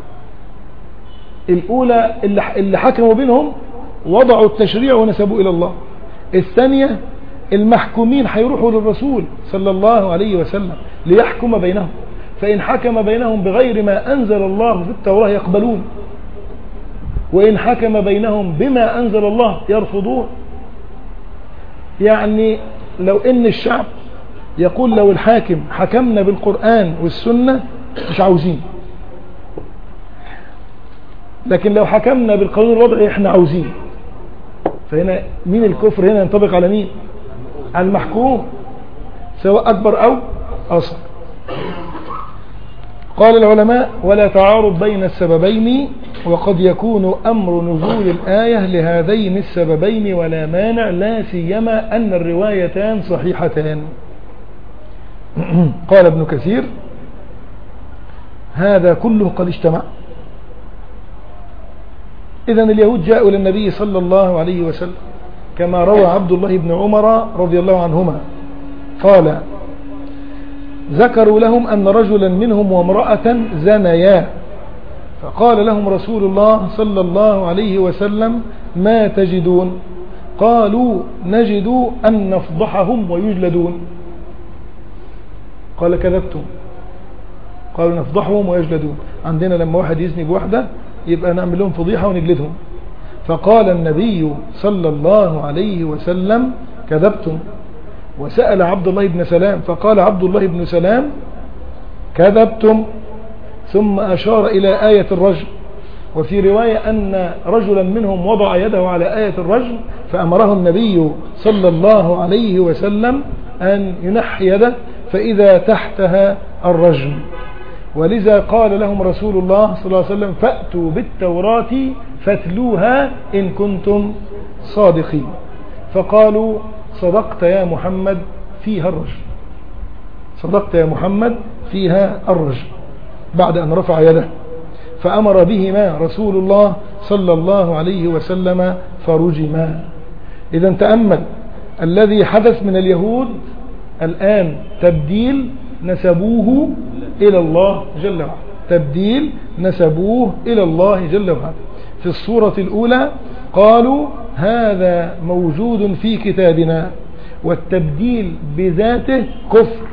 الاولى اللي اللي حكموا بينهم وضعوا التشريع ونسبوه الى الله الثانية المحكومين هيروحوا للرسول صلى الله عليه وسلم ليحكم بينهم فإن حكم بينهم بغير ما أنزل الله في التوراة يقبلون وإن حكم بينهم بما أنزل الله يرفضون يعني لو إن الشعب يقول لو الحاكم حكمنا بالقرآن والسنة مش عاوزين لكن لو حكمنا بالقانون الوضعي احنا عاوزين فهنا مين الكفر هنا ينطبق على مين على المحكوم سواء أكبر أو أصغر قال العلماء ولا تعارض بين السببين وقد يكون أمر نزول الآية لهذين السببين ولا مانع لا سيما أن الروايتان صحيحتان قال ابن كثير هذا كله قد اجتمع إذا اليهود جاءوا للنبي صلى الله عليه وسلم كما روى عبد الله بن عمر رضي الله عنهما قال ذكروا لهم أن رجلا منهم وامرأة زنيا فقال لهم رسول الله صلى الله عليه وسلم ما تجدون قالوا نجد أن نفضحهم ويجلدون قال كذبتم قالوا نفضحهم ويجلدون عندنا لما واحد يزني بواحدة يبقى نعمل لهم فضيحة ونجلدهم فقال النبي صلى الله عليه وسلم كذبتم وسأل عبد الله بن سلام فقال عبد الله بن سلام كذبتم ثم أشار إلى آية الرجم وفي رواية أن رجلا منهم وضع يده على آية الرجم فأمره النبي صلى الله عليه وسلم أن ينحي يده فإذا تحتها الرجم ولذا قال لهم رسول الله صلى الله عليه وسلم فأتوا بالتوراة فاتلوها إن كنتم صادقين فقالوا صدقت يا محمد فيها الرجل صدقت يا محمد فيها الرجل بعد أن رفع يده فأمر بهما رسول الله صلى الله عليه وسلم فرجما إذا تأمل الذي حدث من اليهود الآن تبديل نسبوه إلى الله جل وعلا تبديل نسبوه إلى الله جل وعلا في الصورة الأولى قالوا هذا موجود في كتابنا والتبديل بذاته كفر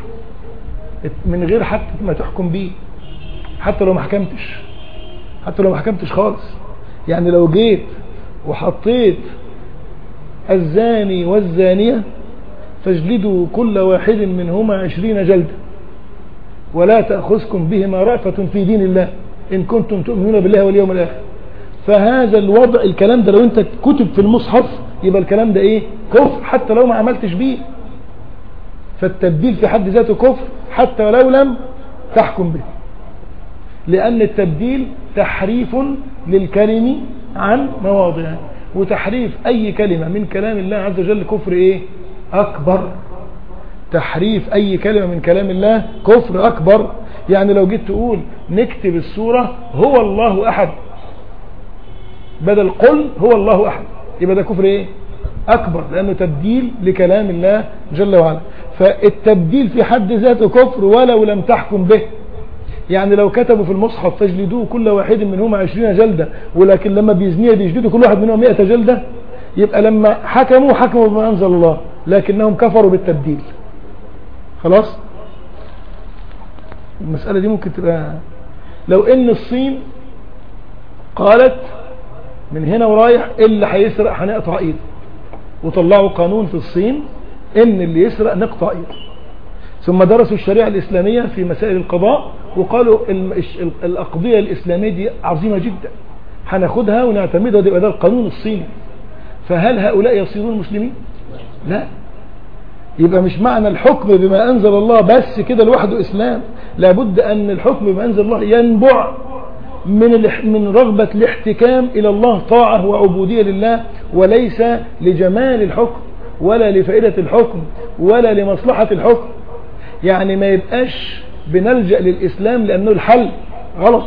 من غير حتى ما تحكم به حتى لو ما حكمتش حتى لو ما حكمتش خالص يعني لو جيت وحطيت الزاني والزانية فاجلدوا كل واحد منهما عشرين جلدة ولا تأخذكم بهما رأفة في دين الله إن كنتم تؤمنون بالله واليوم الآخر فهذا الوضع الكلام ده لو انت كتب في المصحف يبقى الكلام ده ايه كفر حتى لو ما عملتش بيه فالتبديل في حد ذاته كفر حتى لو لم تحكم به لأن التبديل تحريف للكلم عن مواضعه وتحريف أي كلمة من كلام الله عز وجل كفر إيه أكبر تحريف أي كلمة من كلام الله كفر أكبر يعني لو جيت تقول نكتب السورة هو الله أحد بدل قل هو الله أحد يبقى ده كفر إيه أكبر لأنه تبديل لكلام الله جل وعلا فالتبديل في حد ذاته كفر ولو لم تحكم به يعني لو كتبوا في المصحف فاجلدوه كل واحد منهما عشرين جلدة ولكن لما بيزنيه بيجلدوا كل واحد منهم مئة جلدة يبقى لما حكموا حكموا بما أنزل الله لكنهم كفروا بالتبديل خلاص المسألة دي ممكن تبقى لو ان الصين قالت من هنا ورايح اللي هيسرق هنقطع ايده وطلعوا قانون في الصين ان اللي يسرق نقطع ايده ثم درسوا الشريعة الإسلامية في مسائل القضاء وقالوا الأقضية الإسلامية دي عظيمة جدا هناخدها ونعتمدها ويبقى ده القانون الصيني فهل هؤلاء يصيرون مسلمين لا يبقى مش معنى الحكم بما أنزل الله بس كده لوحده إسلام لابد أن الحكم بما أنزل الله ينبع من من رغبة الاحتكام إلى الله طاعة وعبودية لله وليس لجمال الحكم ولا لفائدة الحكم ولا لمصلحة الحكم يعني ما يبقاش بنلجأ للإسلام لأنه الحل غلط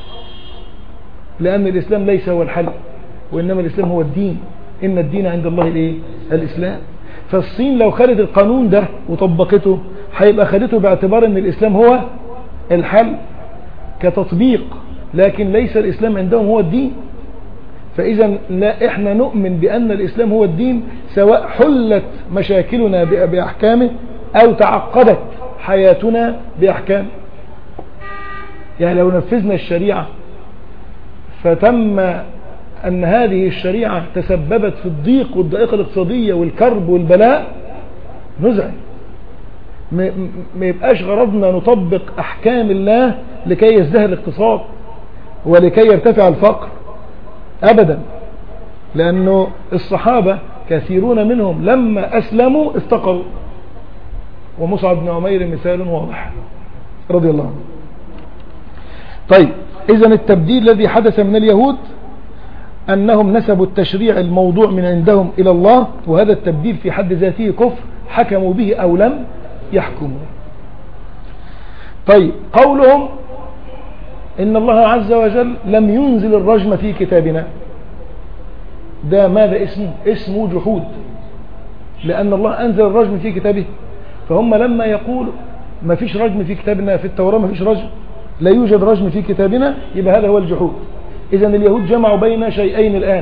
لأن الإسلام ليس هو الحل وإنما الإسلام هو الدين إن الدين عند الله الإيه؟ الإسلام فالصين لو خدت القانون ده وطبقته هيبقى خدته باعتبار ان الاسلام هو الحل كتطبيق لكن ليس الإسلام عندهم هو الدين فإذا لا إحنا نؤمن بأن الإسلام هو الدين سواء حلت مشاكلنا ب- بأحكامه أو تعقدت حياتنا بأحكامه يعني لو نفذنا الشريعة فتم أن هذه الشريعة تسببت في الضيق والضائقة الاقتصادية والكرب والبلاء نزعل م- م- ما يبقاش غرضنا نطبق أحكام الله لكي يزدهر الاقتصاد ولكي يرتفع الفقر أبدا لأنه الصحابة كثيرون منهم لما أسلموا افتقروا ومصعب بن عمير مثال واضح رضي الله عنه طيب إذا التبديل الذي حدث من اليهود أنهم نسبوا التشريع الموضوع من عندهم إلى الله وهذا التبديل في حد ذاته كفر حكموا به أو لم يحكموا طيب قولهم إن الله عز وجل لم ينزل الرجم في كتابنا ده ماذا اسمه اسمه جحود لأن الله أنزل الرجم في كتابه فهم لما يقولوا ما فيش رجم في كتابنا في التوراة ما فيش رجم لا يوجد رجم في كتابنا يبقى هذا هو الجحود إذا اليهود جمعوا بين شيئين الآن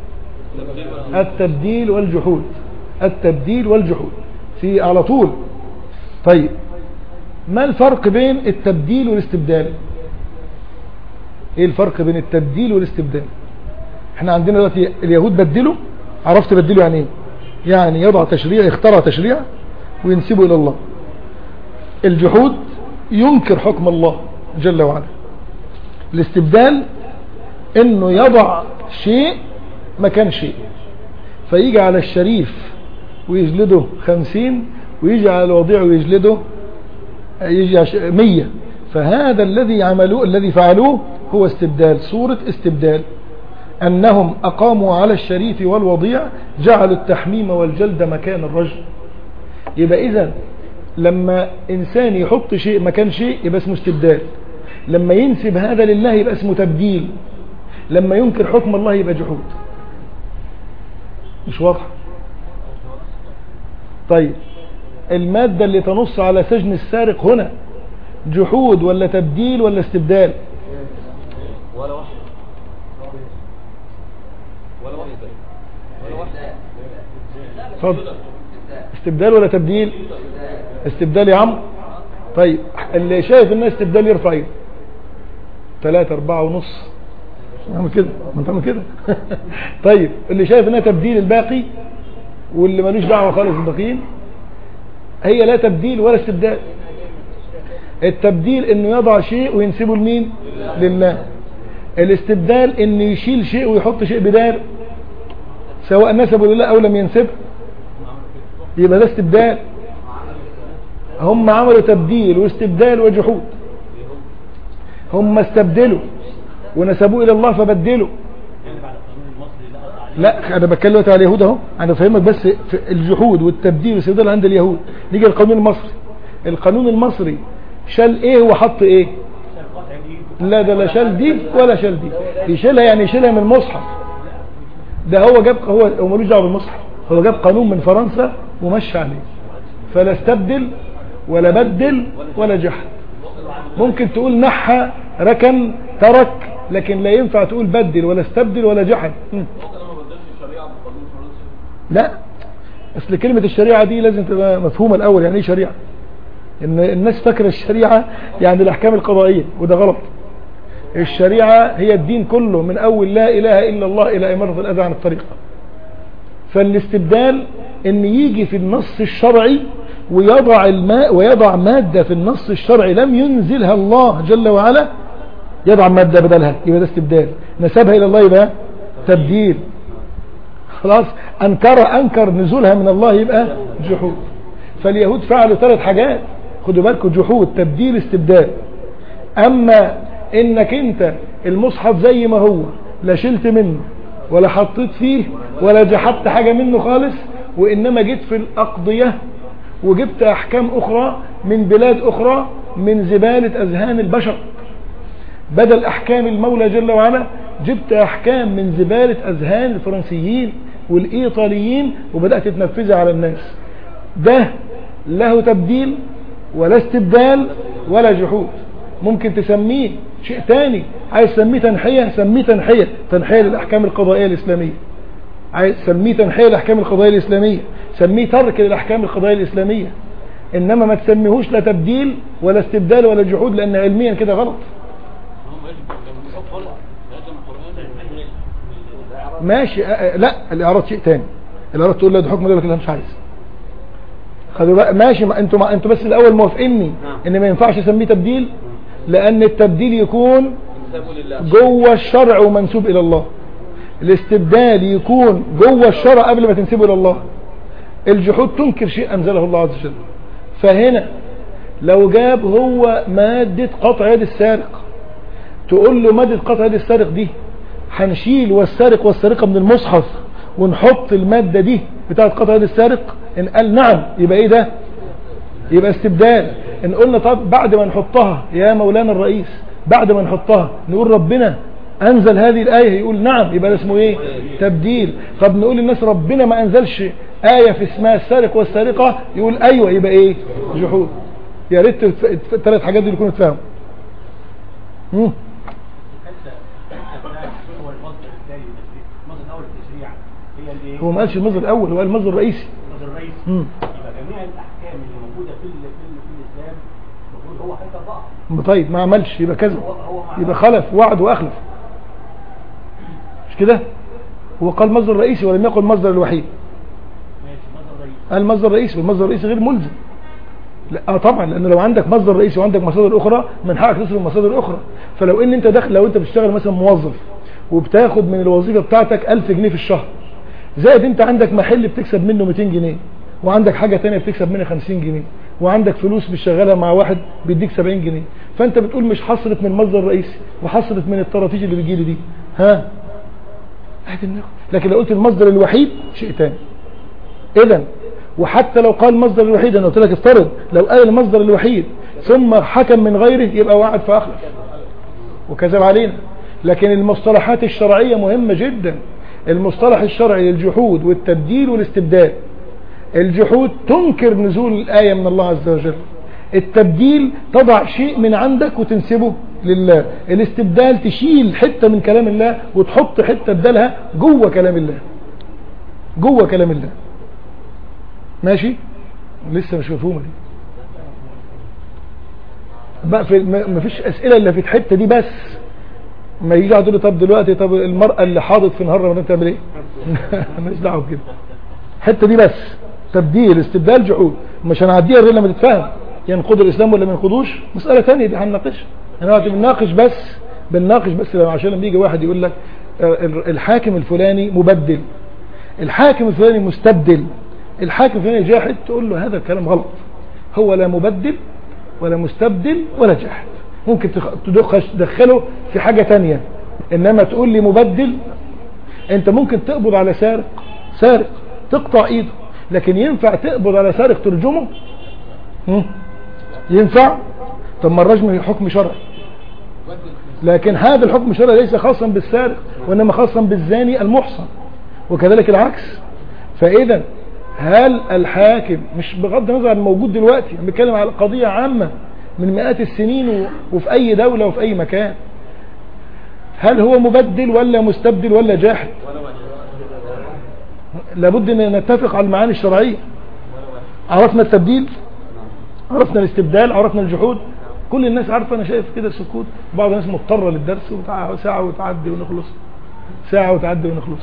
التبديل والجحود التبديل والجحود في على طول طيب ما الفرق بين التبديل والاستبدال ايه الفرق بين التبديل والاستبدال احنا عندنا دلوقتي اليهود بدلوا عرفت بدلوا يعني ايه يعني يضع تشريع يخترع تشريع وينسبه الى الله الجحود ينكر حكم الله جل وعلا الاستبدال انه يضع شيء مكان شيء فيجي على الشريف ويجلده خمسين ويجي على الوضيع ويجلده يجي عش- مية فهذا الذي عملوه الذي فعلوه هو استبدال صورة استبدال أنهم أقاموا على الشريف والوضيع جعلوا التحميم والجلد مكان الرجل يبقى إذا لما إنسان يحط شيء مكان شيء يبقى اسمه استبدال لما ينسب هذا لله يبقى اسمه تبديل لما ينكر حكم الله يبقى جحود مش واضح طيب المادة اللي تنص على سجن السارق هنا جحود ولا تبديل ولا استبدال ولا واحد ولا واحد ولا واحد اتفضل استبدال ولا تبديل استبدال يا عم طيب اللي شايف انها استبدال يرفع ايده ثلاثة أربعة ونص نعمل كده ما تعمل كده طيب اللي شايف انها تبديل الباقي واللي ملوش دعوة خالص بالباقيين هي لا تبديل ولا استبدال التبديل انه يضع شيء وينسبه لمين لله الاستبدال انه يشيل شيء ويحط شيء بدال سواء نسبه لله او لم ينسبه يبقى ده استبدال هم عملوا تبديل واستبدال وجحود هم استبدلوا ونسبوه الى الله فبدلوا يعني بعد القانون المصري لا قطع عليه لا انا بتكلم دلوقتي على اليهود اهو انا بفهمك بس في الجحود والتبديل والاستبدال عند اليهود نيجي القانون المصري القانون المصري شال ايه وحط ايه عشان قطع الايد لا ده لا شال دي ولا شال دي يشيلها يعني يشيلها من المصحف ده هو جاب هو هو ملوش دعوه بالمصحف هو جاب قانون من فرنسا ومشى عليه فلا استبدل ولا بدل ولا جحد ممكن تقول نحى ركن ترك لكن لا ينفع تقول بدل ولا استبدل ولا جحد م. ممكن انا ما بدلش الشريعه بقانون فرنسي لا اصل كلمة الشريعة دي لازم تبقى مفهومة الاول يعني ايه شريعة ان الناس فاكرة الشريعة يعني الاحكام القضائية وده غلط الشريعة هي الدين كله من اول لا اله الا الله الى امارة الاذى عن الطريق فالاستبدال ان يجي في النص الشرعي ويضع الماء ويضع مادة في النص الشرعي لم ينزلها الله جل وعلا يضع مادة بدلها يبقى ده استبدال نسبها الى الله يبقى تبديل خلاص انكر انكر نزولها من الله يبقى جحود فاليهود فعلوا ثلاث حاجات خدوا بالكم جحود تبديل استبدال اما انك انت المصحف زي ما هو لا شلت منه ولا حطيت فيه ولا جحدت حاجة منه خالص وانما جيت في الاقضية وجبت احكام اخرى من بلاد اخرى من زبالة اذهان البشر بدل احكام المولى جل وعلا جبت احكام من زبالة اذهان الفرنسيين والايطاليين وبدأت تنفذها على الناس ده له تبديل ولا استبدال ولا جحود ممكن تسميه شيء تاني عايز تسميه تنحية سميه تنحية تنحية للأحكام القضائية الإسلامية عايز سميه تنحية للأحكام القضائية الإسلامية سميه ترك للأحكام القضائية الإسلامية إنما ما تسميهوش لا تبديل ولا استبدال ولا جحود لأن علميا كده غلط ماشي آه، آه، لا الإعراض شيء تاني الإعراض تقول لا ده حكم يقول لك لا مش عايز خدوا بقى ماشي ما انتوا ما انتوا بس الاول موافقيني ان ما ينفعش اسميه تبديل لان التبديل يكون جوه الشرع ومنسوب الى الله الاستبدال يكون جوه الشرع قبل ما تنسبه الى الله الجحود تنكر شيء انزله الله عز وجل فهنا لو جاب هو مادة قطع يد السارق تقول له مادة قطع يد السارق دي هنشيل والسارق والسارقة من المصحف ونحط المادة دي بتاعت قطع يد السارق ان قال نعم يبقى ايه ده يبقى استبدال ان قلنا طب بعد ما نحطها يا مولانا الرئيس بعد ما نحطها نقول ربنا انزل هذه الايه يقول نعم يبقى ده اسمه ايه تبديل طب نقول للناس ربنا ما انزلش ايه في اسمها السارق والسارقه يقول ايوه يبقى ايه جحود يا ريت الثلاث حاجات دي يكونوا اتفهموا مم. الحته الحته بتاعت هو المصدر الثاني للتشريع المصدر الاول للتشريع هي الايه؟ هو ما قالش المصدر الاول هو قال المصدر الرئيسي المصدر الرئيسي مم. يبقى جميع الاحكام اللي موجوده في ال- في, ال- في الاسلام المفروض هو هيطبقها طيب ما عملش يبقى كذا هو هو مع يبقى خلف وعد واخلف مش كده هو قال مصدر رئيسي ولم يقل مصدر الوحيد ماشي مصدر رئيسي قال مصدر رئيسي والمصدر الرئيسي غير ملزم لا اه طبعا لان لو عندك مصدر رئيسي وعندك مصادر اخرى من حقك تصرف مصادر اخرى فلو ان انت داخل لو انت بتشتغل مثلا موظف وبتاخد من الوظيفه بتاعتك 1000 جنيه في الشهر زائد انت عندك محل بتكسب منه 200 جنيه وعندك حاجه تانية بتكسب منها 50 جنيه وعندك فلوس بتشغلها مع واحد بيديك 70 جنيه فانت بتقول مش هصرف من مصدر رئيسي وهصرف من الطرافيش اللي بتجيلي دي ها عادي النقد. لكن لو قلت المصدر الوحيد شيء تاني اذا وحتى لو قال المصدر الوحيد انا قلت لك افترض لو قال المصدر الوحيد ثم حكم من غيره يبقى وعد فاخلف وكذب علينا لكن المصطلحات الشرعية مهمة جدا المصطلح الشرعي للجحود والتبديل والاستبدال الجحود تنكر نزول الآية من الله عز وجل التبديل تضع شيء من عندك وتنسبه لله الاستبدال تشيل حتة من كلام الله وتحط حتة بدلها جوه كلام الله جوه كلام الله ماشي لسه مش مفهومة دي بقى في ما ما فيش اسئله الا في الحته دي بس ما يجي يقعد يقول لي طب دلوقتي طب المراه اللي حاضت في نهار رمضان تعمل ايه ماليش دعوه بكده الحته دي بس تبديل استبدال جحود مش هنعديها غير لما تتفهم ينقض الاسلام ولا ما ينقضوش مساله ثانيه دي هنناقشها احنا دلوقتي بنناقش بس بنناقش بس لما- عشان لما يجي واحد يقول لك آه، الحاكم الفلاني مبدل الحاكم الفلاني مستبدل الحاكم الفلاني جاحد تقول له هذا الكلام غلط هو لا مبدل ولا مستبدل ولا جاحد ممكن تخ- تدخل تدخله في حاجة تانية انما تقول لي مبدل انت ممكن تقبض على سارق سارق تقطع ايده لكن ينفع تقبض على سارق ترجمه هم؟ ينفع طب ما الرجم حكم شرعي لكن هذا الحكم الشرعي ليس خاصا بالسارق وانما خاصا بالزاني المحصن وكذلك العكس فاذا هل الحاكم مش بغض النظر عن الموجود دلوقتي انا بتكلم على قضيه عامه من مئات السنين و- وفي اي دوله وفي اي مكان هل هو مبدل ولا مستبدل ولا جاحد لابد ان نتفق على المعاني الشرعيه عرفنا التبديل عرفنا الاستبدال عرفنا الجحود كل الناس عارفه انا شايف كده سكوت بعض الناس مضطره للدرس وتع- ساعه وتعدي ونخلص ساعه وتعدي ونخلص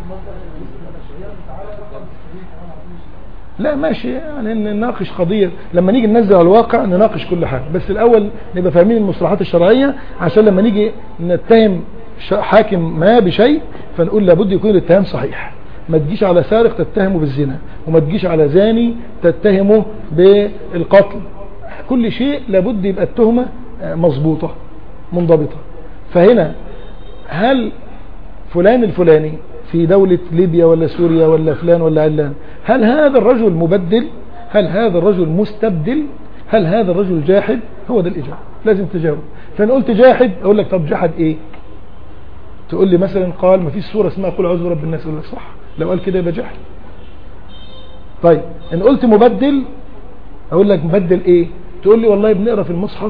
لا ماشي يعني نناقش قضية لما نيجي ننزل على الواقع نناقش كل حاجة بس الأول نبقى فاهمين المصطلحات الشرعية عشان لما نيجي نتهم ش- حاكم ما بشيء فنقول لابد يكون الاتهام صحيح ما تجيش على سارق تتهمه بالزنا وما تجيش على زاني تتهمه بالقتل كل شيء لابد يبقى التهمة آه، مظبوطة منضبطة فهنا هل فلان الفلاني في دولة ليبيا ولا سوريا ولا فلان ولا علان هل هذا الرجل مبدل هل هذا الرجل مستبدل هل هذا الرجل جاحد هو ده الإجابة لازم تجاوب فإن قلت جاحد أقول لك طب جحد إيه تقول لي مثلا قال ما فيش سورة اسمها قل أعوذ برب الناس أقول لك صح لو قال كده يبقى جحد طيب إن قلت مبدل أقول لك مبدل إيه تقول لي والله بنقرأ في المصحف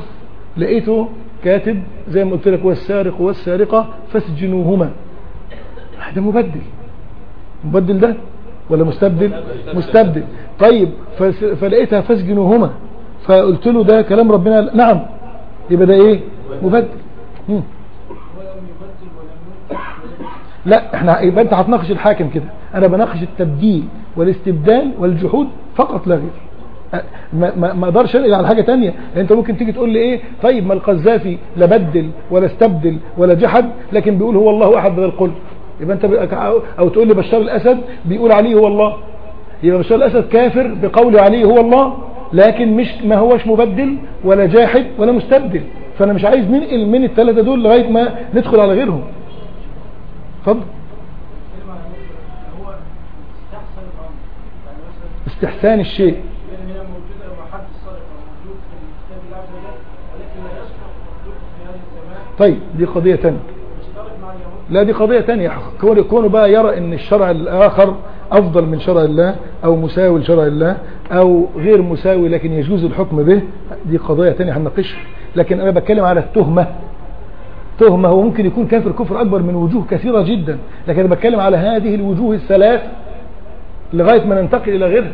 لقيته كاتب زي ما قلت لك والسارق والسارقة فاسجنوهما ده مبدل مبدل ده ولا مستبدل مستبدل طيب فس- فلقيتها فاسجنوهما فقلت له ده كلام ربنا نعم يبقى ده ايه مبدل مم. ولم يبدل ولم ينكر لا احنا يبقى انت هتناقش الحاكم كده انا بناقش التبديل والاستبدال والجحود فقط لا غير أه، ما ما ما اقدرش انقل على حاجه تانية انت ممكن تيجي تقول لي ايه طيب ما القذافي لا بدل ولا استبدل ولا جحد لكن بيقول هو الله احد بدل القل يبقى انت بقى- او, أو تقول لي بشار الاسد بيقول عليه هو الله يبقى بشار الاسد كافر بقوله عليه هو الله لكن مش ما هوش مبدل ولا جاحد ولا مستبدل فانا مش عايز ننقل من الثلاثه دول لغايه ما ندخل على غيرهم اتفضل كلمة عن مثلا هو استحسن الأمر يعني مثلا استحسان الشيء يعني هي موجودة لما حد السرقة موجود في الكتاب الله عز وجل ولكن لا يصلح مخلوق في هذا الزمان طيب دي قضية تانية مشترك مع اليهود لا دي قضية تانية كون كونه بقى يرى ان الشرع الاخر افضل من شرع الله او مساوي لشرع الله او غير مساوي لكن يجوز الحكم به دي قضايا تانية هنناقشها لكن انا بتكلم على التهمة تهمة هو ممكن يكون كافر كفر اكبر من وجوه كثيرة جدا لكن انا بتكلم على هذه الوجوه الثلاث لغاية ما ننتقل الى غيرها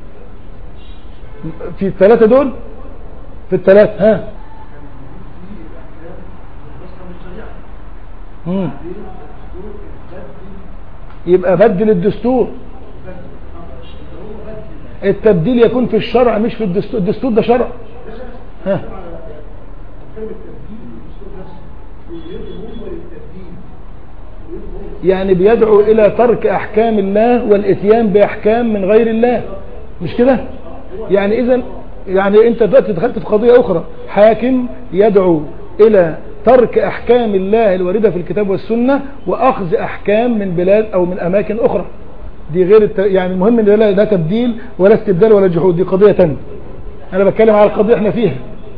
في الثلاثة دول في الثلاثة ها مم. يبقى بدل الدستور التبديل يكون في الشرع مش في الدستور الدستور ده شرع ها يعني بيدعو الى ترك احكام الله والاتيان باحكام من غير الله مش كده يعني اذا يعني انت دلوقتي دخلت في قضية اخرى حاكم يدعو الى ترك احكام الله الواردة في الكتاب والسنة واخذ احكام من بلاد او من اماكن اخرى دي غير الت... يعني المهم ان لا لا تبديل ولا استبدال ولا جحود دي قضية تانية انا بتكلم على القضية احنا فيها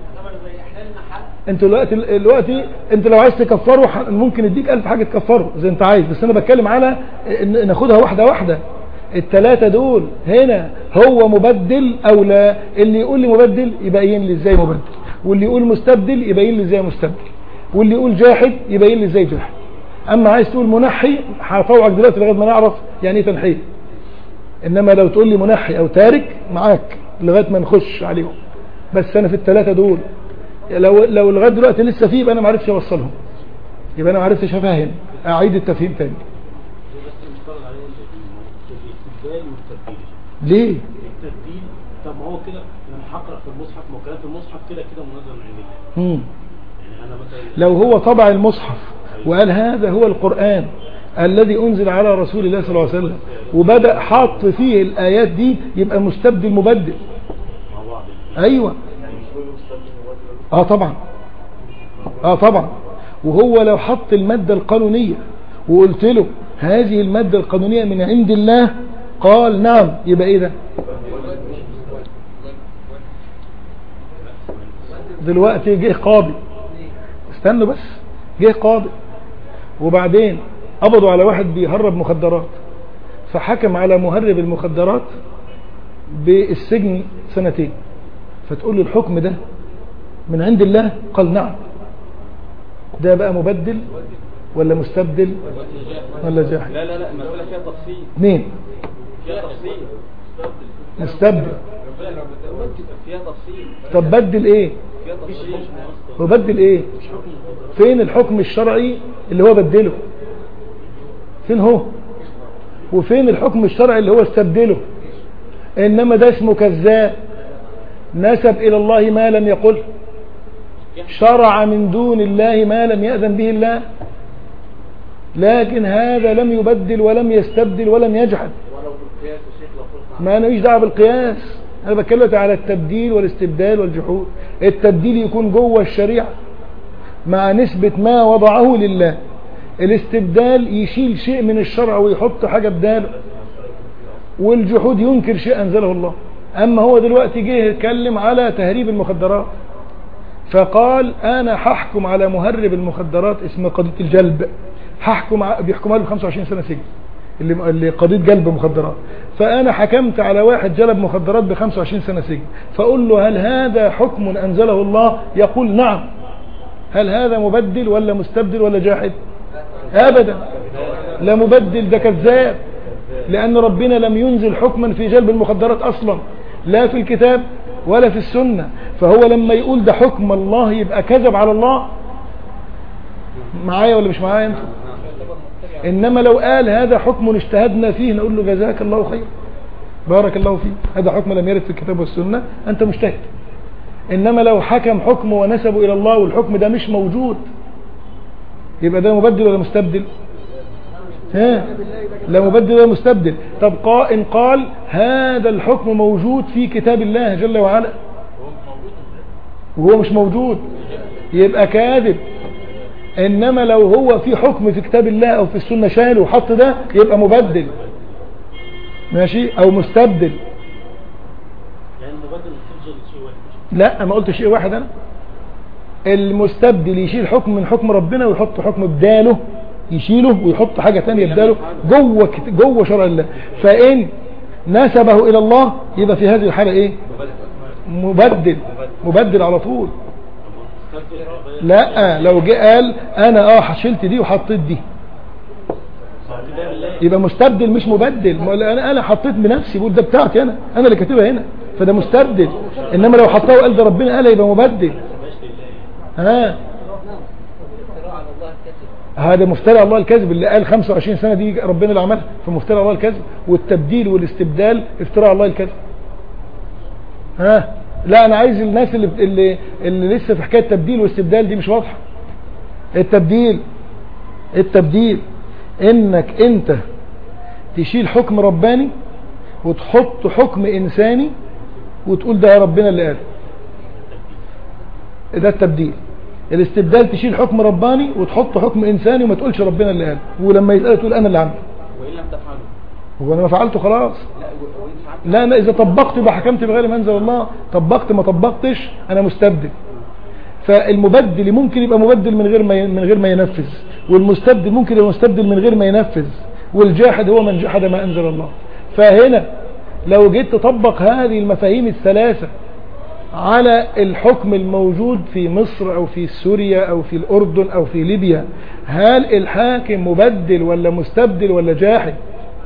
انت دلوقتي دلوقتي انت لو عايز تكفره ح- ممكن يديك الف حاجة تكفره زي انت عايز بس انا بتكلم على ان ناخدها واحدة واحدة التلاتة دول هنا هو مبدل او لا اللي يقول لي مبدل يبين لي ازاي مبدل واللي يقول مستبدل يبين لي ازاي مستبدل واللي يقول جاحد يبين لي ازاي جاحد اما عايز تقول منحي هطوعك دلوقتي لغايه ما نعرف يعني ايه تنحيه انما لو تقول لي منحي او تارك معاك لغايه ما نخش عليهم بس انا في الثلاثه دول لو لو لغايه دلوقتي لسه فيه يبقى انا ما عرفتش اوصلهم يبقى انا ما عرفتش افهم اعيد التفهيم تاني بس المفترض عليه الاستبدال والتبديل ليه التبديل طب ما هو كده لما هقرا في المصحف ما هو كلام في المصحف كده كده منزل من عند الله مم. يعني انا مثلا لو هو طبع المصحف وقال هذا هو القرآن الذي أنزل على رسول الله صلى الله عليه وسلم وبدأ حط فيه الآيات دي يبقى مستبدل مبدل مع بعض أيوة آه طبعا آه طبعا وهو لو حط المادة القانونية وقلت له هذه المادة القانونية من عند الله قال نعم يبقى ايه ده دلوقتي جه قاضي استنوا بس جه قاضي وبعدين قبضوا على واحد بيهرب مخدرات فحكم على مهرب المخدرات بالسجن سنتين فتقول له الحكم ده من عند الله قال نعم ده بقى مبدل ولا مستبدل ولا جاحد لا لا لا المسألة فيها تفصيل مين فيها تفصيل مستبدل فيها تفصيل طب بدل ايه فيها تفصيل وبدل ايه فين الحكم الشرعي اللي هو بدله فين هو وفين الحكم الشرعي اللي هو استبدله انما ده اسمه كذاب نسب الى الله ما لم يقل شرع من دون الله ما لم يأذن به الله لكن هذا لم يبدل ولم يستبدل ولم يجحد ولو بالقياس يا شيخ لو قلت ما انا مش دعوه بالقياس انا بتكلم على التبديل والاستبدال والجحود التبديل يكون جوه الشريعه مع نسبه ما وضعه لله الاستبدال يشيل شيء من الشرع ويحط حاجه بداله والجحود ينكر شيء انزله الله اما هو دلوقتي جه يتكلم على تهريب المخدرات فقال انا هحكم على مهرب المخدرات اسمه قضيه الجلب هحكم ع- بيحكمها له ب 25 سنه سجن اللي اللي قضيه جلب مخدرات فانا حكمت على واحد جلب مخدرات ب 25 سنه سجن فاقول له هل هذا حكم انزله الله يقول نعم هل هذا مبدل ولا مستبدل ولا جاحد ابدا لا مبدل ده كذاب لان ربنا لم ينزل حكما في جلب المخدرات اصلا لا في الكتاب ولا في السنه فهو لما يقول ده حكم الله يبقى كذب على الله معايا ولا مش معايا انت انما لو قال هذا حكم اجتهدنا فيه نقول له جزاك الله خير بارك الله فيك هذا حكم لم يرد في الكتاب والسنه انت مجتهد انما لو حكم حكم ونسبه الى الله والحكم ده مش موجود يبقى ده مبدل ولا مستبدل ها لا مبدل ولا مستبدل طب قا- ان قال هذا الحكم موجود في كتاب الله جل وعلا وهو مش موجود يبقى كاذب انما لو هو في حكم في كتاب الله او في السنه شاله وحط ده يبقى مبدل ماشي او مستبدل يعني المبادل تفضل شيء واحد لا ما قلت شيء واحد انا المستبدل يشيل حكم من حكم ربنا ويحط حكم بداله يشيله ويحط حاجة تانية بداله جوه كت- جوه شرع الله فإن نسبه إلى الله يبقى في هذه الحالة إيه مبدل مبدل على طول لا لو جه قال أنا اه شلت دي وحطيت دي يبقى مستبدل مش مبدل ما انا انا حطيت بنفسي بقول ده بتاعتي انا انا اللي كاتبها هنا فده مستبدل انما لو حطاه وقال ده ربنا قال يبقى مبدل ها افتراء على الله الكذب هذا مفترى الله الكذب اللي قال 25 سنة دي ربنا اللي عملها فمفترى الله الكذب والتبديل والاستبدال افتراء الله الكذب ها لا انا عايز الناس اللي اللي, اللي لسه في حكايه تبديل واستبدال دي مش واضحه التبديل التبديل انك انت تشيل حكم رباني وتحط حكم انساني وتقول ده يا ربنا اللي قال ده التبديل الاستبدال تشيل حكم رباني وتحط حكم انساني وما تقولش ربنا اللي قال ولما يسأل تقول انا اللي عمل وإن لم تفعلوا هو انا ما فعلته خلاص لا و- وإن فعلت لا انا اذا طبقت يبقى حكمت بغير ما انزل الله طبقت ما طبقتش انا مستبدل فالمبدل ممكن يبقى مبدل من غير ما ي- من غير ما ينفذ والمستبدل ممكن يبقى مستبدل من غير ما ينفذ والجاحد هو من جحد ما انزل الله فهنا لو جيت تطبق هذه المفاهيم الثلاثه على الحكم الموجود في مصر او في سوريا او في الاردن او في ليبيا هل الحاكم مبدل ولا مستبدل ولا جاحد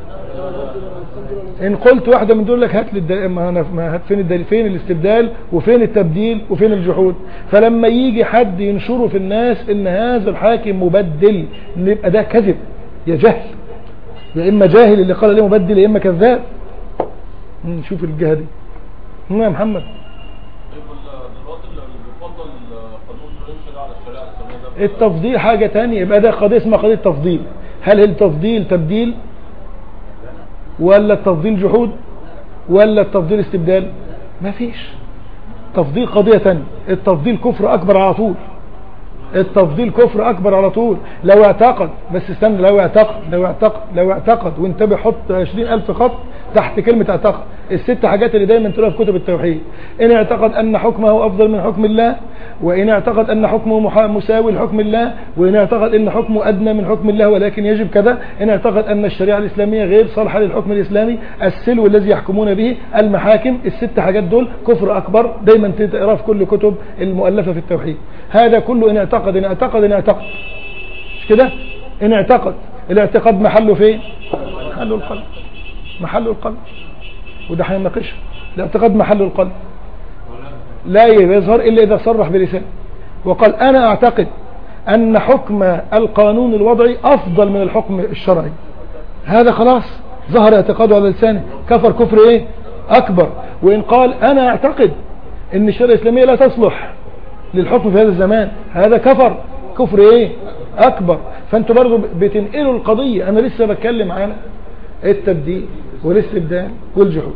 ان قلت واحده من دول لك هات لي الدل... ما أنا... ما هات فين الدل... فين الاستبدال وفين التبديل وفين الجحود فلما يجي حد ينشره في الناس ان هذا الحاكم مبدل يبقى ده كذب يا جهل يا اما جاهل اللي قال عليه مبدل يا اما كذاب مم، شوف الجهه دي مم يا محمد طيب ال- دلوقتي اللي بيفضل قانون يمشي ده على الشريعه الاسلاميه ده التفضيل حاجة تانية يبقى ده قضية اسمها قضية تفضيل هل التفضيل تبديل ولا التفضيل جحود ولا التفضيل استبدال ما فيش تفضيل قضية تانية التفضيل كفر أكبر على طول التفضيل كفر أكبر على طول لو اعتقد بس استنى لو اعتقد لو اعتقد لو اعتقد وانتبه حط عشرين ألف خط تحت كلمة اعتقد الست حاجات اللي دايما تلاقيها في كتب التوحيد إن اعتقد أن حكمه أفضل من حكم الله وإن اعتقد أن حكمه محا- مساوي لحكم الله وإن اعتقد أن حكمه أدنى من حكم الله ولكن يجب كذا إن اعتقد أن الشريعة الإسلامية غير صالحة للحكم الإسلامي السلو الذي يحكمون به المحاكم الست حاجات دول كفر أكبر دايما تقرأ في كل كتب المؤلفة في التوحيد هذا كله إن اعتقد إن اعتقد إن اعتقد مش كده إن اعتقد الاعتقاد محله فين محله القلب محله القلب وده هنناقشه الاعتقاد محله القلب لا يظهر إلا إذا صرح بلسانه وقال أنا أعتقد أن حكم القانون الوضعي أفضل من الحكم الشرعي هذا خلاص ظهر اعتقاده على لسانه كفر كفر إيه أكبر وإن قال أنا أعتقد أن الشريعة الإسلامية لا تصلح للحكم في هذا الزمان هذا كفر كفر إيه أكبر فأنتوا برضو بتنقلوا القضية أنا لسه بتكلم عن التبديل والاستبدال والجحود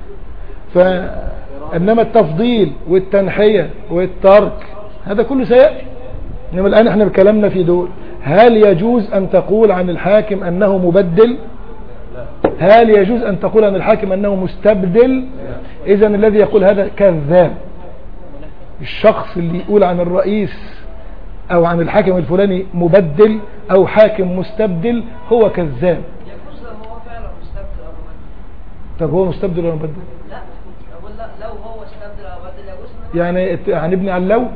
فإنما التفضيل والتنحية والترك هذا كله سيأتي إنما الآن احنا بكلامنا في دول هل يجوز أن تقول عن الحاكم أنه مبدل هل يجوز أن تقول عن الحاكم أنه مستبدل إذا الذي يقول هذا كذاب الشخص اللي يقول عن الرئيس أو عن الحاكم الفلاني مبدل أو حاكم مستبدل هو كذاب يجوز لما طب هو مستبدل ولا مبدل لا اقول لا لو هو استبدل او بدل يجوز إنه يعني ات- هنبني على اللو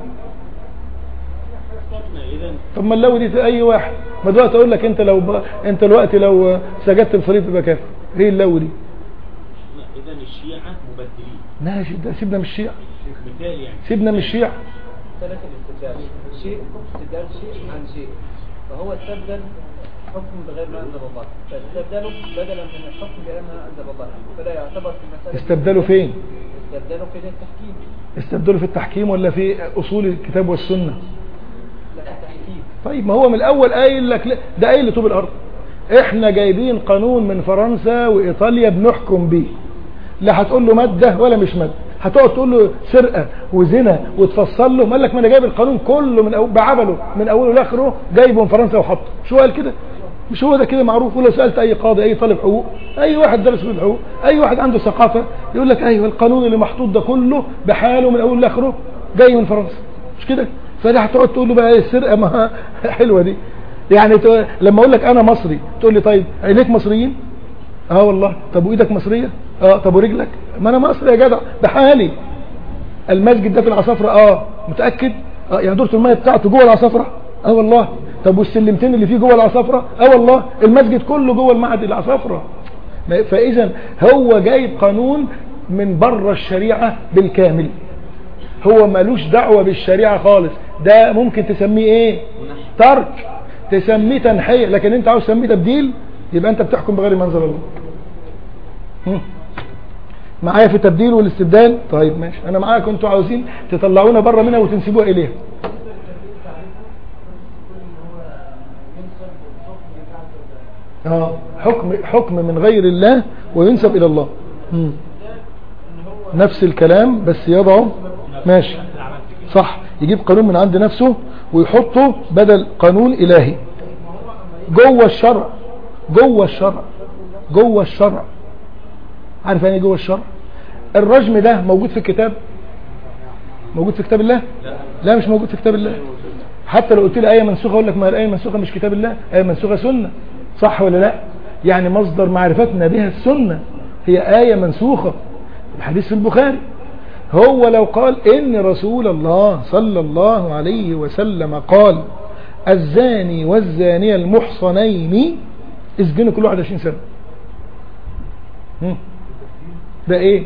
اذا طب ما اللو دي اي واحد ما دلوقتي اقول لك انت لو ب... انت دلوقتي لو سجدت الصليب تبقى كافر ايه اللو دي اذا الشيعة مبدلين ماشي ده سيبنا من الشيعة مثال يعني سيبنا من الشيعة ثلاثة الاستبدال شيء استبدال شيء عن شيء فهو استبدل حكم بغير ما انزل الله فاستبدله بدلا من الحكم بغير ما انزل الله فلا يعتبر في المسألة استبدلوا فين استبدله في التحكيم استبدلوا في التحكيم ولا في اصول الكتاب والسنة لا التحكيم طيب ما هو من الاول قايل لك لا ده قايل لطوب الارض احنا جايبين قانون من فرنسا وايطاليا بنحكم بيه لا هتقول له ماده ولا مش ماده هتقعد تقول له سرقه وزنا وتفصل له قال لك ما انا جايب القانون كله من أول بعبله من اوله لاخره جايبه من فرنسا وحطه شو قال كده مش هو ده كده معروف ولو سالت اي قاضي اي طالب حقوق اي واحد درس في الحقوق اي واحد عنده ثقافه يقول لك ايوه القانون اللي محطوط ده كله بحاله من اوله لاخره جاي من فرنسا مش كده فده هتقعد تقول له بقى ايه السرقه ما حلوه دي يعني ت- لما اقول لك انا مصري تقول لي طيب عينيك مصريين اه والله طب وايدك مصريه اه طب ورجلك ما انا مصري يا جدع بحالي المسجد ده في العصافره اه متاكد اه يعني دورة الميه بتاعته جوه العصافره اه والله طب والسلمتين اللي فيه جوه العصافره اه والله المسجد كله جوه المعهد العصافره ما- فاذا هو جايب قانون من بره الشريعه بالكامل هو ملوش دعوة بالشريعة خالص ده ممكن تسميه ايه ترك تسميه تنحية لكن انت عاوز تسميه تبديل يبقى انت بتحكم بغير منزل الله هم. معايا في التبديل والاستبدال طيب ماشي انا معاك انتوا عاوزين تطلعونا بره منها وتنسبوها اليها اه حكم حكم من غير الله وينسب الى الله مم. نفس الكلام بس يضعه ماشي صح يجيب قانون من عند نفسه ويحطه بدل قانون إلهي جوه الشرع جوه الشرع جوه الشرع عارف يعني إيه جوه الشرع الرجم ده موجود في الكتاب موجود في كتاب الله لا مش موجود في كتاب الله حتى لو قلت لي آية منسوخة أقول لك ما الآية المنسوخة مش كتاب الله آية منسوخة سنة صح ولا لا يعني مصدر معرفتنا بها السنة هي آية منسوخة الحديث في البخاري هو لو قال إن رسول الله صلى الله عليه وسلم قال الزاني والزانية المحصنين اسجنوا كل واحد 20 سنة هم. ده ايه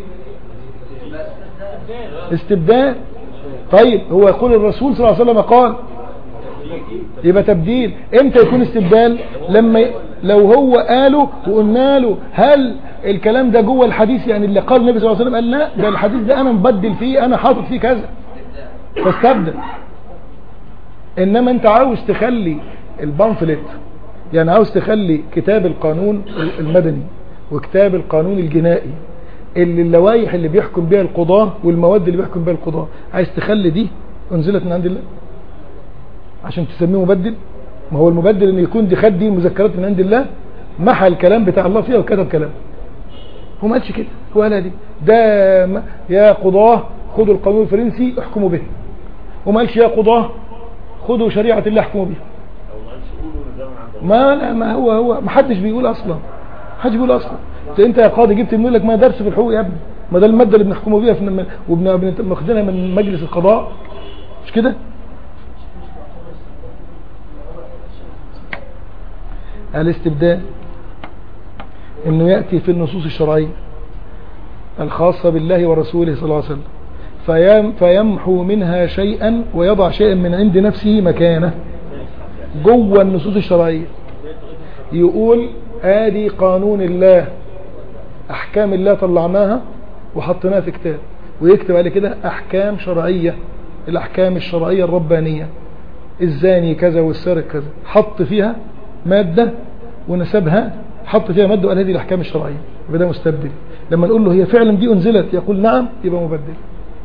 استبدال طيب هو يقول الرسول صلى الله عليه وسلم قال يبقى تبديل امتى يكون استبدال لما ي... لو هو قاله وقلنا له هل الكلام ده جوه الحديث يعني اللي قال النبي صلى الله عليه وسلم قال لا ده الحديث ده انا مبدل فيه انا حاطط فيه كذا فاستبدل انما انت عاوز تخلي البامفلت يعني عاوز تخلي كتاب القانون المدني وكتاب القانون الجنائي اللي اللوائح اللي بيحكم بها القضاة والمواد اللي بيحكم بها القضاة عايز تخلي دي انزلت من عند الله عشان تسميه مبدل ما هو المبدل ان يكون دي خد دي مذكرات من عند الله محى الكلام بتاع الله فيها وكتب كلام هو ما قالش كده هو قال دي ده ما- يا قضاة خدوا القانون الفرنسي احكموا به وما قالش يا قضاة خدوا شريعة الله احكموا بها ما لا ما هو هو ما حدش بيقول اصلا ما حدش بيقول اصلا انت- انت يا قاضي جبت منين لك ما درس في الحقوق يا ابني ما ده الماده اللي بنحكموا بيها في وبناخدينها من مجلس القضاء مش كده الاستبدال انه ياتي في النصوص الشرعيه الخاصه بالله ورسوله صلى الله عليه وسلم فيم فيمحو منها شيئا ويضع شيئا من عند نفسه مكانه جوه النصوص الشرعيه يقول ادي قانون الله احكام الله طلعناها وحطيناها في كتاب ويكتب على كده احكام شرعيه الاحكام الشرعيه الربانيه الزاني كذا والسارق كذا حط فيها ماده ونسبها حط فيها ماده وقال هذه الاحكام الشرعيه يبقى ده مستبدل لما نقول له هي فعلا دي انزلت يقول نعم يبقى مبدل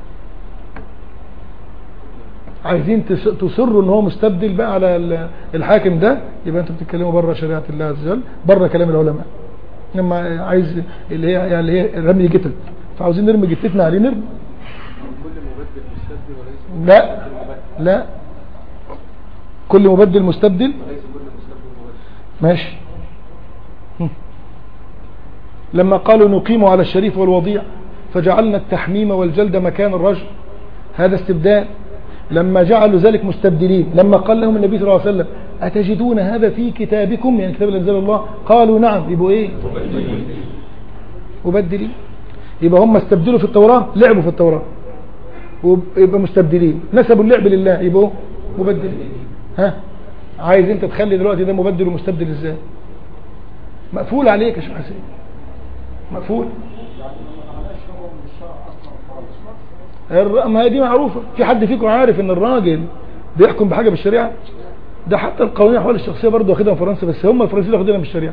عايزين تس- تصروا ان هو مستبدل بقى على ال- الحاكم ده يبقى انتوا بتتكلموا بره شريعه الله عز وجل بره كلام العلماء لما عايز اللي هي يعني اللي هي رمي جتت فعاوزين نرمي جتتنا عليه نرمي لا لا كل مبدل مستبدل ماشي هم. لما قالوا نقيم على الشريف والوضيع فجعلنا التحميم والجلد مكان الرجل هذا استبدال لما جعلوا ذلك مستبدلين لما قال لهم النبي صلى الله عليه وسلم أتجدون هذا في كتابكم يعني كتاب الأنزال الله قالوا نعم يبقوا ايه مبدلين يبقى هم استبدلوا في التوراة لعبوا في التوراة ويبقى مستبدلين نسبوا اللعب لله يبقوا مبدلين ها عايز انت تخلي دلوقتي ده مبدل ومستبدل ازاي مقفول عليك يا شيخ حسين مقفول الر- ما هي دي معروفة في حد فيكم عارف ان الراجل بيحكم بحاجة بالشريعة ده حتى القوانين الاحوال الشخصية برضه واخدها من فرنسا بس هم الفرنسيين اللي واخدينها من الشريعة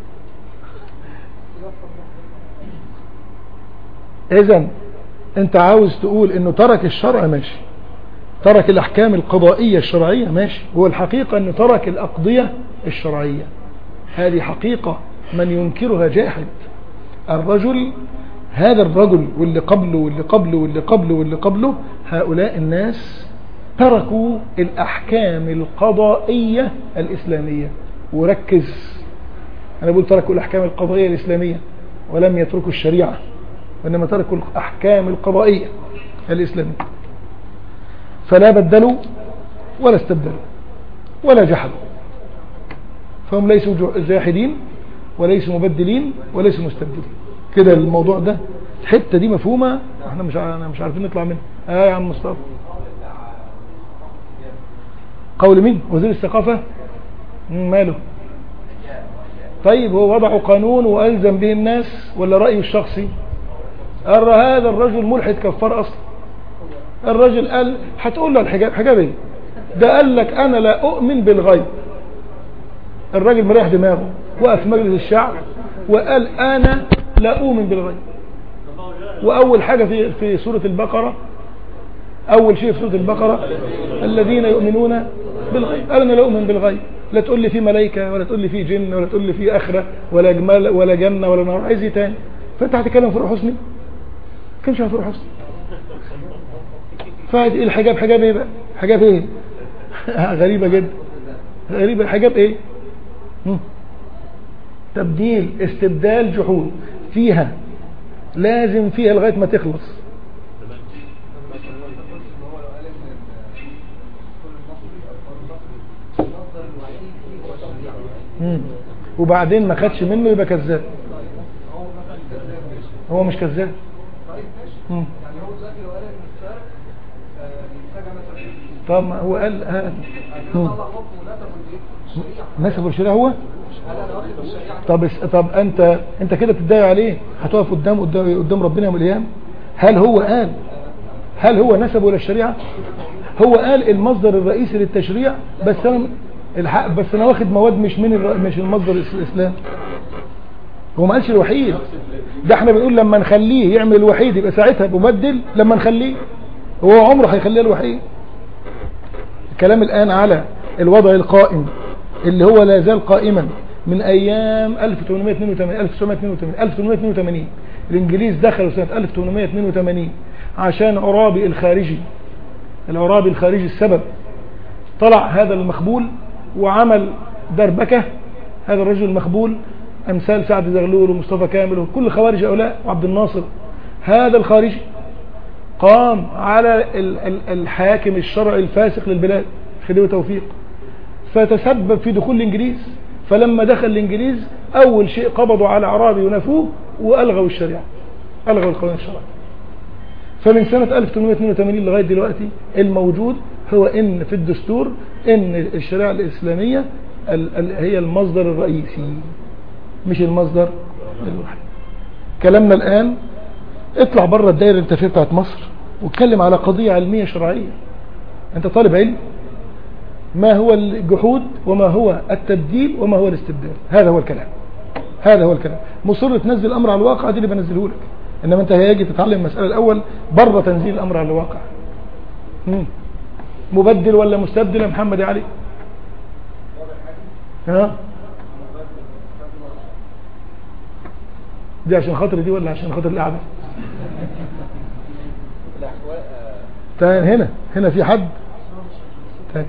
اذا انت عاوز تقول انه ترك الشرع ماشي ترك الاحكام القضائية الشرعية ماشي هو الحقيقة انه ترك الاقضية الشرعية هذه حقيقة من ينكرها جاحد الرجل هذا الرجل واللي قبله واللي قبله واللي قبله واللي قبله هؤلاء الناس تركوا الأحكام القضائية الإسلامية وركز أنا بقول تركوا الأحكام القضائية الإسلامية ولم يتركوا الشريعة وإنما تركوا الأحكام القضائية الإسلامية فلا بدلوا ولا استبدلوا ولا جحدوا فهم ليسوا جو- جاحدين وليسوا مبدلين وليسوا مستبدلين كده الموضوع ده الحته دي مفهومه احنا مش ع- أنا مش عارفين نطلع منها اه يا عم مصطفى قول مين وزير الثقافه مم، ماله طيب هو وضعوا قانون والزم به الناس ولا رايه الشخصي قال هذا الرجل ملحد كفار اصلا الرجل قال هتقول له الحجاب حجاب ايه ده قال لك انا لا اؤمن بالغيب الراجل مريح دماغه وقف في مجلس الشعب وقال انا لا اؤمن بالغيب واول حاجه في في سوره البقره اول شيء في سوره البقره الذين يؤمنون بالغيب قال انا لا اؤمن بالغيب لا تقول لي في ملائكه ولا تقول لي في جن ولا تقول لي في اخره ولا جمال ولا جنه ولا نار عايز ايه تاني فانت هتتكلم في روح حسني ما كانش في روح حسني فهذه الحجاب حجاب ايه بقى حجاب ايه غريبه جدا غريبه حجاب ايه مم. تبديل استبدال جحود فيها لازم فيها لغاية ما تخلص مم. وبعدين ما خدش منه يبقى كذاب هو مش كذاب مم. يعني هو دلوقتي لو قال ان السرق آه، محتاجه مثلا طب ما هو قال ها يعني مم. طلع حكم ونسبه لايه؟ الشريعه نسبه الشريعة هو هل انا واخد بالشريعه طب اس- طب انت انت كده بتتضايق عليه هتقف قدام قدام قدام ربنا يوم القيامه هل هو قال هل هو نسبه للشريعه هو قال المصدر الرئيسي للتشريع بس انا الحق بس انا واخد مواد مش من الر- مش المصدر الإس- الاسلام هو ما قالش الوحيد ده احنا بنقول لما نخليه يعمل الوحيد يبقى ساعتها مبدل لما نخليه هو عمره هيخليه الوحيد الكلام الآن على الوضع القائم اللي هو لا زال قائما من أيام 1882 1982 1882 الإنجليز دخلوا سنة 1882 عشان عرابي الخارجي العرابي الخارجي السبب طلع هذا المخبول وعمل دربكة هذا الرجل المخبول أمثال سعد زغلول ومصطفى كامل وكل خوارج هؤلاء وعبد الناصر هذا الخارجي قام على ال- ال- الحاكم الشرعي الفاسق للبلاد خديوي توفيق فتسبب في دخول الانجليز فلما دخل الانجليز اول شيء قبضوا على اعرابي ونفوه والغوا الشريعه الغوا القانون الشرعي فمن سنة 1882 لغاية دلوقتي الموجود هو ان في الدستور ان الشريعة الاسلامية ال- ال- هي المصدر الرئيسي مش المصدر الوحيد كلامنا الان اطلع بره الدائره اللي انت فيها بتاعت مصر واتكلم على قضيه علميه شرعيه انت طالب علم ما هو الجحود وما هو التبديل وما هو الاستبدال هذا هو الكلام هذا هو الكلام مصر تنزل الامر على الواقع دي اللي بنزله لك انما انت هيجي تتعلم المساله الاول بره تنزيل الامر على الواقع مم. مبدل ولا مستبدل يا محمد يا علي ها دي عشان خاطر دي ولا عشان خاطر القعده الأحوال آه، تعال هنا هنا في حد تعال.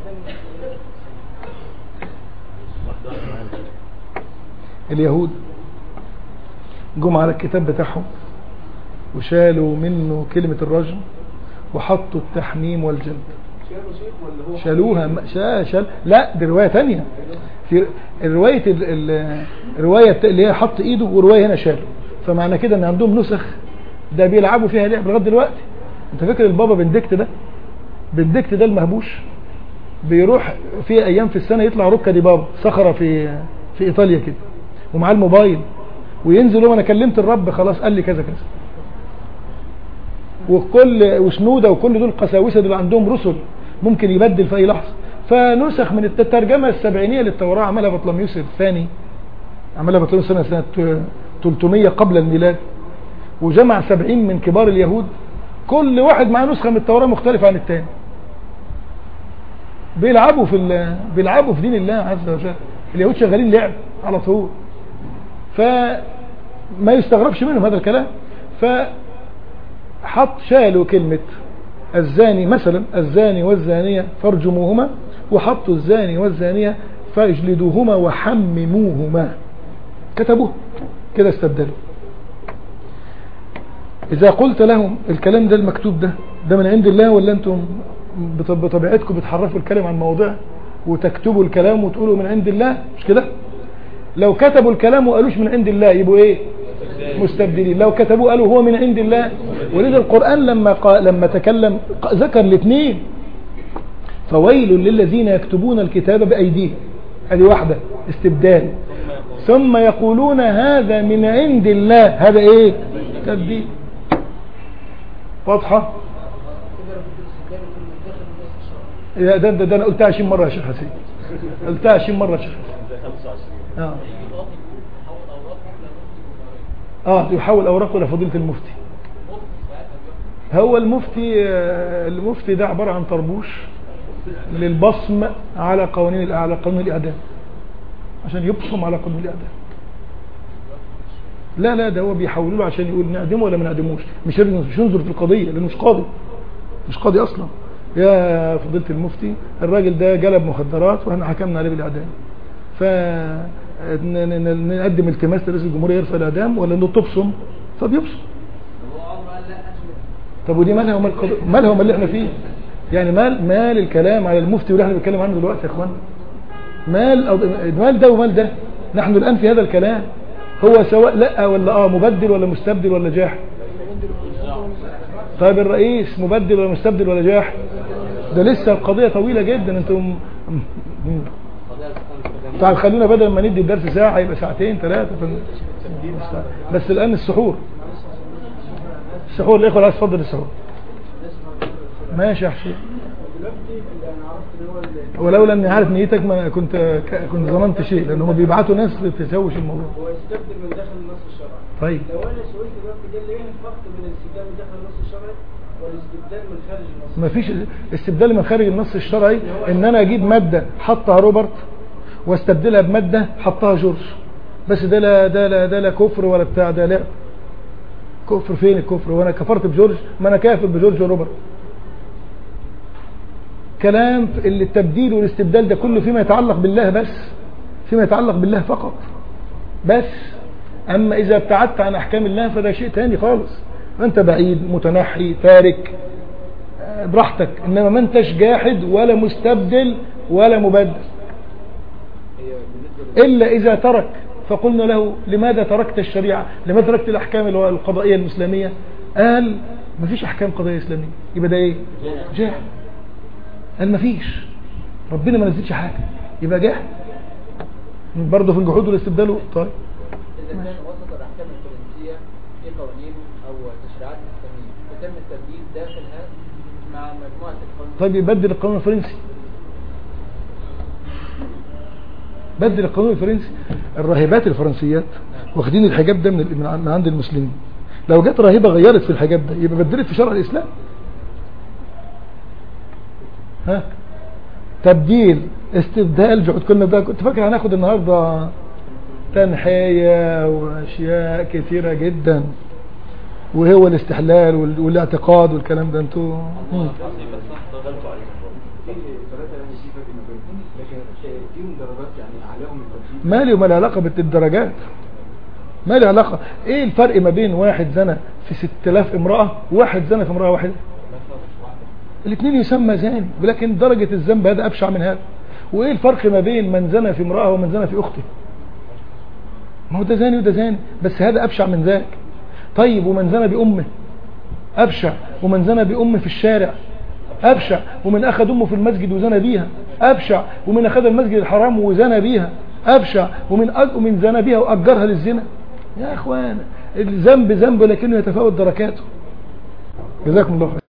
اليهود جم على الكتاب بتاعهم وشالوا منه كلمة الرجم وحطوا التحميم والجلد شالوها م- شا شال لا دي رواية تانية في رواية ال... ال... الرواية الت- اللي هي حط ايده ورواية هنا شاله فمعنى كده ان عندهم نسخ ده بيلعبوا فيها لعب لغاية دلوقتي انت فاكر البابا بندكت ده بندكت ده المهبوش بيروح في ايام في السنة يطلع ركة دي بابا صخرة في في ايطاليا كده ومعاه الموبايل وينزل هو انا كلمت الرب خلاص قال لي كذا كذا وكل وشنودة وكل دول قساوسة دول عندهم رسل ممكن يبدل في أي لحظة فنسخ من الترجمة السبعينية للتوراة عملها بطلميوس الثاني عملها بطلميوس سنة سنة 300 قبل الميلاد وجمع سبعين من كبار اليهود كل واحد معاه نسخة من التوراة مختلفة عن الثاني بيلعبوا في ال- بيلعبوا في دين الله عز وجل اليهود شغالين لعب على طول فما يستغربش منهم هذا الكلام فحط شالوا كلمة الزاني مثلا الزاني والزانية فارجموهما وحطوا الزاني والزانية فاجلدوهما وحمموهما كتبوه كده استبدلوا إذا قلت لهم الكلام ده المكتوب ده ده من عند الله ولا أنتم بط- بطبيعتكم بتحرفوا الكلام عن موضع وتكتبوا الكلام وتقولوا من عند الله مش كده لو كتبوا الكلام وقالوش من عند الله يبقوا ايه مستبدلين لو كتبوا قالوا هو من عند الله ولذا القرآن لما قال لما تكلم ق- ذكر الاثنين فويل للذين يكتبون الكتاب بأيديهم هذه واحدة استبدال ثم يقولون هذا من عند الله هذا ايه تبديل واضحة يا ده, ده, ده انا قلتها 20 مرة يا شيخ حسين قلتها 20 مرة يا شيخ حسين اه اه يحول اوراقه لفضيلة المفتي هو المفتي آه، المفتي ده عبارة عن طربوش للبصم على قوانين على قانون الاعدام عشان يبصم على قانون الاعدام لا لا ده هو بيحولوا له عشان يقول نعدمه ولا ما نعدموش مش يرجع- مش ينظر في القضية لانه مش قاضي مش قاضي اصلا يا فضيلة المفتي الراجل ده جلب مخدرات واحنا حكمنا عليه بالاعدام ف ن- ن- نقدم التماس لرئيس الجمهورية يرفع الاعدام ولا انه تبصم فبيبصم طب ودي مالها ومال القضية مالها ومال اللي احنا فيه يعني مال مال الكلام على المفتي واللي احنا بنتكلم عنه دلوقتي يا اخوان مال أو- مال ده ومال ده نحن الان في هذا الكلام هو سواء لا ولا اه مبدل ولا مستبدل ولا جاحد طيب الرئيس مبدل ولا مستبدل ولا جاحد ده لسه القضية طويلة جدا انتم طيب خلينا بدل ما ندي الدرس ساعة يبقى ساعتين ثلاثة في بس الآن السحور السحور الإخوة لا تفضل السحور ماشي يا حسين ولولا اني عارف نيتك ما كنت كنت ظننت شيء لان هم بيبعتوا ناس تسوش الموضوع هو يستبدل من داخل النص الشرعي طيب لو انا سئلت دلوقتي قال لي ايه الفرق بين الاستبدال من داخل النص الشرعي والاستبدال من خارج النص ما فيش استبدال من خارج النص الشرعي ان انا اجيب مادة حطها روبرت واستبدلها بمادة حطها جورج بس ده لا ده لا ده لا كفر ولا بتاع ده لا كفر فين الكفر وانا كفرت بجورج ما انا كافر بجورج وروبرت كلام في- اللي التبديل والاستبدال ده كله فيما يتعلق بالله بس فيما يتعلق بالله فقط بس اما اذا ابتعدت عن احكام الله فده شيء تاني خالص انت بعيد متنحي تارك آه، براحتك انما ما انتش جاحد ولا مستبدل ولا مبدل الا اذا ترك فقلنا له لماذا تركت الشريعة لماذا تركت الاحكام القضائية الاسلامية قال ما فيش احكام قضائية اسلامية يبقى ده ايه جاحد قال ما فيش ربنا ما نزلش حاجة يبقى جاحد برضه في الجحود والاستبدال طيب إذا كان وسط الأحكام الفرنسية في قوانين أو تشريعات إسلامية وتم التبديل داخلها مع مجموعة القوانين طيب يبدل القانون الفرنسي بدل القانون الفرنسي الراهبات الفرنسيات واخدين الحجاب ده من من عن- من عند المسلمين لو جت راهبة غيرت في الحجاب ده يبقى بدلت في شرع الإسلام ها تبديل استبدال جحود كنا ده كنت فاكر هناخد النهارده تنحية واشياء كثيرة جدا وهو الاستحلال وال- والاعتقاد والكلام ده انتوا مم. مالي وما له علاقة بالدرجات ما له علاقة ايه الفرق ما بين واحد زنى في 6000 امرأة وواحد زنى في امرأة واحدة الاثنين يسمى زاني ولكن درجة الذنب هذا ابشع من هذا وايه الفرق ما بين من زنى في امرأة ومن زنى في اخته ما هو ده زاني وده زاني بس هذا ابشع من ذاك طيب ومن زنى بامه ابشع ومن زنى بامه في الشارع ابشع ومن اخذ امه في المسجد وزنى بيها ابشع ومن اخذ المسجد الحرام وزنى بيها ابشع ومن أج... ومن زنى بيها واجرها للزنا يا اخوان الذنب ذنب لكنه يتفاوت دركاته جزاكم الله خير